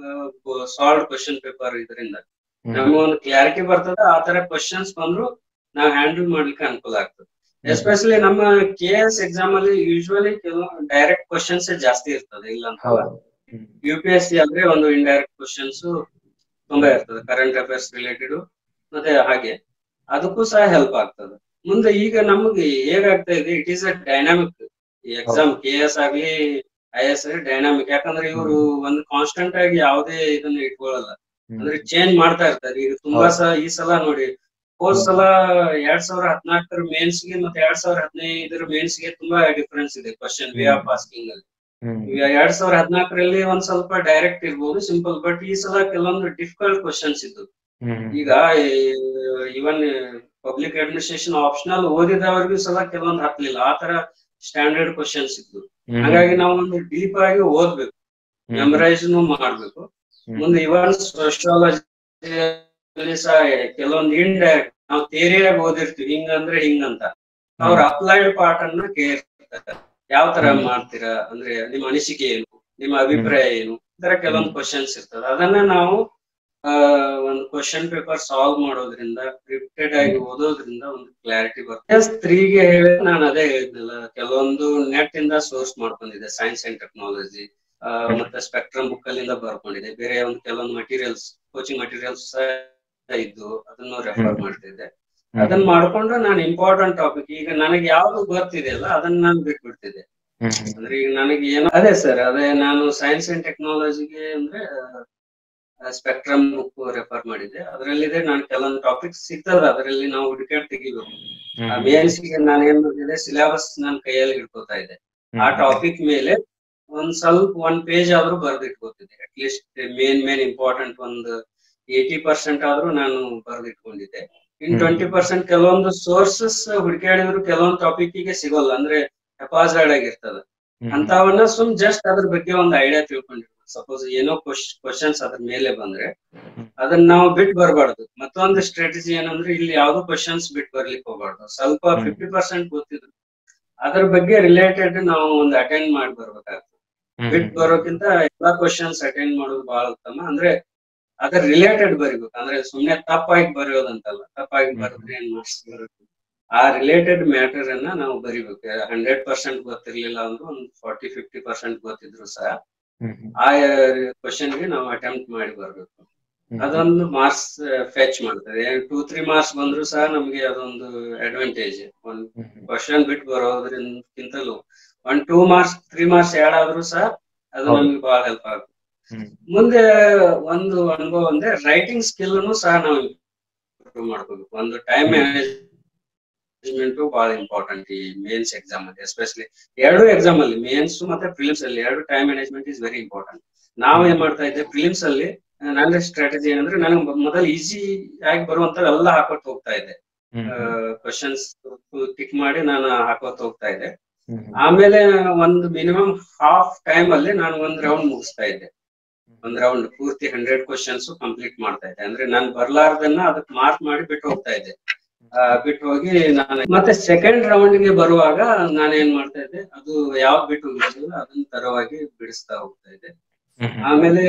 ಸಾಲ್ವ್ ಕ್ವಶನ್ ಪೇಪರ್ ಇದರಿಂದ ನಮ್ಗೆ ಒಂದು ಕ್ಲಾರಿಟಿ ಬರ್ತದೆ ಆ ತರ ಕ್ವಶನ್ಸ್ ಬಂದ್ರು ನಾವು ಹ್ಯಾಂಡಲ್ ಮಾಡ್ಲಿಕ್ಕೆ ಅನುಕೂಲ ಆಗ್ತದೆ ಎಸ್ಪೆಷಲಿ ನಮ್ಮ ಕೆ ಎಸ್ ಎಕ್ಸಾಮ್ ಅಲ್ಲಿ ಯೂಶುವಲಿ ಕೆಲವು ಡೈರೆಕ್ಟ್ ಕ್ವಶನ್ಸ್ ಜಾಸ್ತಿ ಇರ್ತದೆ ಇಲ್ಲ ಅಂತ ಯು ಪಿ ಎಸ್ ಸಿ ಆದ್ರೆ ಒಂದು ಇಂಡೈರೆಕ್ಟ್ ಕ್ವಶನ್ಸ್ ತುಂಬಾ ಇರ್ತದೆ ಕರೆಂಟ್ ಅಫೇರ್ಸ್ ರಿಲೇಟೆಡ್ ಮತ್ತೆ ಹಾಗೆ ಅದಕ್ಕೂ ಸಹ ಹೆಲ್ಪ್ ಆಗ್ತದೆ ಮುಂದೆ ಈಗ ನಮ್ಗೆ ಹೇಗಾಗ್ತಾ ಇದೆ it is a dynamic exam K S ಆಗ್ಲಿ ಐ ಎಸ್ ಡೈನಾಮಿಕ್ ಯಾಕಂದ್ರೆ ಇವರು ಒಂದು ಕಾನ್ಸ್ಟೆಂಟ್ ಆಗಿ ಯಾವುದೇ ಇದನ್ನ ಇಟ್ಕೊಳ್ಳಲ್ಲ ಅಂದ್ರೆ ಚೇಂಜ್ ಮಾಡ್ತಾ ಇರ್ತಾರೆ ಈಗ ತುಂಬಾ ಹೌದು. ಸಲ ಈ ಸಲ ನೋಡಿ ಹೋದ್ ಸಲ ಎರಡ್ ಸಾವಿರ ಹದಿನಾಲ್ಕರ ಮೇನ್ಸ್ ಗೆ ಮತ್ತೆ ಎರಡ್ ಸಾವಿರ ಹದಿನೈದರ ಮೇನ್ಸ್ ಗೆ ತುಂಬಾ ಡಿಫರೆನ್ಸ್ ಇದೆ ಕ್ವಶನ್ ವೇ ಆಫ್ ಆಸ್ಕಿಂಗ್ ಅಲ್ಲಿ ಹ್ಮ್ ಈಗ ಎರಡ್ ಸಾವಿರ ಹದಿನಾಲ್ಕರಲ್ಲಿ ಒಂದ್ ಸ್ವಲ್ಪ ಡೈರೆಕ್ಟ್ ಇರ್ಬೋದು ಸಿಂಪಲ್ ಬಟ್ ಈ ಸಲ ಕೆಲವೊಂದು ಡಿಫಿಕಲ್ಟ್ ಕ್ವಶನ್ಸ್ ಇದ್ದು ಹ್ಮ್ ಈಗ ಇವನ್ ಪಬ್ಲಿಕ್ ಅಡ್ಮಿನಿಸ್ಟ್ರೇಷನ್ ಆಪ್ಷನಲ್ ಓದಿದವರಿಗೂ ಸಲ ಕೆಲವೊಂದು ಹತ್ಲಿಲ್ಲ ಆ ತರ ಸ್ಟ್ಯಾಂಡರ್ಡ್ ಕ್ವಶನ್ಸ್ ಇದ್ದು ಹ್ಮ್ ಹಾಗಾಗಿ ನಾವು ಒಂದು ಡೀಪ್ ಆಗಿ ಓದ್ಬೇಕು ಹ್ಮ್ ಮೆಮರೈಸ್ ಮಾಡ್ಬೇಕು ಹ್ಮ್. ಮುಂದೆ ಇವನ್ ಸೋಶಿಯಾಲಜಿ ಸಹ ಕೆಲವೊಂದು ಇಂಡೈರೆಕ್ಟ್ ನಾವು ಥಿಯರಿಯಾಗಿ ಓದಿರ್ತೀವಿ ಹಿಂಗಂದ್ರೆ ಹಿಂಗಂತ ಅವ್ರ ಅಪ್ಲೈಡ್ ಪಾರ್ಟ್ ಅನ್ನ ಕೇಳ್ತಾರೆ ಯಾವ ತರ ಹ್ಮ್. ಮಾಡ್ತೀರಾ ಅಂದ್ರೆ ನಿಮ್ಮ ಅನಿಸಿಕೆ ಏನು ನಿಮ್ಮ ಅಭಿಪ್ರಾಯ ಏನು ಈ ತರ ಕೆಲವೊಂದು ಕ್ವಶನ್ಸ್ ಇರ್ತದೆ ಅದನ್ನ ನಾವು ಆ, ಒಂದು ಕ್ವಶನ್ ಪೇಪರ್ ಸಾಲ್ವ್ ಮಾಡೋದ್ರಿಂದ ರಿಪೀಟೆಡ್ ಆಗಿ ಓದೋದ್ರಿಂದ ಒಂದು ಕ್ಲಾರಿಟಿ ಬರುತ್ತೆ ಎಸ್ ತ್ರೀಗೆ ಹೇಳಿ ನಾನು ಅದೇ ಹೇಳಿದ್ನಲ್ಲ ಕೆಲವೊಂದು ನೆಟ್ ಇಂದ ಸೋರ್ಸ್ ಮಾಡ್ಕೊಂಡಿದ್ದೆ ಸೈನ್ಸ್ ಅಂಡ್ ಟೆಕ್ನಾಲಜಿ ಮತ್ತೆ ಸ್ಪೆಕ್ಟ್ರಮ್ ಬುಕ್ ಅಲ್ಲಿಂದ ಬರ್ಕೊಂಡಿದ್ದೆ ಬೇರೆ ಒಂದು ಕೆಲವೊಂದು ಮಟೀರಿಯಲ್ಸ್ ಕೋಚಿಂಗ್ ಮಟೀರಿಯಲ್ಸ್ ಇದ್ದು ಅದನ್ನು ರೆಫರ್ ಮಾಡ್ತಿದ್ದೆ ಅದನ್ನ ಮಾಡ್ಕೊಂಡು ನಾನು ಇಂಪಾರ್ಟೆಂಟ್ ಟಾಪಿಕ್ ಈಗ ನನಗೆ ಯಾವ್ದು ಗೊತ್ತಿದೆಯಲ್ಲ ಅದನ್ನ ನಾನು ಬಿಟ್ಬಿಡ್ತಿದ್ದೆ ಹ್ಮ್ ಅಂದ್ರೆ ಈಗ ನನಗೆ ಏನೋ ಅದೇ ಸರ್ ಅದೇ ನಾನು ಸೈನ್ಸ್ ಅಂಡ್ ಟೆಕ್ನಾಲಜಿಗೆ ಅಂದ್ರೆ ಸ್ಪೆಕ್ಟ್ರಮ್ ಬುಕ್ ರೆಫರ್ ಮಾಡಿದ್ದೆ ಅದರಲ್ಲಿದೆ ನಾನು ಕೆಲವೊಂದು ಟಾಪಿಕ್ಸ್ ಸಿಗ್ತದ ಅದರಲ್ಲಿ ನಾವು ಹುಡುಕಾಡ್ ತೆಗಿಬೇಕು ಆ ಮೇನ್ಸ್ ಗೆ ನಾನು ಏನ್ ಮಾಡಿದೆ ಸಿಲೆಬಸ್ ನಾನು ಕೈಯಲ್ಲಿ ಹಿಡ್ಕೋತಾ ಇದ್ದೆ ಆ ಟಾಪಿಕ್ ಮೇಲೆ ಒಂದ್ ಸ್ವಲ್ಪ ಒಂದ್ ಪೇಜ್ ಆದ್ರೂ ಬರ್ದಿಟ್ಕೋತಿದ್ದೆ at least main main important ಒಂದು ಏಟಿ ಪರ್ಸೆಂಟ್ ಆದ್ರೂ ನಾನು ಬರ್ದಿಟ್ಕೊಂಡಿದ್ದೆ ಇನ್ ಹ್ಮ್. ಟ್ವೆಂಟಿ ಪರ್ಸೆಂಟ್ ಕೆಲವೊಂದು ಸೋರ್ಸಸ್ ಹುಡುಕಾಡಿದ್ರು ಕೆಲವೊಂದು ಟಾಪಿಕ್ ಗೆ ಸಿಗೋಲ್ಲ ಅಂದ್ರೆ ಹೆಪಾಸೈಡ್ ಆಗಿರ್ತದ ಅಂತವನ್ನ ಸುಮ್ ಜಸ್ಟ್ ಅದ್ರ ಬಗ್ಗೆ ಒಂದು ಐಡಿಯಾ ತಿಳ್ಕೊಂಡಿರ್ಬೇಕು ಸಪೋಸ್ ಏನೋ ಕ್ವಶನ್ಸ್ ಅದ್ರ ಮೇಲೆ ಬಂದ್ರೆ ಅದನ್ನ ನಾವು ಬಿಟ್ ಬರಬಾರ್ದು ಮತ್ತೊಂದು ಸ್ಟ್ರಾಟಜಿ ಏನಂದ್ರೆ ಇಲ್ಲಿ ಯಾವ್ದು ಕ್ವಶನ್ಸ್ ಬಿಟ್ ಬರ್ಲಿಕ್ಕೆ ಹೋಗ್ಬಾರ್ದು ಸ್ವಲ್ಪ ಹ್ಮ್. ಫಿಫ್ಟಿ ಪರ್ಸೆಂಟ್ ಗೊತ್ತಿದ್ರು ಅದ್ರ ಬಗ್ಗೆ ರಿಲೇಟೆಡ್ ನಾವು ಒಂದು ಅಟೆಂಡ್ ಮಾಡಿ ಬರ್ಬೇಕಾಗ್ತದೆ ಬಿಟ್ ಬರೋಕ್ಕಿಂತ ಎಲ್ಲಾ ಕ್ವಶನ್ಸ್ ಅಟೆಂಡ್ ಮಾಡೋದು ಬಹಳ ಉತ್ತಮ ಅಂದ್ರೆ ಅದ್ರ ರಿಲೇಟೆಡ್ ಬರಿಬೇಕು ಅಂದ್ರೆ ಸುಮ್ನೆ ತಪ್ಪಾಗಿ ಬರೆಯೋದಂತಲ್ಲ ತಪ್ಪಾಗಿ ಹ್ಮ್. ಬರೆದ್ರೆ ಏನ್ ಮಾರ್ಕ್ಸ್ ಬರುತ್ತೆ ಆ ರಿಲೇಟೆಡ್ ಮ್ಯಾಟರ್ ಅನ್ನ ನಾವು ಬರಿಬೇಕು ಹಂಡ್ರೆಡ್ ಪರ್ಸೆಂಟ್ ಗೊತ್ತಿರ್ಲಿಲ್ಲ ಅಂದ್ರೆ ಒಂದು ಫಾರ್ಟಿ ಫಿಫ್ಟಿ ಪರ್ಸೆಂಟ್ ಗೊತ್ತಿದ್ರು ಸಹ ಆ ಕ್ವಶನ್ ಗೆ ನಾವು ಅಟೆಂಪ್ಟ್ ಮಾಡಿ ಬರ್ಬೇಕು ಅದೊಂದು ಮಾರ್ಕ್ಸ್ ಫೆಚ್ ಮಾಡ್ತದೆ ಟೂ ತ್ರೀ ಮಾರ್ಕ್ಸ್ ಬಂದ್ರು ಸಹ ನಮ್ಗೆ ಅದೊಂದು ಅಡ್ವಾಂಟೇಜ್ ಒಂದ್ ಕ್ವಶನ್ ಬಿಟ್ಟು ಬರೋದ್ರಿಂದಕ್ಕಿಂತಲೂ ಒಂದ್ two marks three marks add ಆದ್ರೂ ಸಹ ಅದು ಹೌದು. ನಮ್ಗೆ ಬಹಳ ಹೆಲ್ಪ್ ಆಗುತ್ತೆ ಮುಂದೆ ಒಂದು ಅನುಭವ ಅಂದ್ರೆ ರೈಟಿಂಗ್ ಸ್ಕಿಲ್ ಸಹ ನಾವು ಇಂಪ್ರೂವ್ ಮಾಡ್ಕೋಬೇಕು ಒಂದು ಟೈಮ್ ಮ್ಯಾನೇಜ್ಮೆಂಟ್ ಬಹಳ ಇಂಪಾರ್ಟೆಂಟ್ ಈ ಮೇನ್ಸ್ ಎಕ್ಸಾಮ್ ಅಲ್ಲಿ ಎಸ್ಪೆಷಲಿ ಎರಡು ಎಕ್ಸಾಮ್ ಅಲ್ಲಿ ಮೇನ್ಸ್ ಮತ್ತೆ ಪ್ರಿಲಿಮ್ಸ್ ಅಲ್ಲಿ ಎರಡು time management is very important ನಾವು ಏನ್ ಮಾಡ್ತಾ ಇದ್ದೆ ಪ್ರಿಲಿಮ್ಸ್ ಅಲ್ಲಿ ನನ್ನ ಸ್ಟ್ರಾಟಜಿ ಏನಂದ್ರೆ ನನಗೆ ಮೊದಲು ಈಸಿ ಆಗಿ ಬರುವಂತ ಎಲ್ಲ ಹಾಕೋತ್ ಹೋಗ್ತಾ ಇದ್ದೆ ಕ್ವಶನ್ಸ್ ಟಿಕ್ ಮಾಡಿ ನಾನು ಹಾಕೋತ್ ಹೋಗ್ತಾ ಇದ್ದೆ ಆಮೇಲೆ ಒಂದು ಮಿನಿಮಮ್ ಹಾಫ್ ಟೈಮ್ ಅಲ್ಲಿ ನಾನು ಒಂದ್ ರೌಂಡ್ ಮುಗಿಸ್ತಾ ಇದ್ದೆ ಒಂದ್ ರೌಂಡ್ ಪೂರ್ತಿ ಹಂಡ್ರೆಡ್ ಕ್ವಶನ್ಸ್ ಕಂಪ್ಲೀಟ್ ಮಾಡ್ತಾ ಇದ್ದೆ ಅಂದ್ರೆ ನಾನು ಬರ್ಲಾರ್ದನ್ನ ಅದಕ್ಕೆ ಮಾರ್ಕ್ ಮಾಡಿ ಬಿಟ್ಟು ಹೋಗ್ತಾ ಇದ್ದೆ ಆ, ಬಿಟ್ಟು ಹೋಗಿ ನಾನು ಮತ್ತೆ ಸೆಕೆಂಡ್ ರೌಂಡ್ ಗೆ ಬರುವಾಗ ನಾನು ಏನ್ ಮಾಡ್ತಾ ಇದ್ದೆ ಅದು ಯಾವ್ದು ಬಿಟ್ಟು ಹೋಗಿದ್ದಿಲ್ಲ ಅದನ್ನ ತರವಾಗಿ ಬಿಡಿಸ್ತಾ ಹೋಗ್ತಾ ಇದ್ದೆ ಆಮೇಲೆ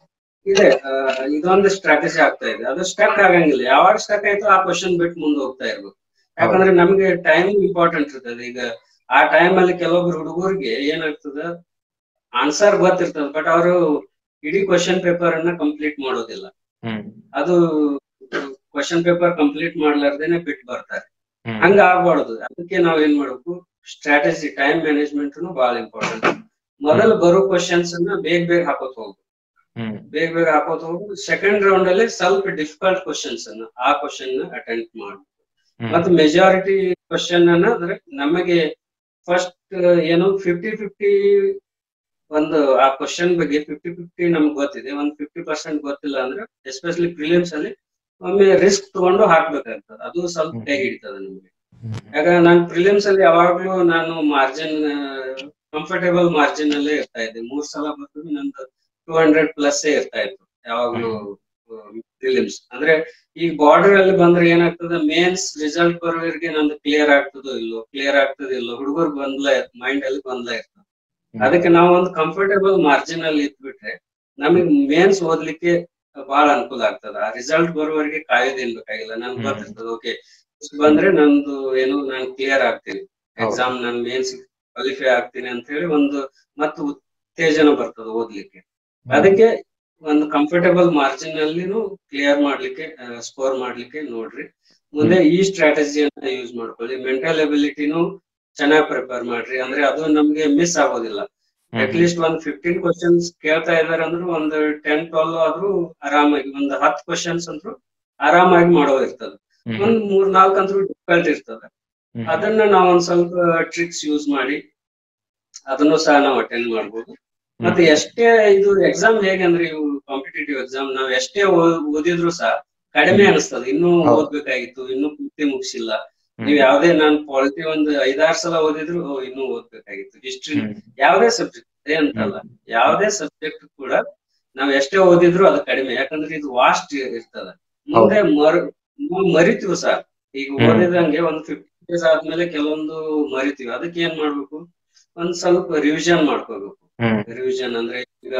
ಇದೆ ಆ, ಇದೊಂದು ಸ್ಟ್ರಾಟಜಿ ಆಗ್ತಾ ಇದೆ ಅದು ಸ್ಟಕ್ ಆಗಂಗಿಲ್ಲ ಯಾವಾಗ ಸ್ಟಕ್ ಆಯ್ತು ಆ ಕ್ವಶನ್ ಬಿಟ್ಟು ಮುಂದೆ ಹೋಗ್ತಾ ಇರ್ಬೇಕು ಯಾಕಂದ್ರೆ ನಮ್ಗೆ ಟೈಮ್ ಇಂಪಾರ್ಟೆಂಟ್ ಇರ್ತದೆ ಈಗ ಆ ಟೈಮ್ ಅಲ್ಲಿ ಕೆಲವೊಬ್ರು ಹುಡುಗರಿಗೆ ಏನಾಗ್ತದ ಆನ್ಸರ್ ಗೊತ್ತಿರ್ತದ ಬಟ್ ಅವರು ಇಡೀ ಕ್ವಶನ್ ಪೇಪರ್ ಅನ್ನ ಕಂಪ್ಲೀಟ್ ಮಾಡೋದಿಲ್ಲ ಅದು ಕ್ವಶನ್ ಪೇಪರ್ ಕಂಪ್ಲೀಟ್ ಮಾಡ್ಲಾರ್ದೇನೆ ಬಿಟ್ಟು ಬರ್ತಾರೆ ಹಂಗ ಆಗ್ಬಾರ್ದು ಅದಕ್ಕೆ ನಾವ್ ಏನ್ ಮಾಡ್ಬೇಕು ಸ್ಟ್ರಾಟಜಿ ಟೈಮ್ ಮ್ಯಾನೇಜ್ಮೆಂಟ್ ಬಹಳ ಇಂಪಾರ್ಟೆಂಟ್ ಮೊದಲು ಬರೋ ಕ್ವಶನ್ಸ್ ಅನ್ನ ಬೇಗ ಬೇಗ ಹಾಕೋತ್ ಹೋಗ್ಬೇಕು ಬೇಗ ಬೇಗ ಹಾಕೋತ್ ಹೋಗ್ಬೇಕು ಸೆಕೆಂಡ್ ರೌಂಡ್ ಅಲ್ಲಿ ಸ್ವಲ್ಪ ಡಿಫಿಕಲ್ಟ್ ಕ್ವಶನ್ಸ್ ಅನ್ನ ಆ ಕ್ವಶನ್ ಅಟೆಂಡ್ ಮಾಡ್ಬೇಕು ಮತ್ತೆ ಮೆಜಾರಿಟಿ ಕ್ವಶನ್ ಅನ್ನ ಅಂದ್ರೆ ನಮಗೆ ಫಸ್ಟ್ ಏನು ಫಿಫ್ಟಿ ಫಿಫ್ಟಿ ಒಂದು ಆ ಕ್ವಶನ್ ಬಗ್ಗೆ ಫಿಫ್ಟಿ ಫಿಫ್ಟಿ ನಮ್ಗೆ ಗೊತ್ತಿದೆ ಒಂದ್ ಫಿಫ್ಟಿ ಪರ್ಸೆಂಟ್ ಗೊತ್ತಿಲ್ಲ ಅಂದ್ರೆ ಎಸ್ಪೆಷಲಿ ಪ್ರಿಲಿಮ್ಸ್ ಅಲ್ಲಿ ಒಮ್ಮೆ ರಿಸ್ಕ್ ತಗೊಂಡು ಹಾಕ್ಬೇಕಾಗ್ತದೆ ಅದು ಸ್ವಲ್ಪ ಕೈ ಹಿಡಿತದೆ ನಮ್ಗೆ ಯಾಕಂದ್ರೆ ನಾನು ಪ್ರಿಲಿಮ್ಸ್ ಅಲ್ಲಿ ಯಾವಾಗ್ಲೂ ನಾನು ಮಾರ್ಜಿನ್ ಕಂಫರ್ಟೇಬಲ್ ಮಾರ್ಜಿನ್ ಅಲ್ಲೇ ಇರ್ತಾ ಇದ್ದೆ ಮೂರ್ ಸಲ ಬರ್ತೀನಿ ನಂದು ಟೂ ಹಂಡ್ರೆಡ್ ಪ್ಲಸ್ ಇರ್ತಾ ಇತ್ತು ಯಾವಾಗ್ಲೂ ಪ್ರಿಲಿಮ್ಸ್ ಅಂದ್ರೆ ಈಗ ಬಾರ್ಡರ್ ಅಲ್ಲಿ ಬಂದ್ರೆ ಏನಾಗ್ತದೆ ಮೇನ್ಸ್ ರಿಸಲ್ಟ್ ಬರೋರಿಗೆ ನಂದು ಕ್ಲಿಯರ್ ಆಗ್ತದೋ ಇಲ್ಲೋ ಕ್ಲಿಯರ್ ಆಗ್ತದೋ ಇಲ್ಲೋ ಹುಡುಗರು ಗೊಂದಲ ಮೈಂಡ್ ಅಲ್ಲಿ ಗೊಂದಲ ಇರ್ತದೆ ಅದಕ್ಕೆ ನಾವು ಒಂದು ಕಂಫರ್ಟೇಬಲ್ ಮಾರ್ಜಿನ್ ಅಲ್ಲಿ ಇದ್ಬಿಟ್ರೆ ನಮಗೆ ಮೇನ್ಸ್ ಓದ್ಲಿಕ್ಕೆ ಬಹಳ ಅನುಕೂಲ ಆಗ್ತದ ಆ ರಿಸಲ್ಟ್ ಬರುವವರೆಗೆ ಕಾಯೋದೇನ್ ಬೇಕಾಗಿಲ್ಲ ನನ್ಗೆ ಹ್ಮ್. ಗೊತ್ತಿರ್ತದೆ ಓಕೆ ಬಂದ್ರೆ ನಂದು ಏನು ನಾನು ಕ್ಲಿಯರ್ ಆಗ್ತೀನಿ ಹೌದು. ಎಕ್ಸಾಮ್ ನಾನು ಮೇನ್ಸ್ ಕ್ವಾಲಿಫೈ ಆಗ್ತೀನಿ ಅಂತ ಹೇಳಿ ಒಂದು ಮತ್ತು ಉತ್ತೇಜನ ಬರ್ತದೆ ಓದ್ಲಿಕ್ಕೆ ಅದಕ್ಕೆ ಒಂದು ಕಂಫರ್ಟೇಬಲ್ ಮಾರ್ಜಿನ್ ಅಲ್ಲಿನೂ ಕ್ಲಿಯರ್ ಮಾಡ್ಲಿಕ್ಕೆ ಸ್ಕೋರ್ ಮಾಡ್ಲಿಕ್ಕೆ ನೋಡ್ರಿ ಮುಂದೆ ಈ ಸ್ಟ್ರಾಟಜಿಯನ್ನ ಯೂಸ್ ಮಾಡ್ಕೊಳ್ಳಿ ಮೆಂಟಲ್ ಎಬಿಲಿಟಿನೂ ಚೆನ್ನಾಗಿ ಪ್ರಿಪೇರ್ ಮಾಡ್ರಿ ಅಂದ್ರೆ ಅದು ನಮ್ಗೆ ಮಿಸ್ ಆಗೋದಿಲ್ಲ ಅಟ್ ಲೀಸ್ಟ್ ಒಂದ್ ಫಿಫ್ಟೀನ್ ಕ್ವಶನ್ಸ್ ಕೇಳ್ತಾ ಇದಾರೆ ಅಂದ್ರೆ ಒಂದು ಟೆನ್ ಟ್ವೆಲ್ ಆದ್ರೂ ಆರಾಮಾಗಿ ಒಂದ್ ಹತ್ತು ಕ್ವಶನ್ಸ್ ಅಂದ್ರು ಆರಾಮಾಗಿ ಮಾಡೋ ಇರ್ತದ ಒಂದ್ ಮೂರ್ ನಾಲ್ಕ್ ಅಂದ್ರು ಡಿಫಿಕಲ್ಟ್ ಇರ್ತದ ಅದನ್ನ ನಾವ್ ಒಂದ್ ಸ್ವಲ್ಪ ಟ್ರಿಕ್ಸ್ ಯೂಸ್ ಮಾಡಿ ಅದನ್ನು ಸಹ ನಾವು ಅಟೆಂಡ್ ಮಾಡ್ಬೋದು ಮತ್ತೆ ಎಷ್ಟೇ ಇದು ಎಕ್ಸಾಮ್ ಹೇಗಂದ್ರೆ ಇವು ಕಾಂಪಿಟೇಟಿವ್ ಎಕ್ಸಾಮ್ ನಾವ್ ಎಷ್ಟೇ ಓ- ಓದಿದ್ರು ಸಹ ಕಡಿಮೆ ಅನಿಸ್ತದ ಇನ್ನೂ ಹೌದು. ಓದ್ಬೇಕಾಗಿತ್ತು ಇನ್ನೂ ಪೂರ್ತಿ ಮುಗಿಸಿಲ್ಲ ನೀವ್ ಯಾವ್ದೇ ನಾನ್ ಪಾಲಿಟಿ ಒಂದ್ ಐದಾರು ಸಲ ಓದಿದ್ರು ಓ, ಇನ್ನೂ ಓದ್ಬೇಕಾಗಿತ್ತು ಹಿಸ್ಟ್ರಿ ಯಾವ್ದೇ ಸಬ್ಜೆಕ್ಟ್ ಅದೇ ಅಂತಲ್ಲ ಯಾವ್ದೇ ಸಬ್ಜೆಕ್ಟ್ ಕೂಡ ನಾವ್ ಎಷ್ಟೇ ಓದಿದ್ರು ಅದು ಕಡಿಮೆ ಯಾಕಂದ್ರೆ ಇದು ವಾಸ್ಟ್ ಇರ್ತದ ಮುಂದೆ ಮರ್ ನಾವ್ ಮರಿತೀವಿ ಸರ್ ಈಗ ಹ್ಮ್. ಓದಿದಂಗೆ ಒಂದ್ ಫಿಫ್ಟಿ ಡೇಸ್ ಆದ್ಮೇಲೆ ಕೆಲವೊಂದು ಮರಿತೀವಿ ಅದಕ್ಕೆ ಏನ್ ಮಾಡ್ಬೇಕು ಒಂದ್ ಸ್ವಲ್ಪ ರಿವಿಷನ್ ಮಾಡ್ಕೋಬೇಕು ರಿವಿಷನ್ ಅಂದ್ರೆ ಈಗ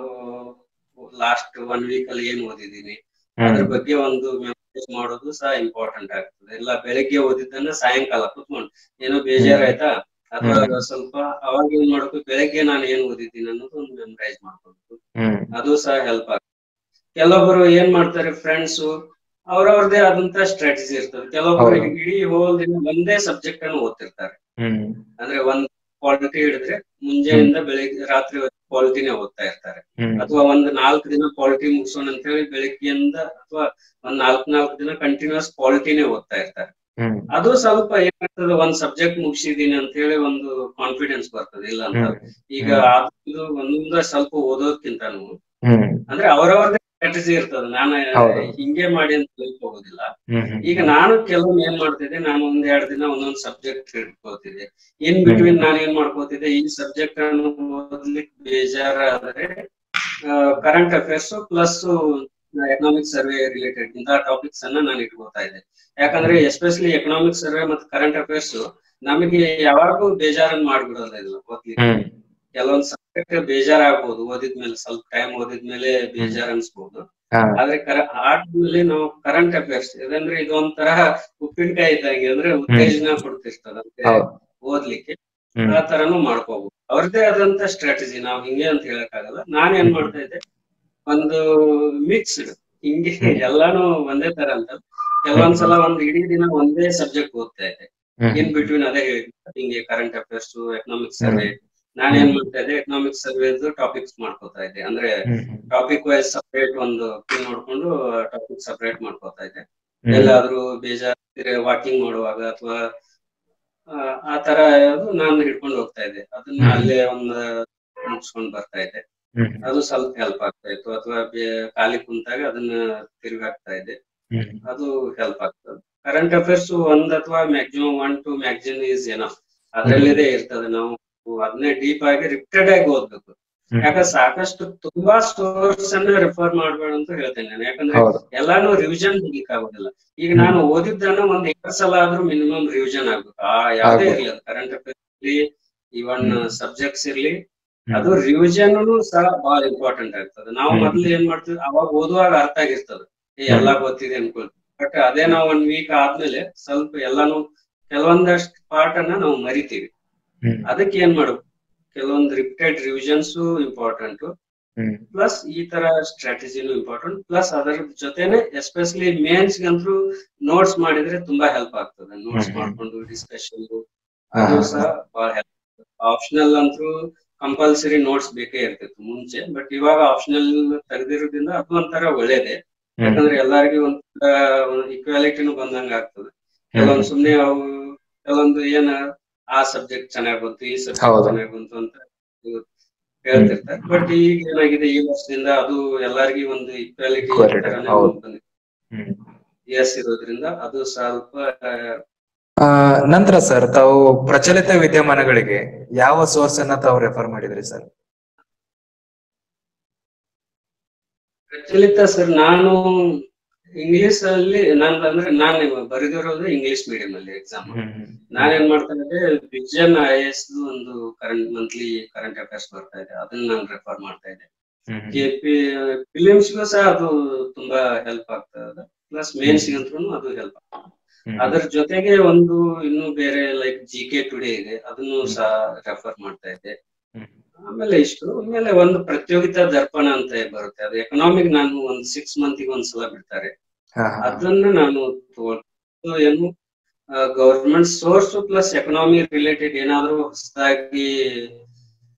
ಲಾಸ್ಟ್ ಒನ್ ವೀಕ್ ಅಲ್ಲಿ ಏನ್ ಓದಿದೀನಿ ಅದ್ರ ಬಗ್ಗೆ ಒಂದು ಮೆಮೊರೈಸ್ ಮಾಡೋದು ಸಹ ಇಂಪಾರ್ಟೆಂಟ್ ಆಗ್ತದೆ ಇಲ್ಲ ಬೆಳಗ್ಗೆ ಓದಿದ್ದನ್ನ ಸಾಯಂಕಾಲ ಕುತ್ಕೊಂಡು ಏನೋ ಬೇಜಾರಾಯ್ತಾ ಅಥವಾ ಸ್ವಲ್ಪ ಅವಾಗ ಏನ್ ಮಾಡ್ಬೇಕು ಬೆಳಗ್ಗೆ ನಾನು ಏನ್ ಓದಿದ್ದೀನಿ ಅನ್ನೋದು ಒಂದು ಮೆಮರೈಸ್ ಮಾಡ್ಕೋಬೇಕು ಅದು ಸಹ ಹೆಲ್ಪ್ ಆಗ್ತದೆ ಕೆಲವೊಬ್ರು ಏನ್ ಮಾಡ್ತಾರೆ ಫ್ರೆಂಡ್ಸ್ ಅವ್ರವ್ರದೇ ಆದಂತ ಸ್ಟ್ರಾಟಜಿ ಇರ್ತದೆ ಕೆಲವೊಬ್ರು ಹೌದು. ಇಡೀ ಹೋಲ್ ದಿನ ಒಂದೇ ಸಬ್ಜೆಕ್ಟ್ ಅನ್ನು ಓದ್ತಿರ್ತಾರೆ ಅಂದ್ರೆ ಒಂದ್ ಪಾಲಿಟಿ ಹಿಡಿದ್ರೆ ಮುಂಜಾನೆಯಿಂದ ಬೆಳಿಗ್ಗೆ ರಾತ್ರಿ ಪಾಲಿಟಿನೇ ಓದ್ತಾ ಇರ್ತಾರೆ ಅಥವಾ ಒಂದ್ ನಾಲ್ಕು ದಿನ ಪಾಲಿಟಿ ಮುಗಿಸೋಣ ಅಂತ ಹೇಳಿ ಬೆಳಿಗ್ಗೆಯಿಂದ ಅಥವಾ ಒಂದ್ ನಾಲ್ಕ್ ನಾಲ್ಕು ದಿನ ಕಂಟಿನ್ಯೂಸ್ ಪಾಲಿಟಿನೇ ಓದ್ತಾ ಇರ್ತಾರೆ ಅದು ಸ್ವಲ್ಪ ಏನಾಗ್ತದೆ ಒಂದ್ ಸಬ್ಜೆಕ್ಟ್ ಮುಗಿಸಿದೀನಿ ಅಂತ ಹೇಳಿ ಒಂದು ಕಾನ್ಫಿಡೆನ್ಸ್ ಬರ್ತದೆ ಇಲ್ಲ ಅಂತ ಈಗ ಅದು ಇದು ಒಂದೊಂದ ಸ್ವಲ್ಪ ಓದೋದ್ಕಿಂತನೂ ಅಂದ್ರೆ ಅವರವ್ರದೇ ಸ್ಟ್ರಾಟಜಿ ಇರ್ತದೆ ನಾನು ಹೌದು. ಹಿಂಗೆ ಮಾಡಿ ಅಂತ ಹೇಳ್ಕ್ ಹೋಗೋದಿಲ್ಲ ಈಗ ನಾನು ಕೆಲವೊಮ್ಮೆ ಏನ್ ಮಾಡ್ತಿದ್ದೆ ನಾನು ಒಂದ್ ಎರಡ್ ದಿನ ಒಂದೊಂದ್ ಸಬ್ಜೆಕ್ಟ್ ಹಿಡ್ಕೋತಿದ್ದೆ ಇನ್ ಬಿಟ್ವೀನ್ ನಾನು ಏನ್ ಮಾಡ್ಕೋತಿದ್ದೆ ಈ ಸಬ್ಜೆಕ್ಟ್ ಅನ್ನು ಓದ್ಲಿಕ್ಕೆ ಬೇಜಾರಾದ್ರೆ current affairs plus economic survey related ಇಂತಹ ಟಾಪಿಕ್ಸ್ ಅನ್ನ ನಾನು ಇಟ್ಕೋತಾ ಇದ್ದೆ ಯಾಕಂದ್ರೆ ಎಸ್ಪೆಷಲಿ ಎಕನಾಮಿಕ್ ಸರ್ವೆ ಮತ್ತು ಕರೆಂಟ್ ಅಫೇರ್ಸ್ ನಮಗೆ ಯಾವಾಗೂ ಬೇಜಾರನ್ನ ಮಾಡ್ಬಿಡೋದಿಲ್ಲ ಓದ್ಲಿಕ್ಕೆ ಕೆಲವೊಂದ್ ಸಬ್ಜೆಕ್ಟ್ ಬೇಜಾರಾಗ್ಬೋದು ಓದಿದ್ಮೇಲೆ ಸ್ವಲ್ಪ ಟೈಮ್ ಓದಿದ್ಮೇಲೆ ಬೇಜಾರ್ ಅನ್ಸ್ಬೋದು ಆದ್ರೆ ಕರ ಆದ್ಮೇಲೆ ನಾವು ಕರೆಂಟ್ ಅಫೇರ್ಸ್ ಇದಂದ್ರೆ ಇದೊಂಥರ ಉಪ್ಪಿನಕಾಯಿ ಇದ್ದಂಗೆ ಅಂದ್ರೆ ಉತ್ತೇಜನ ಕೊಡ್ತಿರ್ತದ ಅಂದ್ರೆ ಓದ್ಲಿಕ್ಕೆ ಆ ತರನು ಮಾಡ್ಕೋಬಹುದು ಅವ್ರದೇ ಆದಂತ ಸ್ಟ್ರಾಟಜಿ ನಾವ್ ಹಿಂಗೆ ಅಂತ ಹೇಳಕ್ ನಾನ್ ಏನ್ ಮಾಡ್ತಾ ಇದ್ದೆ ಒಂದು ಮಿಕ್ಸ್ಡ್ ಹಿಂಗೆ ಎಲ್ಲಾನು ಒಂದೇ ತರ ಅಂತ ಕೆಲವೊಂದ್ಸಲ ಒಂದ್ ಇಡೀ ದಿನ ಒಂದೇ ಸಬ್ಜೆಕ್ಟ್ ಓದ್ತಾ ಇದ್ದೆ ಇನ್ ಬಿಟ್ವೀನ್ ಅದೇ ಹೇಳಿದ್ದೆ ಹಿಂಗೆ ಕರೆಂಟ್ ಅಫೇರ್ಸ್ ಎಕನಾಮಿಕ್ ಸರ್ವೆ ನಾನ್ ಏನ್ ಮಾಡ್ತಾ ಇದ್ದೆ ಎಕನಾಮಿಕ್ ಸರ್ವೆದು ಟಾಪಿಕ್ಸ್ ಮಾಡ್ಕೋತಾ ಇದ್ದೆ ಅಂದ್ರೆ ಟಾಪಿಕ್ ವೈಸ್ ಸಪರೇಟ್ ಒಂದು ಪಿನ್ ನೋಡ್ಕೊಂಡು ಟಾಪಿಕ್ ಸಪರೇಟ್ ಮಾಡ್ಕೋತಾ ಇದ್ದೆ ಎಲ್ಲಾದ್ರೂ ಬೇಜಾರ್ ವಾಕಿಂಗ್ ಮಾಡುವಾಗ ಅಥವಾ ಆ ತರ ಯಾವ್ದು ನಾನು ಹಿಡ್ಕೊಂಡು ಹೋಗ್ತಾ ಇದ್ದೆ ಅದನ್ನ ಅಲ್ಲೇ ಒಂದು ಮುಗಿಸ್ಕೊಂಡ್ ಬರ್ತಾ ಇದ್ದೆ ಅದು ಸ್ವಲ್ಪ ಹೆಲ್ಪ್ ಆಗ್ತಾ ಇತ್ತು ಅಥವಾ ಖಾಲಿ ಕುಂತಾಗ ಅದನ್ನ ತಿರುಗಾಕ್ತಾ ಇದ್ದೆ ಅದು ಹೆಲ್ಪ್ ಆಗ್ತದೆ ಕರೆಂಟ್ ಅಫೇರ್ಸ್ ಒಂದ್ ಅಥವಾ maximum one two magazines ಏನೋ ಅದ್ರಲ್ಲಿದೆ ಇರ್ತದೆ ನಾವು ಅದನ್ನೇ ಡೀಪ್ ಆಗಿ ರಿಪಿಟೆಡ್ ಆಗಿ ಓದ್ಬೇಕು ಯಾಕಂದ್ರೆ ಸಾಕಷ್ಟು ತುಂಬಾ ಸೋರ್ಸ್ ಅನ್ನ ರಿಫರ್ ಮಾಡ್ಬೇಡ ಅಂತ ಹೇಳ್ತೇನೆ ನಾನು ಯಾಕಂದ್ರೆ ಎಲ್ಲಾನು ರಿವಿಷನ್ ಹೋಗ್ಲಿಕ್ಕೆ ಆಗೋದಿಲ್ಲ ಈಗ ನಾನು ಓದಿದ್ದನ್ನ ಒಂದ್ ಎರಡು ಸಲ ಆದ್ರೂ ಮಿನಿಮಮ್ ರಿವಿಷನ್ ಆಗ್ಬೇಕು ಆ ಯಾವ್ದೇ ಇರ್ಲಿ ಅದು ಕರೆಂಟ್ ಅಫೇರ್ಸ್ ಇರ್ಲಿ ಇವನ್ ಸಬ್ಜೆಕ್ಟ್ಸ್ ಇರ್ಲಿ ಅದು ರಿವಿಷನ್ ಸಹ ಬಹಳ ಇಂಪಾರ್ಟೆಂಟ್ ಆಗ್ತದೆ ನಾವು ಮೊದ್ಲು ಏನ್ ಮಾಡ್ತೀವಿ ಅವಾಗ ಓದುವಾಗ ಅರ್ಥ ಆಗಿರ್ತದೆ ಎಲ್ಲ ಗೊತ್ತಿದೆ ಅನ್ಕೊಳ್ತೀವಿ ಬಟ್ ಅದೇ ನಾವು ಒಂದ್ ವೀಕ್ ಆದ್ಮೇಲೆ ಸ್ವಲ್ಪ ಎಲ್ಲಾನು ಕೆಲವೊಂದಷ್ಟು ಪಾರ್ಟ್ ಅನ್ನ ನಾವು ಮರಿತೀವಿ ಅದಕ್ಕೆ ಏನ್ ಮಾಡ್ಬೇಕು ಕೆಲವೊಂದು ರಿಪಿಟೆಡ್ ರಿವಿಷನ್ಸ್ ಇಂಪಾರ್ಟೆಂಟ್ ಪ್ಲಸ್ ಈ ತರ ಸ್ಟ್ರಾಟಜಿನೂ ಇಂಪಾರ್ಟೆಂಟ್ ಪ್ಲಸ್ ಅದರ ಜೊತೆನೆ ಎಸ್ಪೆಷಲಿ ಮೇನ್ಸ್ ಗಂತೂ ನೋಟ್ಸ್ ಮಾಡಿದ್ರೆ ತುಂಬಾ ಹೆಲ್ಪ್ ಆಗ್ತದೆ ನೋಟ್ಸ್ ಮಾಡ್ಕೊಂಡು ಡಿಸ್ಕಷನ್ ಅದು ಸಹ ಬಹಳ ಹೆಲ್ಪ್ ಆಪ್ಷನಲ್ ಅಂತೂ ಕಂಪಲ್ಸರಿ ನೋಟ್ಸ್ ಬೇಕೇ ಇರ್ತಿತ್ತು ಮುಂಚೆ ಬಟ್ ಇವಾಗ ಆಪ್ಷನಲ್ ತೆಗೆದಿರೋದ್ರಿಂದ ಅದು ಒಂಥರ ಒಳ್ಳೇದೇ ಯಾಕಂದ್ರೆ ಎಲ್ಲರಿಗೂ ಒಂಥರ ಈಕ್ವಾಲಿಟಿನೂ ಬಂದಂಗ ಆಗ್ತದೆ ಕೆಲವೊಂದು ಸುಮ್ನೆ ಅವು ಕೆಲವೊಂದು ಏನ ಆ ಸಬ್ಜೆಕ್ಟ್ ಚೆನ್ನಾಗ್ ಬಂತು ಈ ಸಬ್ಜೆಕ್ಟ್ ಚೆನ್ನಾಗ್ ಬಂತು ಅಂತ ಹೇಳ್ತಿರ್ತಾರೆ ಬಟ್ ಈಗ ಏನಾಗಿದೆ ಈ ವರ್ಷದಿಂದ ಅದು ಎಲ್ಲರಿಗೂ ಒಂದು ಈಕ್ವಾಲಿಟಿ ಎಸ್ ಇರೋದ್ರಿಂದ ಅದು ಸ್ವಲ್ಪ ನಂತರ ಸರ್ ತಾವು ಪ್ರಚಲಿತ ವಿದ್ಯಮಾನಗಳಿಗೆ ಯಾವ ಸೋರ್ಸ್ ಅನ್ನ ತಾವು ರೆಫರ್ ಮಾಡಿದ್ರಿ ಸರ್ ಪ್ರಚಲಿತ ಸರ್ ನಾನು ಇಂಗ್ಲಿಷ್ ಅಲ್ಲಿ ನಾನು ಅಂದ್ರೆ ನಾನು ಬರೆದಿರೋದು ಇಂಗ್ಲಿಷ್ ಮೀಡಿಯಂ ಅಲ್ಲಿ ಎಕ್ಸಾಮ್ ನಾನೇನ್ ಮಾಡ್ತಾ ಇದ್ದೆ ವಿಜನ್ ಐ ಎಸ್ ಒಂದು ಕರೆಂಟ್ ಮಂತ್ಲಿ ಕರೆಂಟ್ ಅಫೇರ್ಸ್ ಬರ್ತಾ ಇದೆ ಅದನ್ನ ನಾನು ರೆಫರ್ ಮಾಡ್ತಾ ಇದ್ದೆ ಫಿಲಿಮ್ಸ್ಗೂ ಸಹ ಅದು ತುಂಬಾ ಹೆಲ್ಪ್ ಆಗ್ತದೆ ಪ್ಲಸ್ ಮೇನ್ಸ್ ಅಂತೂ ಅದು ಹೆಲ್ಪ್ ಆಗ್ತದೆ ಅದ್ರ ಜೊತೆಗೆ ಒಂದು ಇನ್ನು ಬೇರೆ ಲೈಕ್ ಜಿ ಕೆ ಟುಡೇ ಇದೆ ಅದನ್ನು ಸಹ ರೆಫರ್ ಮಾಡ್ತಾ ಇದ್ದೆ ಆಮೇಲೆ ಇಷ್ಟು ಆಮೇಲೆ ಒಂದು ಪ್ರತಿಯೋಗಿತಾ ದರ್ಪಣ ಅಂತ ಬರುತ್ತೆ ಅದು ಎಕನಾಮಿಕ್ ನಾನು ಒಂದ್ ಸಿಕ್ಸ್ ಮಂತಿಗೆ ಒಂದ್ಸಲ ಬಿಡ್ತಾರೆ ಅದನ್ನ ನಾನು ತಗೊಳ್ತು ಏನು government source plus economy related ಏನಾದ್ರು ಹೊಸದಾಗಿ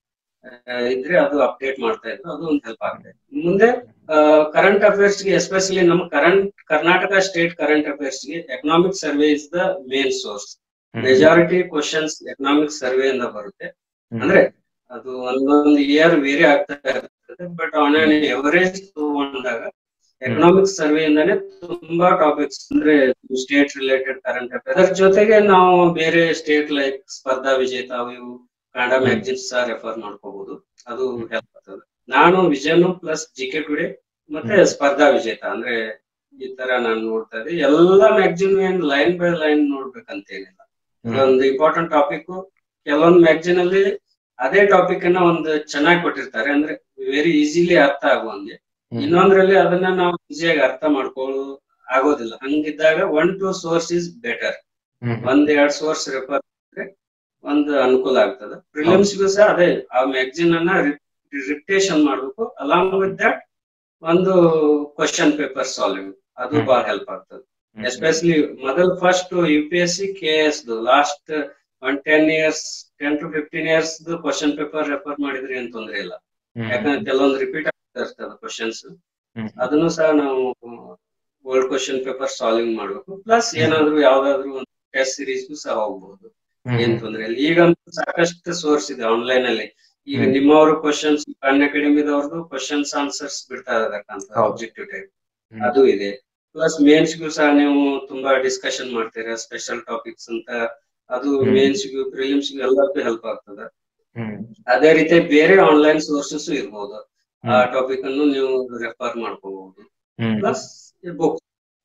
ಇದ್ರೆ ಅದು ಅಪ್ಡೇಟ್ ಮಾಡ್ತಾ ಇದ್ರು ಅದು ಒಂದು ಹೆಲ್ಪ್ ಆಗುತ್ತೆ ಮುಂದೆ ಕರೆಂಟ್ ಅಫೇರ್ಸ್ ಗೆ ಎಸ್ಪೆಷಲಿ ನಮ್ಮ current Karnataka state current affairs ಗೆ economic survey is the main source majority questions economic survey ಇಂದ ಬರುತ್ತೆ ಅಂದ್ರೆ ಅದು ಒಂದೊಂದು ಇಯರ್ ಬೇರೆ ಆಗ್ತಾ ಇರ್ತದೆ ಬಟ್ ಆನ್ ಆನ್ ಎವರೇಜ್ ತಗೊಂಡಾಗ ಎಕನಾಮಿಕ್ ಸರ್ವೆ ಇಂದಾನೆ ತುಂಬಾ ಟಾಪಿಕ್ಸ್ ಅಂದ್ರೆ ಸ್ಟೇಟ್ ರಿಲೇಟೆಡ್ ಕರೆಂಟ್ ಅಫೇರ್ ಅದರ ಜೊತೆಗೆ ನಾವು ಬೇರೆ ಸ್ಟೇಟ್ ಲೈಕ್ ಸ್ಪರ್ಧಾ ವಿಜೇತ ಅವು ಇವು ಕನ್ನಡ ಮ್ಯಾಗಝಿನ್ಸ್ ಸಹ ರೆಫರ್ ಮಾಡ್ಕೋಬಹುದು ಅದು ಹೆಲ್ಪ್ ಆಗ್ತದೆ ನಾನು ವಿಜಯನು ಪ್ಲಸ್ ಜಿ ಕೆ ಟುಡೇ ಮತ್ತೆ ಸ್ಪರ್ಧಾ ವಿಜೇತ ಅಂದ್ರೆ ಈ ತರ ನಾನು ನೋಡ್ತಾ ಇದ್ದೆ ಎಲ್ಲಾ ಮ್ಯಾಗಝಿನ್ ಏನ್ ಲೈನ್ ಬೈ ಲೈನ್ ನೋಡ್ಬೇಕಂತ ಏನಿಲ್ಲ ಒಂದು ಇಂಪಾರ್ಟೆಂಟ್ ಟಾಪಿಕ್ ಕೆಲವೊಂದು ಮ್ಯಾಗಝಿನ್ ಅಲ್ಲಿ ಅದೇ ಟಾಪಿಕ್ ಅನ್ನ ಒಂದು ಚೆನ್ನಾಗಿ ಕೊಟ್ಟಿರ್ತಾರೆ ಅಂದ್ರೆ ವೆರಿ ಈಸಿಲಿ ಅರ್ಥ ಆಗುವಂಗೆ ಇನ್ನೊಂದ್ರಲ್ಲಿ ಅದನ್ನ ನಾವು ಈಸಿಯಾಗಿ ಅರ್ಥ ಮಾಡ್ಕೊಳ್ಳೋ ಆಗೋದಿಲ್ಲ ಹಂಗಿದ್ದಾಗ one two source is better ಒಂದ್ ಎರಡ್ ಸೋರ್ಸ್ ರೆಫರ್ ಒಂದು ಅನುಕೂಲ ಆಗ್ತದೆ ಪ್ರಿಲಿಮ್ಸ್ಗೂ ಸಹ ಅದೇ ಆ ಮ್ಯಾಗಝಿನ್ ಅನ್ನ ರಿಪ್ಟೇಷನ್ ಮಾಡ್ಬೇಕು ಅಲಾಂಗ್ ವಿತ್ ದಟ್ ಒಂದು ಕ್ವಶನ್ ಪೇಪರ್ ಸಾಲ್ವಿಂಗ್ ಅದು ಬಹಳ ಹೆಲ್ಪ್ ಆಗ್ತದೆ ಎಸ್ಪೆಷಲಿ ಮೊದಲ್ first U P S C K S last one ten years ten two fifteen years question paper refer ಮಾಡಿದ್ರಿ ಏನ್ ತೊಂದ್ರೆ ಇಲ್ಲ ಯಾಕಂದ್ರೆ ಕೆಲವೊಂದು ರಿಪೀಟ್ ಆಗ್ತಾ ಇರ್ತದೆ ಕ್ವಶನ್ಸ್ ಅದನ್ನು ಸಹ ನಾವು ಓಲ್ಡ್ ಕ್ವಶನ್ ಪೇಪರ್ ಸಾಲ್ವಿಂಗ್ ಮಾಡ್ಬೇಕು ಪ್ಲಸ್ ಏನಾದ್ರು ಯಾವ್ದಾದ್ರು ಒಂದು ಟೆಸ್ಟ್ ಸಿರೀಸ್ಗೂ ಸಹ ಹೋಗ್ಬಹುದು ಏನ್ ತೊಂದ್ರೆ ಇಲ್ಲ ಈಗ ಸಾಕಷ್ಟು ಸೋರ್ಸ್ ಇದೆ ಆನ್ಲೈನ್ ಅಲ್ಲಿ ಈಗ ನಿಮ್ಮವರು ಕ್ವಶನ್ಸ್ ಅನ್ ಅಕಾಡೆಮಿದವ್ರದ್ದು ಕ್ವಶನ್ಸ್ ಆನ್ಸರ್ಸ್ ಬಿಡ್ತಾ ಇರಬೇಕಂತ ಆಬ್ಜೆಕ್ಟಿವ್ ಟೈಪ್ ಅದು ಇದೆ ಪ್ಲಸ್ ಮೇನ್ಸ್ಗೂ ಸಹ ನೀವು ತುಂಬಾ ಡಿಸ್ಕಷನ್ ಮಾಡ್ತೀರಾ ಸ್ಪೆಷಲ್ ಟಾಪಿಕ್ಸ್ ಅಂತ ಅದು ಮೇನ್ಸ್ಗೂ ಪ್ರಿಲಿಮ್ಸ್ಗೂ ಎಲ್ಲದಕ್ಕೂ ಹೆಲ್ಪ್ ಆಗ್ತದೆ ಅದೇ ರೀತಿ ಬೇರೆ ಆನ್ಲೈನ್ ಸೋರ್ಸಸ್ ಇರ್ಬೋದು ಆ ಟಾಪಿಕ್ ಅನ್ನು ನೀವು ರೆಫರ್ ಮಾಡ್ಕೋಬಹುದು ಪ್ಲಸ್ ಬುಕ್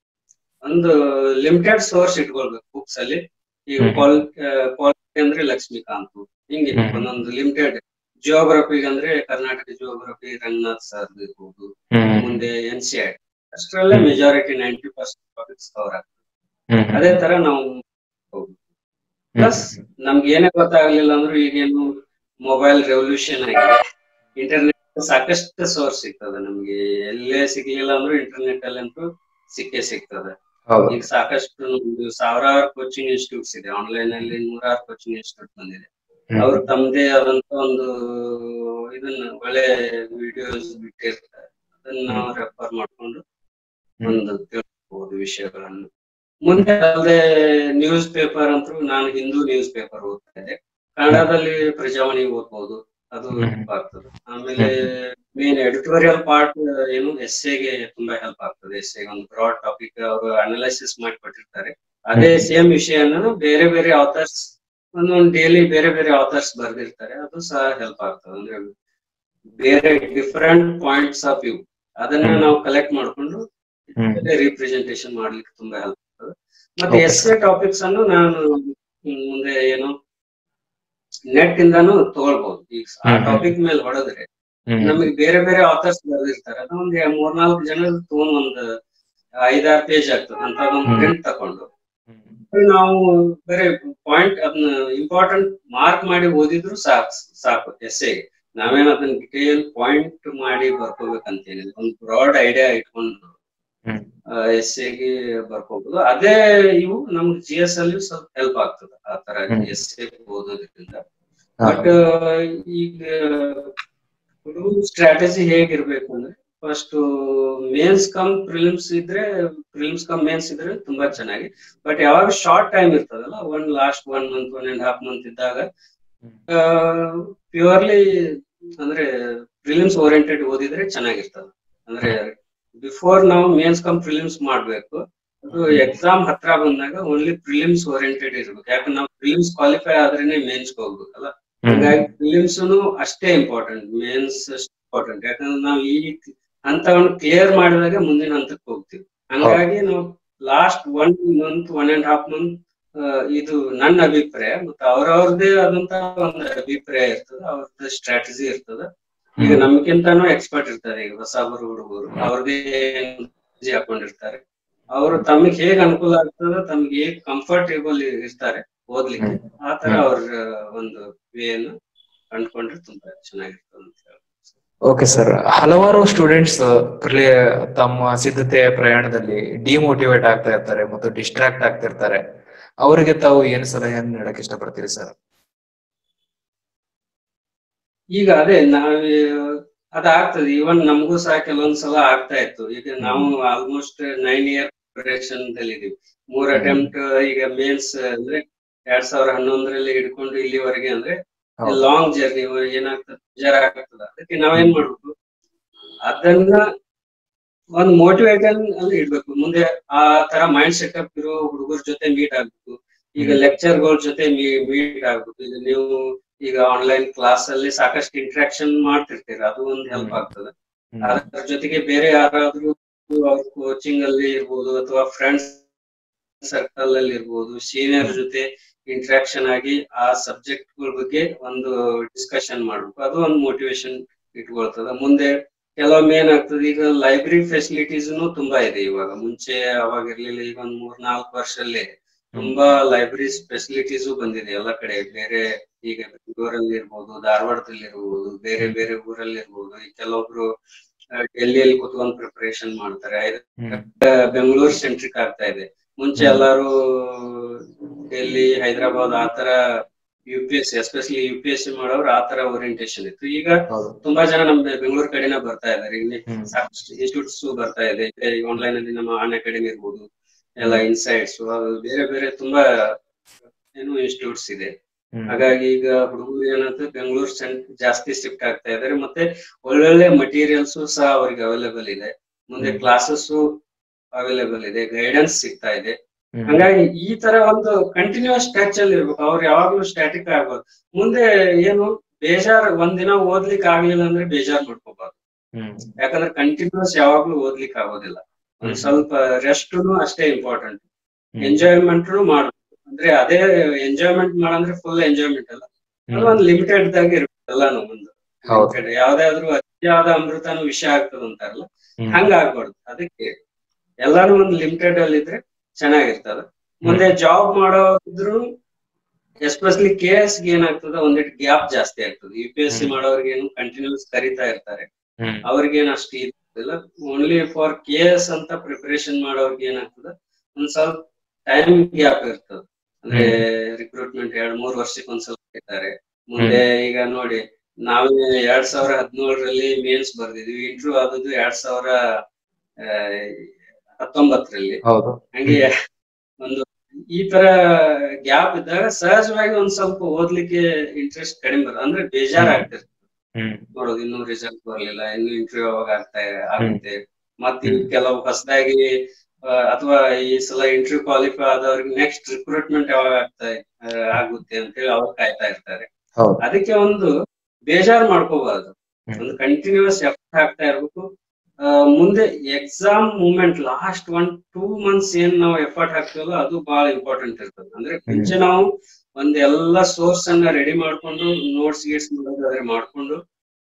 ಒಂದು ಲಿಮಿಟೆಡ್ ಸೋರ್ಸ್ ಇಟ್ಕೊಳ್ಬೇಕು ಬುಕ್ಸ್ ಅಲ್ಲಿ ಈಗ ಪಾಲಿಟಿ ಅಂದ್ರೆ ಲಕ್ಷ್ಮೀಕಾಂತ್ ಹಿಂಗೆ ಒಂದೊಂದು ಲಿಮಿಟೆಡ್ ಜಿಯೋಗ್ರಫಿಗೆ ಅಂದ್ರೆ ಕರ್ನಾಟಕ ಜಿಯೋಗ್ರಫಿ ರಂಗನಾಥ್ ಸರ್ ಇರ್ಬೋದು ಮುಂದೆ ಎನ್ ಸಿ ಐ ಅಷ್ಟರಲ್ಲೇ majority ninety percent topics cover ಆಗ್ತದೆ ಅದೇ ತರ ನಾವು ಪ್ಲಸ್ ನಮ್ಗೆ ಏನೇ ಗೊತ್ತಾಗ್ಲಿಲ್ಲ ಅಂದ್ರೂ ಈಗೇನು ಮೊಬೈಲ್ ರೆವಲ್ಯೂಷನ್ ಆಗಿದೆ ಇಂಟರ್ನೆಟ್ ಸಾಕಷ್ಟು ಸೋರ್ಸ್ ಸಿಗ್ತದೆ ನಮ್ಗೆ ಎಲ್ಲೇ ಸಿಗ್ಲಿಲ್ಲ ಅಂದ್ರೂ ಇಂಟರ್ನೆಟ್ ಅಲ್ಲಂತೂ ಸಿಕ್ಕೇ ಸಿಗ್ತದೆ ಈಗ ಸಾಕಷ್ಟು ಸಾವಿರಾರು ಕೋಚಿಂಗ್ ಇನ್ಸ್ಟಿಟ್ಯೂಟ್ಸ್ ಇದೆ ಆನ್ಲೈನ್ ಅಲ್ಲಿ ನೂರಾರು ಕೋಚಿಂಗ್ ಇನ್ಸ್ಟಿಟ್ಯೂಟ್ ಬಂದಿದೆ ಅವ್ರು ತಮ್ಮದೇ ಆದಂತ ಒಂದು ಇದನ್ನ ಒಳ್ಳೆ ವಿಡಿಯೋಸ್ ಬಿಟ್ಟಿರ್ತಾರೆ ಅದನ್ನ ನಾವು ರೆಫರ್ ಮಾಡ್ಕೊಂಡು ಒಂದು ತಿಳ್ಕೊಬಹುದು ವಿಷಯಗಳನ್ನು ಮುಂದೆ ಅಲ್ಲದೆ ನ್ಯೂಸ್ ಪೇಪರ್ ಅಂತೂ ನಾನು ಹಿಂದೂ ನ್ಯೂಸ್ ಪೇಪರ್ ಓದ್ತಾ ಇದ್ದೆ ಕನ್ನಡದಲ್ಲಿ ಪ್ರಜಾವಾಣಿ ಓದ್ಬೋದು ಅದು ಹೆಲ್ಪ್ ಆಗ್ತದೆ ಆಮೇಲೆ ಮೇನ್ ಎಡಿಟೋರಿಯಲ್ ಪಾರ್ಟ್ ಏನು ಎಸ್ ಗೆ ತುಂಬಾ ಹೆಲ್ಪ್ ಆಗ್ತದೆ ಎಸ್ ಒಂದು ಬ್ರಾಡ್ ಟಾಪಿಕ್ ಅವರು ಅನಲೈಸಿಸ್ ಮಾಡಿ ಕೊಟ್ಟಿರ್ತಾರೆ ಅದೇ ಸೇಮ್ ವಿಷಯನ ಬೇರೆ ಬೇರೆ ಆಥರ್ಸ್ ಒಂದೊಂದು ಡೈಲಿ ಬೇರೆ ಬೇರೆ ಆಥರ್ಸ್ ಬರ್ದಿರ್ತಾರೆ ಅದು ಸಹ ಹೆಲ್ಪ್ ಆಗ್ತದೆ ಅಂದ್ರೆ ಬೇರೆ ಡಿಫರೆಂಟ್ ಪಾಯಿಂಟ್ಸ್ ಆಫ್ ವ್ಯೂ ಅದನ್ನ ನಾವು ಕಲೆಕ್ಟ್ ಮಾಡ್ಕೊಂಡು ರಿಪ್ರೆಸೆಂಟೇಷನ್ ಮಾಡ್ಲಿಕ್ಕೆ ತುಂಬಾ ಹೆಲ್ಪ್ ಆಗ್ತದೆ ಮತ್ತೆ ಎಸ್ ಎ ಟಾಪಿಕ್ಸ್ ಅನ್ನು ನಾನು ಮುಂದೆ ಏನು ನೆಟ್ ಇಂದಾನು ತಗೊಳ್ಬಹುದು ಈಗ ಆ ಟಾಪಿಕ್ ಮೇಲೆ ಹೊಡೆದ್ರೆ ನಮಗೆ ಬೇರೆ ಬೇರೆ ಆಥರ್ಸ್ ಬರ್ದಿರ್ತಾರೆ ಅದು ಒಂದ್ ಮೂರ್ನಾಲ್ಕು ಜನ ತಗೊಂಡ್ ಒಂದ್ ಐದಾರು ಪೇಜ್ ಆಗ್ತದೆ ಅಂತ ಒಂದು ಪ್ರಿಂಟ್ ತಕೊಂಡು ನಾವು ಬೇರೆ ಪಾಯಿಂಟ್ ಅದನ್ನ ಇಂಪಾರ್ಟೆಂಟ್ ಮಾರ್ಕ್ ಮಾಡಿ ಓದಿದ್ರು ಸಾಕು ಸಾಕು ಎಸ್ ಎ ನಾವೇನ್ ಅದನ್ನ ಡಿಟೇಲ್ ಪಾಯಿಂಟ್ ಮಾಡಿ ಬರ್ಕೋಬೇಕಂತೇನಿಲ್ಲ ಒಂದು ಬ್ರಾಡ್ ಐಡಿಯಾ ಇಟ್ಕೊಂಡು ಎಸ್ ಎಗೆ ಬರ್ಕೋಬಹುದು ಅದೇ ಇವು ನಮ್ಗೆ ಜಿ ಎಸ್ ಅಲ್ಲಿ ಸ್ವಲ್ಪ ಹೆಲ್ಪ್ ಆಗ್ತದೆ ಆ ತರ ಎಸ್ ಎ ಓದೋದ್ರಿಂದ ಬಟ್ ಈಗ ಸ್ಟ್ರಾಟಜಿ ಹೇಗಿರ್ಬೇಕು ಅಂದ್ರೆ ಫಸ್ಟ್ ಮೇನ್ಸ್ ಕಮ್ ಪ್ರಿಲಿಮ್ಸ್ ಇದ್ರೆ ಪ್ರಿಲಿಮ್ಸ್ ಕಮ್ ಮೇನ್ಸ್ ಇದ್ರೆ ತುಂಬಾ ಚೆನ್ನಾಗಿ ಬಟ್ ಯಾವಾಗ ಶಾರ್ಟ್ ಟೈಮ್ ಇರ್ತದಲ್ಲ one last one month one and half month ಇದ್ದಾಗ ಪ್ಯೂರ್ಲಿ ಅಂದ್ರೆ ಪ್ರಿಲಿಮ್ಸ್ ಓರಿಯೆಂಟೆಡ್ ಓದಿದ್ರೆ ಚೆನ್ನಾಗಿರ್ತದೆ ಅಂದ್ರೆ ಬಿಫೋರ್ ನಾವು ಮೇನ್ಸ್ ಕಮ್ ಪ್ರಿಲಿಮ್ಸ್ ಮಾಡ್ಬೇಕು ಅದು ಎಕ್ಸಾಮ್ ಹತ್ರ ಬಂದಾಗ ಓನ್ಲಿ ಪ್ರಿಲಿಮ್ಸ್ ಓರಿಯೆಂಟೆಡ್ ಇರ್ಬೇಕು ಯಾಕಂದ್ರೆ ನಾವು ಪ್ರಿಲಿಮ್ಸ್ ಕ್ವಾಲಿಫೈ ಆದ್ರೇನೆ ಮೇನ್ಸ್ ಹೋಗ್ಬೇಕಲ್ಲ ಹಾಗಾಗಿ ಪ್ರಿಲಿಮ್ಸ್ ಅಷ್ಟೇ ಇಂಪಾರ್ಟೆಂಟ್ ಮೇನ್ಸ್ ಇಂಪಾರ್ಟೆಂಟ್ ಯಾಕಂದ್ರೆ ನಾವು ಈ ಹಂತವನ್ನು ಕ್ಲಿಯರ್ ಮಾಡಿದಾಗ ಮುಂದಿನ ಹಂತಕ್ಕೆ ಹೋಗ್ತೀವಿ ಹಂಗಾಗಿ ನಾವು last one month one and half month ಇದು ನನ್ನ ಅಭಿಪ್ರಾಯ ಮತ್ತೆ ಅವ್ರವ್ರದೇ ಆದಂತ ಒಂದು ಅಭಿಪ್ರಾಯ ಇರ್ತದೆ ಅವ್ರದ್ದು ಸ್ಟ್ರಾಟಜಿ ಇರ್ತದೆ ಈಗ ನಮ್ಗಿಂತಾನು ಎಕ್ಸ್ಪರ್ಟ್ ಇರ್ತಾರೆ ಈಗ ಹೊಸಬರು ಹುಡುಗರು ಅವ್ರದೇ ಹಾಕೊಂಡಿರ್ತಾರೆ ಅವರು ತಮಗೆ ಹೇಗ್ ಅನುಕೂಲ ಆಗ್ತದೆ ತಮ್ಗೆ ಹೇಗ್ ಕಂಫರ್ಟೇಬಲ್ ಇರ್ತಾರೆ ಓದ್ಲಿಕ್ಕೆ ಆ ತರ ಅವ್ರ ಒಂದು ವೇಯನ್ನು ಕಂಡ್ಕೊಂಡ್ರೆ ತುಂಬಾ ಚೆನ್ನಾಗಿರ್ತದೆ ಅಂತ ಹೇಳಿ ಓಕೆ ಸರ್ ಹಲವಾರು ಸ್ಟೂಡೆಂಟ್ಸ್ ತಮ್ಮ ಸಿದ್ಧತೆಯ ಪ್ರಯಾಣದಲ್ಲಿ ಡಿಮೋಟಿವೇಟ್ ಆಗ್ತಾ ಇರ್ತಾರೆ ಮತ್ತು ಡಿಸ್ಟ್ರಾಕ್ಟ್ ಆಗ್ತಿರ್ತಾರೆ ಅವರಿಗೆ ತಾವು ಏನು ಸಲಹೆಯನ್ನು ನೀಡಕ್ ಇಷ್ಟಪಡ್ತೀರಿ ಸರ್ ಈಗ ಅದೇ ನಾವ್ ಅದಾಗ್ತದೆ ಇವನ್ ನಮಗೂ ಸಹ ಕೆಲವೊಂದ್ಸಲ ಆಗ್ತಾ ಇತ್ತು ಈಗ ನಾವು ಆಲ್ಮೋಸ್ಟ್ ನೈನ್ ಇಯರ್ ಪ್ರಿಪರೇಷನ್ ಅಲ್ಲಿ ಇದೀವಿ ಮೂರ್ ಹ್ಮ್. ಅಟೆಂಪ್ಟ್ ಈಗ ಮೇನ್ಸ್ ಅಂದ್ರೆ ಎರಡ್ ಸಾವಿರ ಹನ್ನೊಂದರಲ್ಲಿ ಹಿಡ್ಕೊಂಡು ಇಲ್ಲಿವರೆಗೆ ಅಂದ್ರೆ ಹೌದು. ಲಾಂಗ್ ಜರ್ನಿ ಏನಾಗ್ತದೆ ಬೇಜಾರಾಗ್ತದ ಅದಕ್ಕೆ ನಾವೇನ್ ಮಾಡ್ಬೇಕು ಅದನ್ನ ಒಂದ್ ಮೋಟಿವೇಟನ್ ಅಲ್ಲಿ ಇಡ್ಬೇಕು ಮುಂದೆ ಆ ತರ ಮೈಂಡ್ ಸೆಟಪ್ ಇರೋ ಹುಡುಗರ ಜೊತೆ ಮೀಟ್ ಆಗ್ಬೇಕು ಈಗ ಹ್ಮ್. ಲೆಕ್ಚರ್ ಗಳ ಜೊತೆ ಮೀಟ್ ಆಗ್ಬೇಕು ಈಗ ನೀವು ಈಗ ಆನ್ಲೈನ್ ಕ್ಲಾಸ್ ಅಲ್ಲಿ ಸಾಕಷ್ಟು ಇಂಟ್ರಾಕ್ಷನ್ ಮಾಡ್ತಿರ್ತೀರ ಅದು ಒಂದ್ ಹೆಲ್ಪ್ ಹ್ಮ್. ಆಗ್ತದೆ ಹ್ಮ್. ಅದ್ರ ಜೊತೆಗೆ ಬೇರೆ ಯಾರಾದ್ರೂ ಅವ್ರ ಕೋಚಿಂಗ್ ಅಲ್ಲಿ ಇರ್ಬೋದು ಅಥವಾ ಫ್ರೆಂಡ್ಸ್ ಸರ್ಕಲ್ ಅಲ್ಲಿ ಇರ್ಬೋದು ಸೀನಿಯರ್ ಜೊತೆ ಇಂಟ್ರಾಕ್ಷನ್ ಆಗಿ ಆ ಸಬ್ಜೆಕ್ಟ್ ಗಳ ಬಗ್ಗೆ ಒಂದು ಡಿಸ್ಕಷನ್ ಮಾಡ್ಬೇಕು ಅದು ಒಂದು ಮೋಟಿವೇಶನ್ ಇಟ್ಕೊಳ್ತದ ಮುಂದೆ ಕೆಲವೊಮ್ಮೆ ಏನಾಗ್ತದೆ ಈಗ ಲೈಬ್ರರಿ ಫೆಸಿಲಿಟೀಸ್ನು ತುಂಬಾ ಇದೆ ಇವಾಗ ಮುಂಚೆ ಅವಾಗ ಇರ್ಲಿಲ್ಲ ಈಗ ಒಂದ್ ಮೂರ್ ನಾಲ್ಕು ವರ್ಷದಲ್ಲಿ ತುಂಬಾ ಲೈಬ್ರರೀಸ್ ಫೆಸಿಲಿಟೀಸು ಬಂದಿದೆ ಎಲ್ಲ ಕಡೆ ಬೇರೆ ಈಗ ಬೆಂಗಳೂರಲ್ಲಿ ಇರ್ಬೋದು ಧಾರವಾಡದಲ್ಲಿ ಇರ್ಬೋದು ಬೇರೆ ಬೇರೆ ಊರಲ್ಲಿ ಇರ್ಬೋದು ಈಗ ಕೆಲವೊಬ್ರು ಆ, ಡೆಲ್ಲಿಯಲ್ಲಿ ಕುತ್ಕೊಂಡು ಪ್ರಿಪರೇಷನ್ ಮಾಡ್ತಾರೆ ಇದು ಹ್ಮ್. ಬೆಂಗಳೂರು ಸೆಂಟ್ರಿಕ್ ಆಗ್ತಾ ಇದೆ ಮುಂಚೆ ಹ್ಮ್. ಎಲ್ಲಾರು ಡೆಲ್ಲಿ ಹೈದರಾಬಾದ್ ಆತರ U P S especially U P S C ಮಾಡೋರು ಆತರ ಓರಿಯಂಟೇಶನ್ ಇತ್ತು ಈಗ ಹೌದು. ತುಂಬಾ ಜನ ನಮ್ ಬೆಂಗಳೂರು ಕಡೆನ ಬರ್ತಾ ಇದಾರೆ ಇಲ್ಲಿ ಹ್ಮ್. ಸಾಕಷ್ಟು ಇನ್ಸ್ಟಿಟ್ಯೂಟ್ಸ್ ಬರ್ತಾ ಇದೆ ಆನ್ಲೈನ್ ಅಲ್ಲಿ ನಮ್ಮ ಆನ್ ಅಕಾಡೆಮಿ ಇರ್ಬೋದು ಎಲ್ಲ ಇನ್ಸೈಟ್ಸ್ ಬೇರೆ ಬೇರೆ ತುಂಬಾ ಏನು ಇನ್ಸ್ಟಿಟ್ಯೂಟ್ಸ್ ಇದೆ ಹ್ಮ್. ಹಾಗಾಗಿ ಈಗ ಹುಡುಗರು ಏನಂತ ಬೆಂಗಳೂರು ಸೆಂಟ್ ಜಾಸ್ತಿ ಶಿಫ್ಟ್ ಆಗ್ತಾ ಇದಾರೆ ಮತ್ತೆ ಒಳ್ಳೊಳ್ಳೆ ಮಟೀರಿಯಲ್ಸ್ ಸಹ ಅವ್ರಿಗೆ ಅವೈಲೇಬಲ್ ಇದೆ ಮುಂದೆ ಹ್ಮ್. ಕ್ಲಾಸಸ್ ಅವೈಲೇಬಲ್ ಇದೆ ಗೈಡೆನ್ಸ್ ಸಿಗ್ತಾ ಇದೆ ಹ್ಮ್. ಹಂಗಾಗಿ ಈ ತರ ಒಂದು ಕಂಟಿನ್ಯೂಸ್ ಟಚ್ ಅಲ್ಲಿ ಇರ್ಬೇಕು ಅವ್ರು ಯಾವಾಗ್ಲೂ ಸ್ಟ್ಯಾಟಿಕ್ ಆಗ್ಬಾರ್ದು ಮುಂದೆ ಏನು ಬೇಜಾರ್ ಒಂದಿನ ಓದ್ಲಿಕ್ಕೆ ಆಗ್ಲಿಲ್ಲ ಅಂದ್ರೆ ಬೇಜಾರ್ ಮಾಡ್ಕೋಬಾರ್ದು ಹ್ಮ್. ಯಾಕಂದ್ರೆ ಕಂಟಿನ್ಯೂಸ್ ಯಾವಾಗ್ಲೂ ಓದ್ಲಿಕ್ಕೆ ಆಗೋದಿಲ್ಲ ಒಂದ್ ಹ್ಮ್. ಸ್ವಲ್ಪ ರೆಸ್ಟ್ ಅಷ್ಟೇ ಇಂಪಾರ್ಟೆಂಟ್ ಹ್ಮ್. ಎಂಜಾಯ್ಮೆಂಟ್ ಮಾಡ್ಬೇಕು ಅಂದ್ರೆ ಅದೇ ಎಂಜಾಯ್ಮೆಂಟ್ ಮಾಡಂದ್ರೆ ಫುಲ್ ಎಂಜಾಯ್ಮೆಂಟ್ ಅಲ್ಲ ಅದು ಹ್ಮ್. ಒಂದ್ ಲಿಮಿಟೆಡ್ ದಾಗ ಇರ್ಬೇಕು ಎಲ್ಲಾನು ಒಂದು ಹೌದು. Limited. ಯಾವ್ದಾದ್ರು ಅತಿಯಾದ ಅಮೃತನು ವಿಷ ಆಗ್ತದ ಅಂತಾರಲ್ಲ ಹ್ಮ್. ಹಂಗ ಆಗ್ಬಾರ್ದು ಅದಕ್ಕೆ ಎಲ್ಲಾನು ಒಂದ್ ಲಿಮಿಟೆಡ್ ಅಲ್ಲಿ ಇದ್ರೆ ಚೆನ್ನಾಗಿರ್ತದ ಮುಂದೆ ಜಾಬ್ ಮಾಡೋದ್ರು ಎಸ್ಪೆಷಲಿ ಕೆ ಎಸ್ ಗೆ ಏನಾಗ್ತದ ಒಂದಿಟ್ಟು ಗ್ಯಾಪ್ ಜಾಸ್ತಿ ಆಗ್ತದೆ ಯು ಪಿ ಎಸ್ ಸಿ ಹ್ಮ್. ಮಾಡೋರ್ಗೆ ಏನು ಕಂಟಿನ್ಯೂಸ್ ಕರಿತಾ ಇರ್ತಾರೆ ಹ್ಮ್. ಅವ್ರಿಗೇನು ಅಷ್ಟು ಇರೋದಿಲ್ಲ ಓನ್ಲಿ ಫಾರ್ ಕೆ ಎಸ್ ಅಂತ ಪ್ರಿಪರೇಷನ್ ಮಾಡೋರ್ಗೆ ಏನಾಗ್ತದ ಒಂದ್ ಸ್ವಲ್ಪ ಟೈಮ್ ಗ್ಯಾಪ್ ಇರ್ತದ ಅಂದ್ರೆ ರಿಕ್ರೂಟ್ಮೆಂಟ್ ಎರಡ್ ಮೂರ್ ವರ್ಷಕ್ಕೆ ಒಂದ್ಸಲ ಇರ್ತಾರೆ ಮುಂದೆ ಈಗ ನೋಡಿ ನಾವೇ ಎರಡ್ ಸಾವಿರ ಹದಿನೇಳರಲ್ಲಿ ಮೇನ್ಸ್ ಬರ್ದಿದ್ವಿ ಇಂಟರ್ವ್ಯೂ ಆದದ್ದು ಎರಡ್ ಸಾವಿರ ಆ, ಹತ್ತೊಂಬತ್ತರಲ್ಲಿ ಹೌದು ಹಂಗೆ ಒಂದು ಈ ತರ ಗ್ಯಾಪ್ ಇದ್ದಾಗ ಸಹಜವಾಗಿ ಒಂದ್ ಸ್ವಲ್ಪ ಓದ್ಲಿಕ್ಕೆ ಇಂಟ್ರೆಸ್ಟ್ ಕಡಿಮೆ ಬರ್ತದೆ ಅಂದ್ರೆ ಬೇಜಾರ್ ಆಗ್ತಿರ್ತದೆ ಹ್ಮ್. ನೋಡೋದು ಇನ್ನೂ ರಿಸಲ್ಟ್ ಬರ್ಲಿಲ್ಲ ಇನ್ನು ಇಂಟರ್ವ್ಯೂ ಯಾವಾಗ ಆಗ್ತಾ ಆಗುತ್ತೆ ಮತ್ತೆ ಹ್ಮ್. ಕೆಲವು ಹೊಸದಾಗಿ ಅಥವಾ ಈ ಸಲ ಇಂಟರ್ವ್ಯೂ ಕ್ವಾಲಿಫೈ ಆದವ್ರಿಗೆ ನೆಕ್ಸ್ಟ್ ರಿಕ್ರೂಟ್ಮೆಂಟ್ ಯಾವಾಗ ಆಗ್ತಾ ಆ, ಆಗುತ್ತೆ ಅಂತ ಹೇಳಿ ಅವ್ರು ಕಾಯ್ತಾ ಇರ್ತಾರೆ ಹೌದು ಅದಕ್ಕೆ ಒಂದು ಬೇಜಾರ್ ಮಾಡ್ಕೋಬಾರ್ದು ಹ್ಮ್. ಒಂದು ಕಂಟಿನ್ಯೂಸ್ ಎಫರ್ಟ್ ಹಾಕ್ತಾ ಇರ್ಬೇಕು ಆ, ಮುಂದೆ exam moment last one two months ಏನ್ ನಾವು ಎಫರ್ಟ್ ಹಾಕ್ತೀವಲ್ಲ ಅದು ಬಹಳ ಇಂಪಾರ್ಟೆಂಟ್ ಇರ್ತದೆ ಅಂದ್ರೆ ಮುಂಚೆ ನಾವು ಒಂದ್ ಎಲ್ಲಾ ಸೋರ್ಸ್ ಅನ್ನ ರೆಡಿ ಮಾಡ್ಕೊಂಡು ನೋಟ್ಸ್ ಗೀಟ್ಸ್ ಮಾಡೋದಾದ್ರೆ ಮಾಡ್ಕೊಂಡು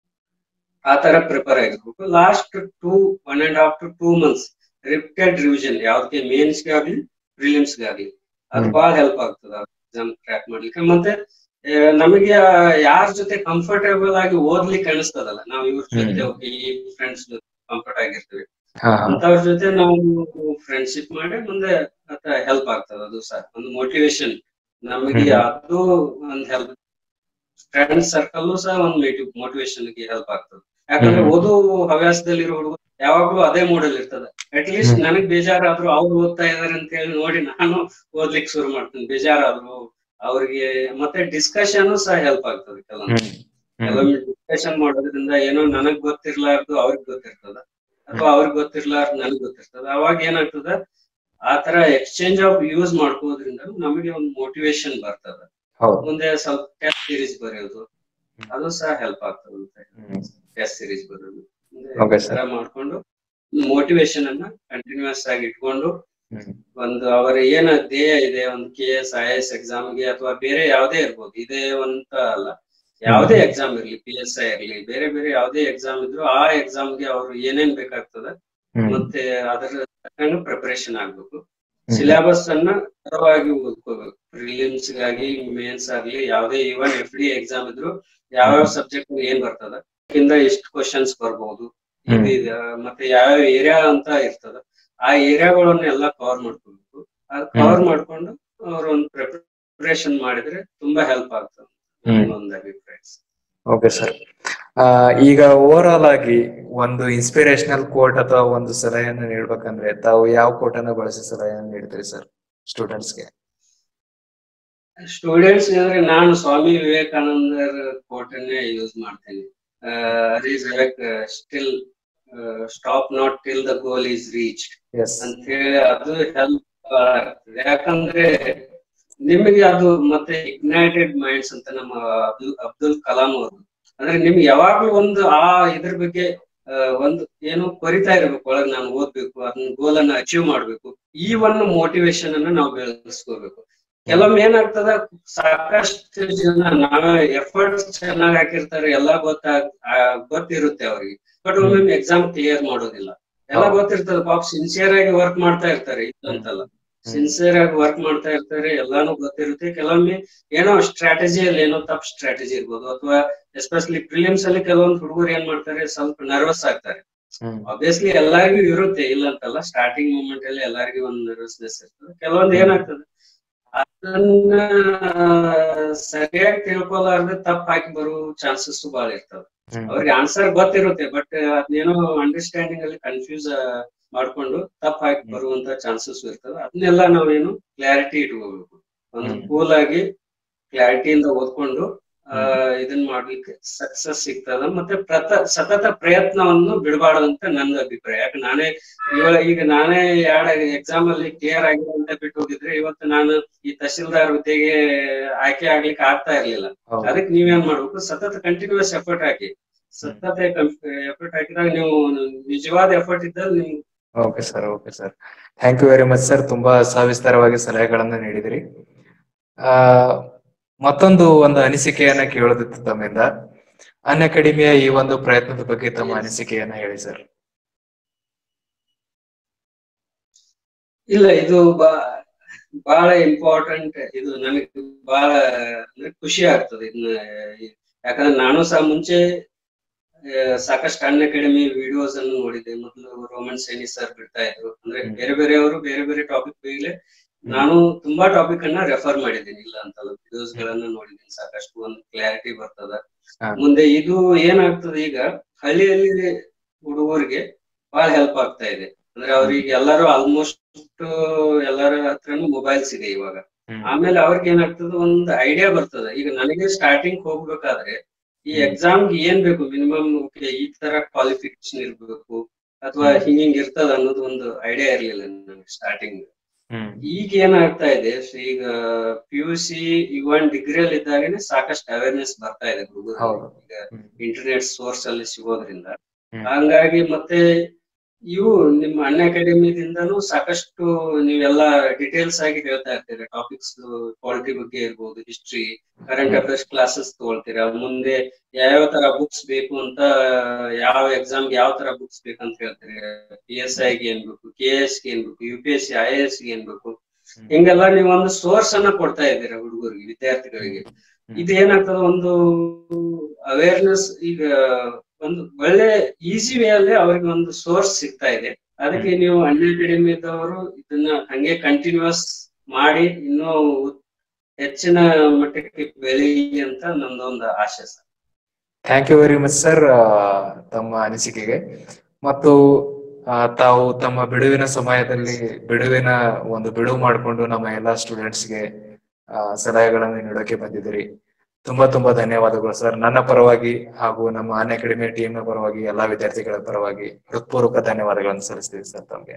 ಆ ತರ ಪ್ರಿಪೇರ್ ಆಗಿರ್ಬೇಕು last two one and half to two months repeated revision ಯಾವ್ದಕ್ಕೆ ಮೇನ್ಸ್ಗೆ ಆಗ್ಲಿ ಪ್ರಿಲಿಮ್ಸ್ಗೆ ಆಗ್ಲಿ ಅದು ಹ್ಮ್. ಬಹಳ ಹೆಲ್ಪ್ ಆಗ್ತದ ಎಕ್ಸಾಮ್ ಕ್ರ್ಯಾಕ್ ಮಾಡ್ಲಿಕ್ಕೆ ಮತ್ತೆ ಆ, ನಮಗೆ ಯಾರ ಜೊತೆ ಕಂಫರ್ಟೇಬಲ್ ಆಗಿ ಓದ್ಲಿಕ್ಕೆ ಅನಿಸ್ತದಲ್ಲ ನಾವು ಇವ್ರ ಜೊತೆ ಹ್ಮ್. ಹೋಗಿ ಈ ಫ್ರೆಂಡ್ಸ್ ಜೊತೆ ಕಂಫರ್ಟ್ ಆಗಿರ್ತೀವಿ ಹಾ ಹಾ ಅಂತವ್ರ ಜೊತೆ ನಾವು ಫ್ರೆಂಡ್ಶಿಪ್ ಮಾಡಿ ಮುಂದೆ ಹೆಲ್ಪ್ ಆಗ್ತದೆ ಅದು ಸಹ ಒಂದು ಮೋಟಿವೇಶನ್ ನಮಗೆ ಹ್ಮ್. ಅದು ಒಂದು ಹೆಲ್ಪ್ ಫ್ರೆಂಡ್ ಸರ್ಕಲ್ ಸಹ ಒಂದು ಮೋಟಿವೇಶನ್ ಗೆ ಹೆಲ್ಪ್ ಆಗ್ತದೆ ಯಾಕಂದ್ರೆ ಹ್ಮ್. ಓದು ಹವ್ಯಾಸದಲ್ಲಿರೋ ಹುಡುಗ ಯಾವಾಗ್ಲೂ ಅದೇ ಮೂಡಲ್ ಇರ್ತದೆ ಅಟ್ ಲೀಸ್ಟ್ ಹ್ಮ್. ನನಗ್ ಬೇಜಾರಾದ್ರು ಅವ್ರು ಓದ್ತಾ ಇದಾರೆ ಅಂತ ಹೇಳಿ ನೋಡಿ ನಾನು ಓದ್ಲಿಕ್ಕೆ ಶುರು ಮಾಡ್ತೀನಿ ಬೇಜಾರಾದ್ರು ಅವ್ರಿಗೆ ಮತ್ತೆ ಡಿಸ್ಕಷನ್ ಸಹ ಹೆಲ್ಪ್ ಆಗ್ತದೆ ಕೆಲವೊಂದು ಹ್ಮ್ ಹ್ಮ್ ಕೆಲವೊಮ್ಮೆ ಡಿಸ್ಕಷನ್ ಮಾಡೋದ್ರಿಂದ ಏನೋ ನನಗ್ ಗೊತ್ತಿರ್ಲಾರ್ದು ಅವ್ರಿಗೆ ಗೊತ್ತಿರ್ತದ ಅಥವಾ ಅವ್ರಿಗೆ ಗೊತ್ತಿರ್ಲಾರ್ದು ನನಗ್ ಗೊತ್ತಿರ್ತದ ಅವಾಗ ಏನಾಗ್ತದ ಆ ತರ ಎಕ್ಸ್ಚೇಂಜ್ ಆಫ್ ಯೂಸ್ ಮಾಡ್ಕೋದ್ರಿಂದ ನಮಗೆ ಒಂದು ಮೋಟಿವೇಶನ್ ಬರ್ತದ ಹೌದು ಮುಂದೆ ಸ್ವಲ್ಪ ಟೆಸ್ಟ್ ಸೀರೀಸ್ ಬರೆಯೋದು ಹ್ಮ್. ಅದು ಸಹ ಹೆಲ್ಪ್ ಆಗ್ತದೆ ಹ್ಮ್. ಟೆಸ್ಟ್ ಸೀರೀಸ್ ಬರೆಯೋದು ಮುಂದೆ Okay, ಈ sir. ತರ ಮಾಡ್ಕೊಂಡು ಮೋಟಿವೇಶನ್ ಅನ್ನ ಕಂಟಿನ್ಯೂಸ್ ಆಗಿ ಇಟ್ಕೊಂಡು ಹ್ಮ್. ಒಂದು ಅವರ ಏನ ಧ್ಯೇಯ ಇದೆ ಒಂದು ಕೆ ಎಸ್ ಐ ಎಸ್ ಎಕ್ಸಾಮ್ಗೆ ಅಥವಾ ಬೇರೆ ಯಾವುದೇ ಇರ್ಬೋದು ಇದೇ ಅಂತ ಅಲ್ಲ ಯಾವುದೇ ಎಕ್ಸಾಮ್ ಇರ್ಲಿ ಪಿ ಎಸ್ ಐ ಇರ್ಲಿ ಬೇರೆ ಬೇರೆ ಯಾವುದೇ ಎಕ್ಸಾಮ್ ಇದ್ರು ಆ ಎಕ್ಸಾಮ್ಗೆ ಅವ್ರು ಏನೇನ್ ಬೇಕಾಗ್ತದ ಹ್ಮ್. ಮತ್ತೆ ಅದರ ತಕ್ಕಂಗೆ ಪ್ರಿಪರೇಷನ್ ಆಗ್ಬೇಕು ಹ್ಮ್. ಸಿಲೆಬಸ್ ಅನ್ನ ತರವಾಗಿ ಓದ್ಕೋಬೇಕು ಪ್ರಿಲಿಮ್ಸ್ ಗಾಗಿ ಮೇನ್ಸ್ ಆಗ್ಲಿ ಯಾವುದೇ ಇವನ್ ಎಫ್ ಡಿ ಎಕ್ಸಾಮ್ ಇದ್ರು ಯಾವ್ಯಾವ ಸಬ್ಜೆಕ್ಟ್ ಏನ್ ಬರ್ತದ ಇಂದ ಎಷ್ಟು ಕ್ವಶನ್ಸ್ ಬರ್ಬೋದು ಹ್ಮ್. ಇದು ಇದೆ ಮತ್ತೆ ಯಾವ್ಯಾವ ಏರಿಯಾ ಅಂತ ಇರ್ತದ ಆ ಏರಿಯಾಗಳನ್ನೆಲ್ಲ ಕವರ್ ಮಾಡ್ಕೋಬೇಕು ಅದು ಕವರ್ ಮಾಡ್ಕೊಂಡು ಅವ್ರ ಒಂದು ಪ್ರಿಪರೇಷನ್ ಮಾಡಿದ್ರೆ ತುಂಬಾ ಹೆಲ್ಪ್ ಆಗ್ತದೆ ಹ್ಮ್. ಒಂದು ಅಭಿಪ್ರಾಯ ಓಕೆ ಸರ್ ಈಗ ಓವರ್ ಆಲ್ ಆಗಿ ಒಂದು ಇನ್ಸ್ಪಿರೇಷನಲ್ ಕೋಟ್ ಅಥವಾ ಒಂದು ಸಲಹೆಯನ್ನು ನೀಡ್ಬೇಕಂದ್ರೆ ತಾವು ಯಾವ ಕೋಟ್ ಅನ್ನು ಬಳಸಿ ಸಲಹೆಯನ್ನು ನೀಡ್ತೀರಿ ಸರ್ ಸ್ಟೂಡೆಂಟ್ಸ್ಗೆ ಸ್ಟೂಡೆಂಟ್ಸ್ ಅಂದ್ರೆ ನಾನು ಸ್ವಾಮಿ ವಿವೇಕಾನಂದರ ಕೋಟನ್ನೇ ಯೂಸ್ ಮಾಡ್ತೇನೆ rise still stop not till the goal is reached ಎಸ್ ಅಂತ ಹೇಳಿ ಅದು ಹೆಲ್ಪ್ ಆಗ್ತದೆ ಯಾಕಂದ್ರೆ ನಿಮಗೆ ಅದು ಮತ್ತೆ ಇಗ್ನೈಟೆಡ್ ಮೈಂಡ್ಸ್ ಅಂತ ನಮ್ಮ ಅಬ್ದುಲ್ ಅಬ್ದುಲ್ ಕಲಾಂ ಅವರು ಅಂದ್ರೆ ನಿಮ್ಗೆ ಯಾವಾಗ್ಲೂ ಒಂದು ಆ ಇದ್ರ ಬಗ್ಗೆ ಆ, ಒಂದು ಏನು ಕೊರಿತಾ ಇರ್ಬೇಕು ಒಳಗ್ ನಾನು ಓದ್ಬೇಕು ಅದನ್ನ ಗೋಲ್ ಅನ್ನ ಅಚೀವ್ ಮಾಡ್ಬೇಕು ಈ ಒಂದು ಮೋಟಿವೇಶನ್ ಅನ್ನ ನಾವು ಬೆಳೆಸ್ಕೋಬೇಕು ಕೆಲವೊಮ್ಮೆ ಏನಾಗ್ತದ ಸಾಕಷ್ಟು ಜನ ನಾವೇ ಎಫರ್ಟ್ಸ್ ಚೆನ್ನಾಗಿ ಹಾಕಿರ್ತಾರೆ ಎಲ್ಲಾ ಗೊತ್ತಾಗ್ ಆ, ಗೊತ್ತಿರುತ್ತೆ ಅವ್ರಿಗೆ ಬಟ್ ಒಮ್ಮೊಮ್ಮೆ ಎಕ್ಸಾಮ್ ಕ್ಲಿಯರ್ ಮಾಡೋದಿಲ್ಲ ಎಲ್ಲ ಹೌದು. ಗೊತ್ತಿರ್ತದೆ ಪಾಪ ಸಿನ್ಸಿಯರ್ ಆಗಿ ವರ್ಕ್ ಮಾಡ್ತಾ ಇರ್ತಾರೆ ಅಂತಲ್ಲ ಸಿನ್ಸಿಯರ್ ಆಗಿ ವರ್ಕ್ ಮಾಡ್ತಾ ಇರ್ತಾರೆ ಎಲ್ಲಾನು ಗೊತ್ತಿರುತ್ತೆ ಕೆಲವೊಮ್ಮೆ ಏನೋ ಸ್ಟ್ರಾಟಜಿಯಲ್ಲಿ ಏನೋ ತಪ್ಪು ಸ್ಟ್ರಾಟಜಿ ಇರ್ಬೋದು ಅಥವಾ ಎಸ್ಪೆಷಲಿ ಪ್ರಿಲಿಮ್ಸ್ ಅಲ್ಲಿ ಕೆಲವೊಂದು ಹುಡುಗರು ಏನ್ ಮಾಡ್ತಾರೆ ಸ್ವಲ್ಪ ನರ್ವಸ್ ಆಗ್ತಾರೆ ಹ್ಮ್ ಆಬ್ವಿಯಸ್ಲಿ ಎಲ್ಲರಿಗೂ ಇರುತ್ತೆ ಇಲ್ಲ ಅಂತಲ್ಲ ಸ್ಟಾರ್ಟಿಂಗ್ ಮೂಮೆಂಟ್ ಅಲ್ಲಿ ಎಲ್ಲರಿಗೂ ಒಂದು ನರ್ವಸ್ನೆಸ್ ಇರ್ತದೆ ಕೆಲವೊಂದು ಏನಾಗ್ತದೆ ಅದನ್ನ ಸರಿಯಾಗಿ ತಿಳ್ಕೊಲಾರ್ದೆ ತಪ್ಪು ಹಾಕಿ ಬರೋ ಚಾನ್ಸಸ್ ಬಹಳ ಇರ್ತವೆ ಹ್ಮ್ ಅವ್ರಿಗೆ ಆನ್ಸರ್ ಗೊತ್ತಿರುತ್ತೆ ಬಟ್ ಅದ್ನೇನೋ ಅಂಡರ್ಸ್ಟ್ಯಾಂಡಿಂಗ್ ಅಲ್ಲಿ ಕನ್ಫ್ಯೂಸ್ ಮಾಡ್ಕೊಂಡು ತಪ್ಪ ಹಾಕಿ ಹ್ಮ್. ಬರುವಂತ ಚಾನ್ಸಸ್ ಇರ್ತವೆ ಅದನ್ನೆಲ್ಲ ನಾವೇನು ಕ್ಲಾರಿಟಿ ಇಟ್ಕೋಬೇಕು ಒಂದು ಹ್ಮ್. ಕೂಲ್ ಆಗಿ ಕ್ಲಾರಿಟಿಯಿಂದ ಓದ್ಕೊಂಡು ಆ, ಇದನ್ ಮಾಡ್ಲಿಕ್ಕೆ ಸಕ್ಸಸ್ ಸಿಗ್ತದ ಮತ್ತೆ ಪ್ರತ ಸತತ ಪ್ರಯತ್ನವನ್ನು ಬಿಡಬಾರ್ದು ಅಂತ ನನ್ನ ಅಭಿಪ್ರಾಯ ಯಾಕೆ ನಾನೇ ಇವಾಗ ಈಗ ನಾನೇ ಎರಡು ಎಕ್ಸಾಮ್ ಅಲ್ಲಿ ಕ್ಲಿಯರ್ ಆಗಿದೆ ಅಂತ ಬಿಟ್ಟು ಹೋಗಿದ್ರೆ ಇವತ್ತು ನಾನು ಈ ತಹಶೀಲ್ದಾರ್ ಹುದ್ದೆಗೆ ಆಯ್ಕೆ ಆಗ್ಲಿಕ್ಕೆ ಆಗ್ತಾ ಇರ್ಲಿಲ್ಲ ಹೌದು ಅದಕ್ಕೆ ನೀವೇನ್ ಮಾಡ್ಬೇಕು ಸತತ ಕಂಟಿನ್ಯೂಸ್ ಎಫರ್ಟ್ ಹಾಕಿ ಸತತ ಎಫರ್ಟ್ ಹಾಕಿದಾಗ ನೀವು ನಿಜವಾದ ಎಫರ್ಟ್ ಇದ್ದಲ್ಲಿ ನಿಮ್ಗೆ okay sir okay sir thank you very much sir ತುಂಬಾ ಸವಿಸ್ತಾರವಾಗಿ ಸಲಹೆಗಳನ್ನ ನೀಡಿದಿರಿ ಆ ಮತ್ತೊಂದು ಒಂದು ಅನಿಸಿಕೆಯನ್ನ ಕೇಳೋದಿತ್ತು ತಮ್ಮಿಂದ ಅನ್ ಅಕಾಡೆಮಿಯ ಈ ಒಂದು ಪ್ರಯತ್ನದ ಬಗ್ಗೆ ತಮ್ಮ Yes. ಅನಿಸಿಕೆಯನ್ನ ಹೇಳಿ ಸರ್ ಇಲ್ಲ ಇದು ಬಾ- ಬಹಳ ಇಂಪಾರ್ಟೆಂಟ್ ಇದು ನನಗೆ ಬಹಳ ಅಂದ್ರೆ ಖುಷಿ ಆಗ್ತದೆ ಇದನ್ನ ಯಾಕಂದ್ರೆ ನಾನು ಸಹ ಮುಂಚೆ ಆ, ಸಾಕಷ್ಟು ಅನ್ ಅಕಾಡೆಮಿ ವಿಡಿಯೋಸ್ ಅನ್ನು ನೋಡಿದ್ದೆ ಮೊದಲು ರೋಮನ್ ಸೈನಿ ಸರ್ ಬಿಡ್ತಾ ಇದ್ರು ಅಂದ್ರೆ ಹ್ಮ್. ಬೇರೆ ಬೇರೆಯವರು ಬೇರೆ ಬೇರೆ ಟಾಪಿಕ್ ಮೇಲೆ ನಾನು ತುಂಬಾ ಟಾಪಿಕ್ ಅನ್ನ ರೆಫರ್ ಮಾಡಿದ್ದೀನಿ ಇಲ್ಲ ಅಂತಲ್ಲ ವಿಡಿಯೋಸ್ ಗಳನ್ನ ನೋಡಿದ್ದೀನಿ ಸಾಕಷ್ಟು ಒಂದು ಕ್ಲಾರಿಟಿ ಬರ್ತದ ಹಾ. ಮುಂದೆ ಇದು ಏನಾಗ್ತದೆ ಈಗ ಹಳ್ಳಿಯಲ್ಲಿ ಹುಡುಗರಿಗೆ ಬಹಳ ಹೆಲ್ಪ್ ಆಗ್ತಾ ಇದೆ ಅಂದ್ರೆ ಅವ್ರಿಗೆ ಎಲ್ಲರೂ ಆಲ್ಮೋಸ್ಟ್ ಎಲ್ಲರ ಹತ್ರನು ಮೊಬೈಲ್ಸ್ ಇದೆ ಇವಾಗ ಹ್ಮ್. ಆಮೇಲೆ ಅವ್ರಿಗೆ ಏನಾಗ್ತದೆ ಒಂದು ಐಡಿಯಾ ಬರ್ತದೆ ಈಗ ನನಗೆ ಸ್ಟಾರ್ಟಿಂಗ್ ಹೋಗ್ಬೇಕಾದ್ರೆ ಈ ಹ್ಮ್. ಎಕ್ಸಾಮ್ ಏನ್ ಬೇಕು ಮಿನಿಮಮ್ ಓಕೆ ಈ ತರ ಕ್ವಾಲಿಫಿಕೇಶನ್ ಇರ್ಬೇಕು ಅಥವಾ ಹ್ಮ್. ಹಿಂಗ್ ಹಿಂಗ್ ಇರ್ತದ ಅನ್ನೋದು ಒಂದು ಐಡಿಯಾ ಇರ್ಲಿಲ್ಲ ನನಗೆ ಸ್ಟಾರ್ಟಿಂಗ್ ಹ್ಮ್ ಈಗ ಏನಾಗ್ತಾ ಇದೆ ಸೊ ಈಗ ಪಿ ಯು ಸಿ ಇವನ್ ಡಿಗ್ರಿಯಲ್ಲಿ ಇದ್ದಾಗನೇ ಸಾಕಷ್ಟು ಅವೇರ್ನೆಸ್ ಬರ್ತಾ ಇದೆ ಹುಡುಗರು ಹೌದು. ಈಗ ಹ್ಮ್. ಇಂಟರ್ನೆಟ್ ಸೋರ್ಸ್ ಅಲ್ಲಿ ಸಿಗೋದ್ರಿಂದ ಹ್ಮ್. ಹಂಗಾಗಿ ಮತ್ತೆ ಇವು ನಿಮ್ಮ ಅನ್ ಅಕಾಡೆಮಿದಿಂದನೂ ಸಾಕಷ್ಟು ನೀವೆಲ್ಲ ಡೀಟೇಲ್ಸ್ ಆಗಿ ಹೇಳ್ತಾ ಇರ್ತೀರ ಟಾಪಿಕ್ಸ್ ಕ್ವಾಲಿಟಿ ಬಗ್ಗೆ ಇರ್ಬೋದು history current hmm. Affairs classes ತಗೊಳ್ತೀರಾ ಮುಂದೆ ಯಾವ್ಯಾವ ತರ ಬುಕ್ಸ್ ಬೇಕು ಅಂತ ಯಾವ ಎಕ್ಸಾಮ್ ಯಾವ ತರ ಬುಕ್ಸ್ ಬೇಕಂತ ಹೇಳ್ತೀರಿ ಪಿ ಎಸ್ ಐಗೆ ಏನ್ ಬೇಕು ಕೆ ಎಸ್ ಗೆ ಏನ್ ಬೇಕು U P S C I S ಗೆ ಏನ್ ಬೇಕು ಹ್ಮ್. ಹಿಂಗೆಲ್ಲ ನೀವು ಒಂದು ಸೋರ್ಸ್ ಅನ್ನ ಕೊಡ್ತಾ ಇದ್ದೀರಾ ಹುಡುಗರಿಗೆ ವಿದ್ಯಾರ್ಥಿಗಳಿಗೆ ಹ್ಮ್. ಇದು ಏನಾಗ್ತದೆ ಒಂದು ಅವೇರ್ನೆಸ್ ಈಗ ಒಂದು ಒಳ್ಳೆ ಈಸಿ ವೇ ಅಲ್ಲಿ ಅವ್ರಿಗೆ ಒಂದು ಸೋರ್ಸ್ ಸಿಗ್ತಾ ಇದೆ ಅದಕ್ಕೆ ನೀವು ಅನ್ ಅಕಾಡೆಮಿ ಇದ್ದವರು ಇದನ್ನ ಹಂಗೆ ಕಂಟಿನ್ಯೂಸ್ ಮಾಡಿ ಇನ್ನೂ ಹೆಚ್ಚಿನ ಮಟ್ಟಕ್ಕೆ ಬೆಳೀಲಿ ಅಂತ ನಂದೊಂದು ಆಶೆ sir thank you very much sir ತಮ್ಮ ಅನಿಸಿಕೆಗೆ ಮತ್ತು ಆ, ತಾವು ತಮ್ಮ ಬಿಡುವಿನ ಸಮಯದಲ್ಲಿ ಬಿಡುವಿನ ಒಂದು ಬಿಡುವು ಮಾಡಿಕೊಂಡು ನಮ್ಮ ಎಲ್ಲಾ ಸ್ಟೂಡೆಂಟ್ಸ್ಗೆ ಸಲಹೆಗಳನ್ನು ನೀಡೋಕೆ ಬಂದಿದ್ದೀರಿ ತುಂಬಾ ತುಂಬಾ ಧನ್ಯವಾದಗಳು ಸರ್ ನನ್ನ ಪರವಾಗಿ ಹಾಗೂ ನಮ್ಮ ಅನ್ ಅಕಾಡೆಮಿ ಟೀಮ್ ನ ಪರವಾಗಿ ಎಲ್ಲಾ ವಿದ್ಯಾರ್ಥಿಗಳ ಪರವಾಗಿ ಹೃತ್ಪೂರ್ವಕ ಧನ್ಯವಾದಗಳನ್ನು ಸಲ್ಲಿಸ್ತೀವಿ ಸರ್ ತಮಗೆ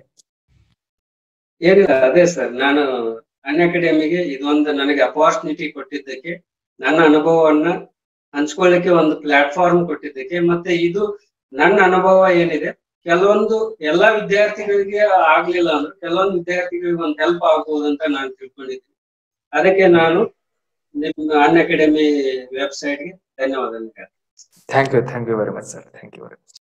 ಏನಿಲ್ಲ ಅದೇ ಸರ್ ನಾನು ಅನ್ ಅಕಾಡೆಮಿಗೆ ಇದೊಂದು ನನಗೆ ಅಪಾರ್ಚುನಿಟಿ ಕೊಟ್ಟಿದ್ದಕ್ಕೆ ನನ್ನ ಅನುಭವವನ್ನ ಹಂಚ್ಕೊಳ್ಳಿಕ್ಕೆ ಒಂದು ಪ್ಲಾಟ್ಫಾರ್ಮ್ ಕೊಟ್ಟಿದ್ದಕ್ಕೆ ಮತ್ತೆ ಇದು ನನ್ನ ಅನುಭವ ಏನಿದೆ ಕೆಲವೊಂದು ಎಲ್ಲಾ ವಿದ್ಯಾರ್ಥಿಗಳಿಗೆ ಆಗ್ಲಿಲ್ಲ ಅಂದ್ರೆ ಕೆಲವೊಂದು ವಿದ್ಯಾರ್ಥಿಗಳಿಗೆ ಒಂದು ಹೆಲ್ಪ್ ಆಗ್ಬೋದು ಅಂತ ನಾನು ತಿಳ್ಕೊಂಡಿದ್ದೀನಿ ಅದಕ್ಕೆ ನಾನು ನಿಮ್ಮ ಅನ್ ಅಕಾಡೆಮಿ ವೆಬ್ಸೈಟ್ಗೆ ಧನ್ಯವಾದ thank you thank you very much sir thank you very much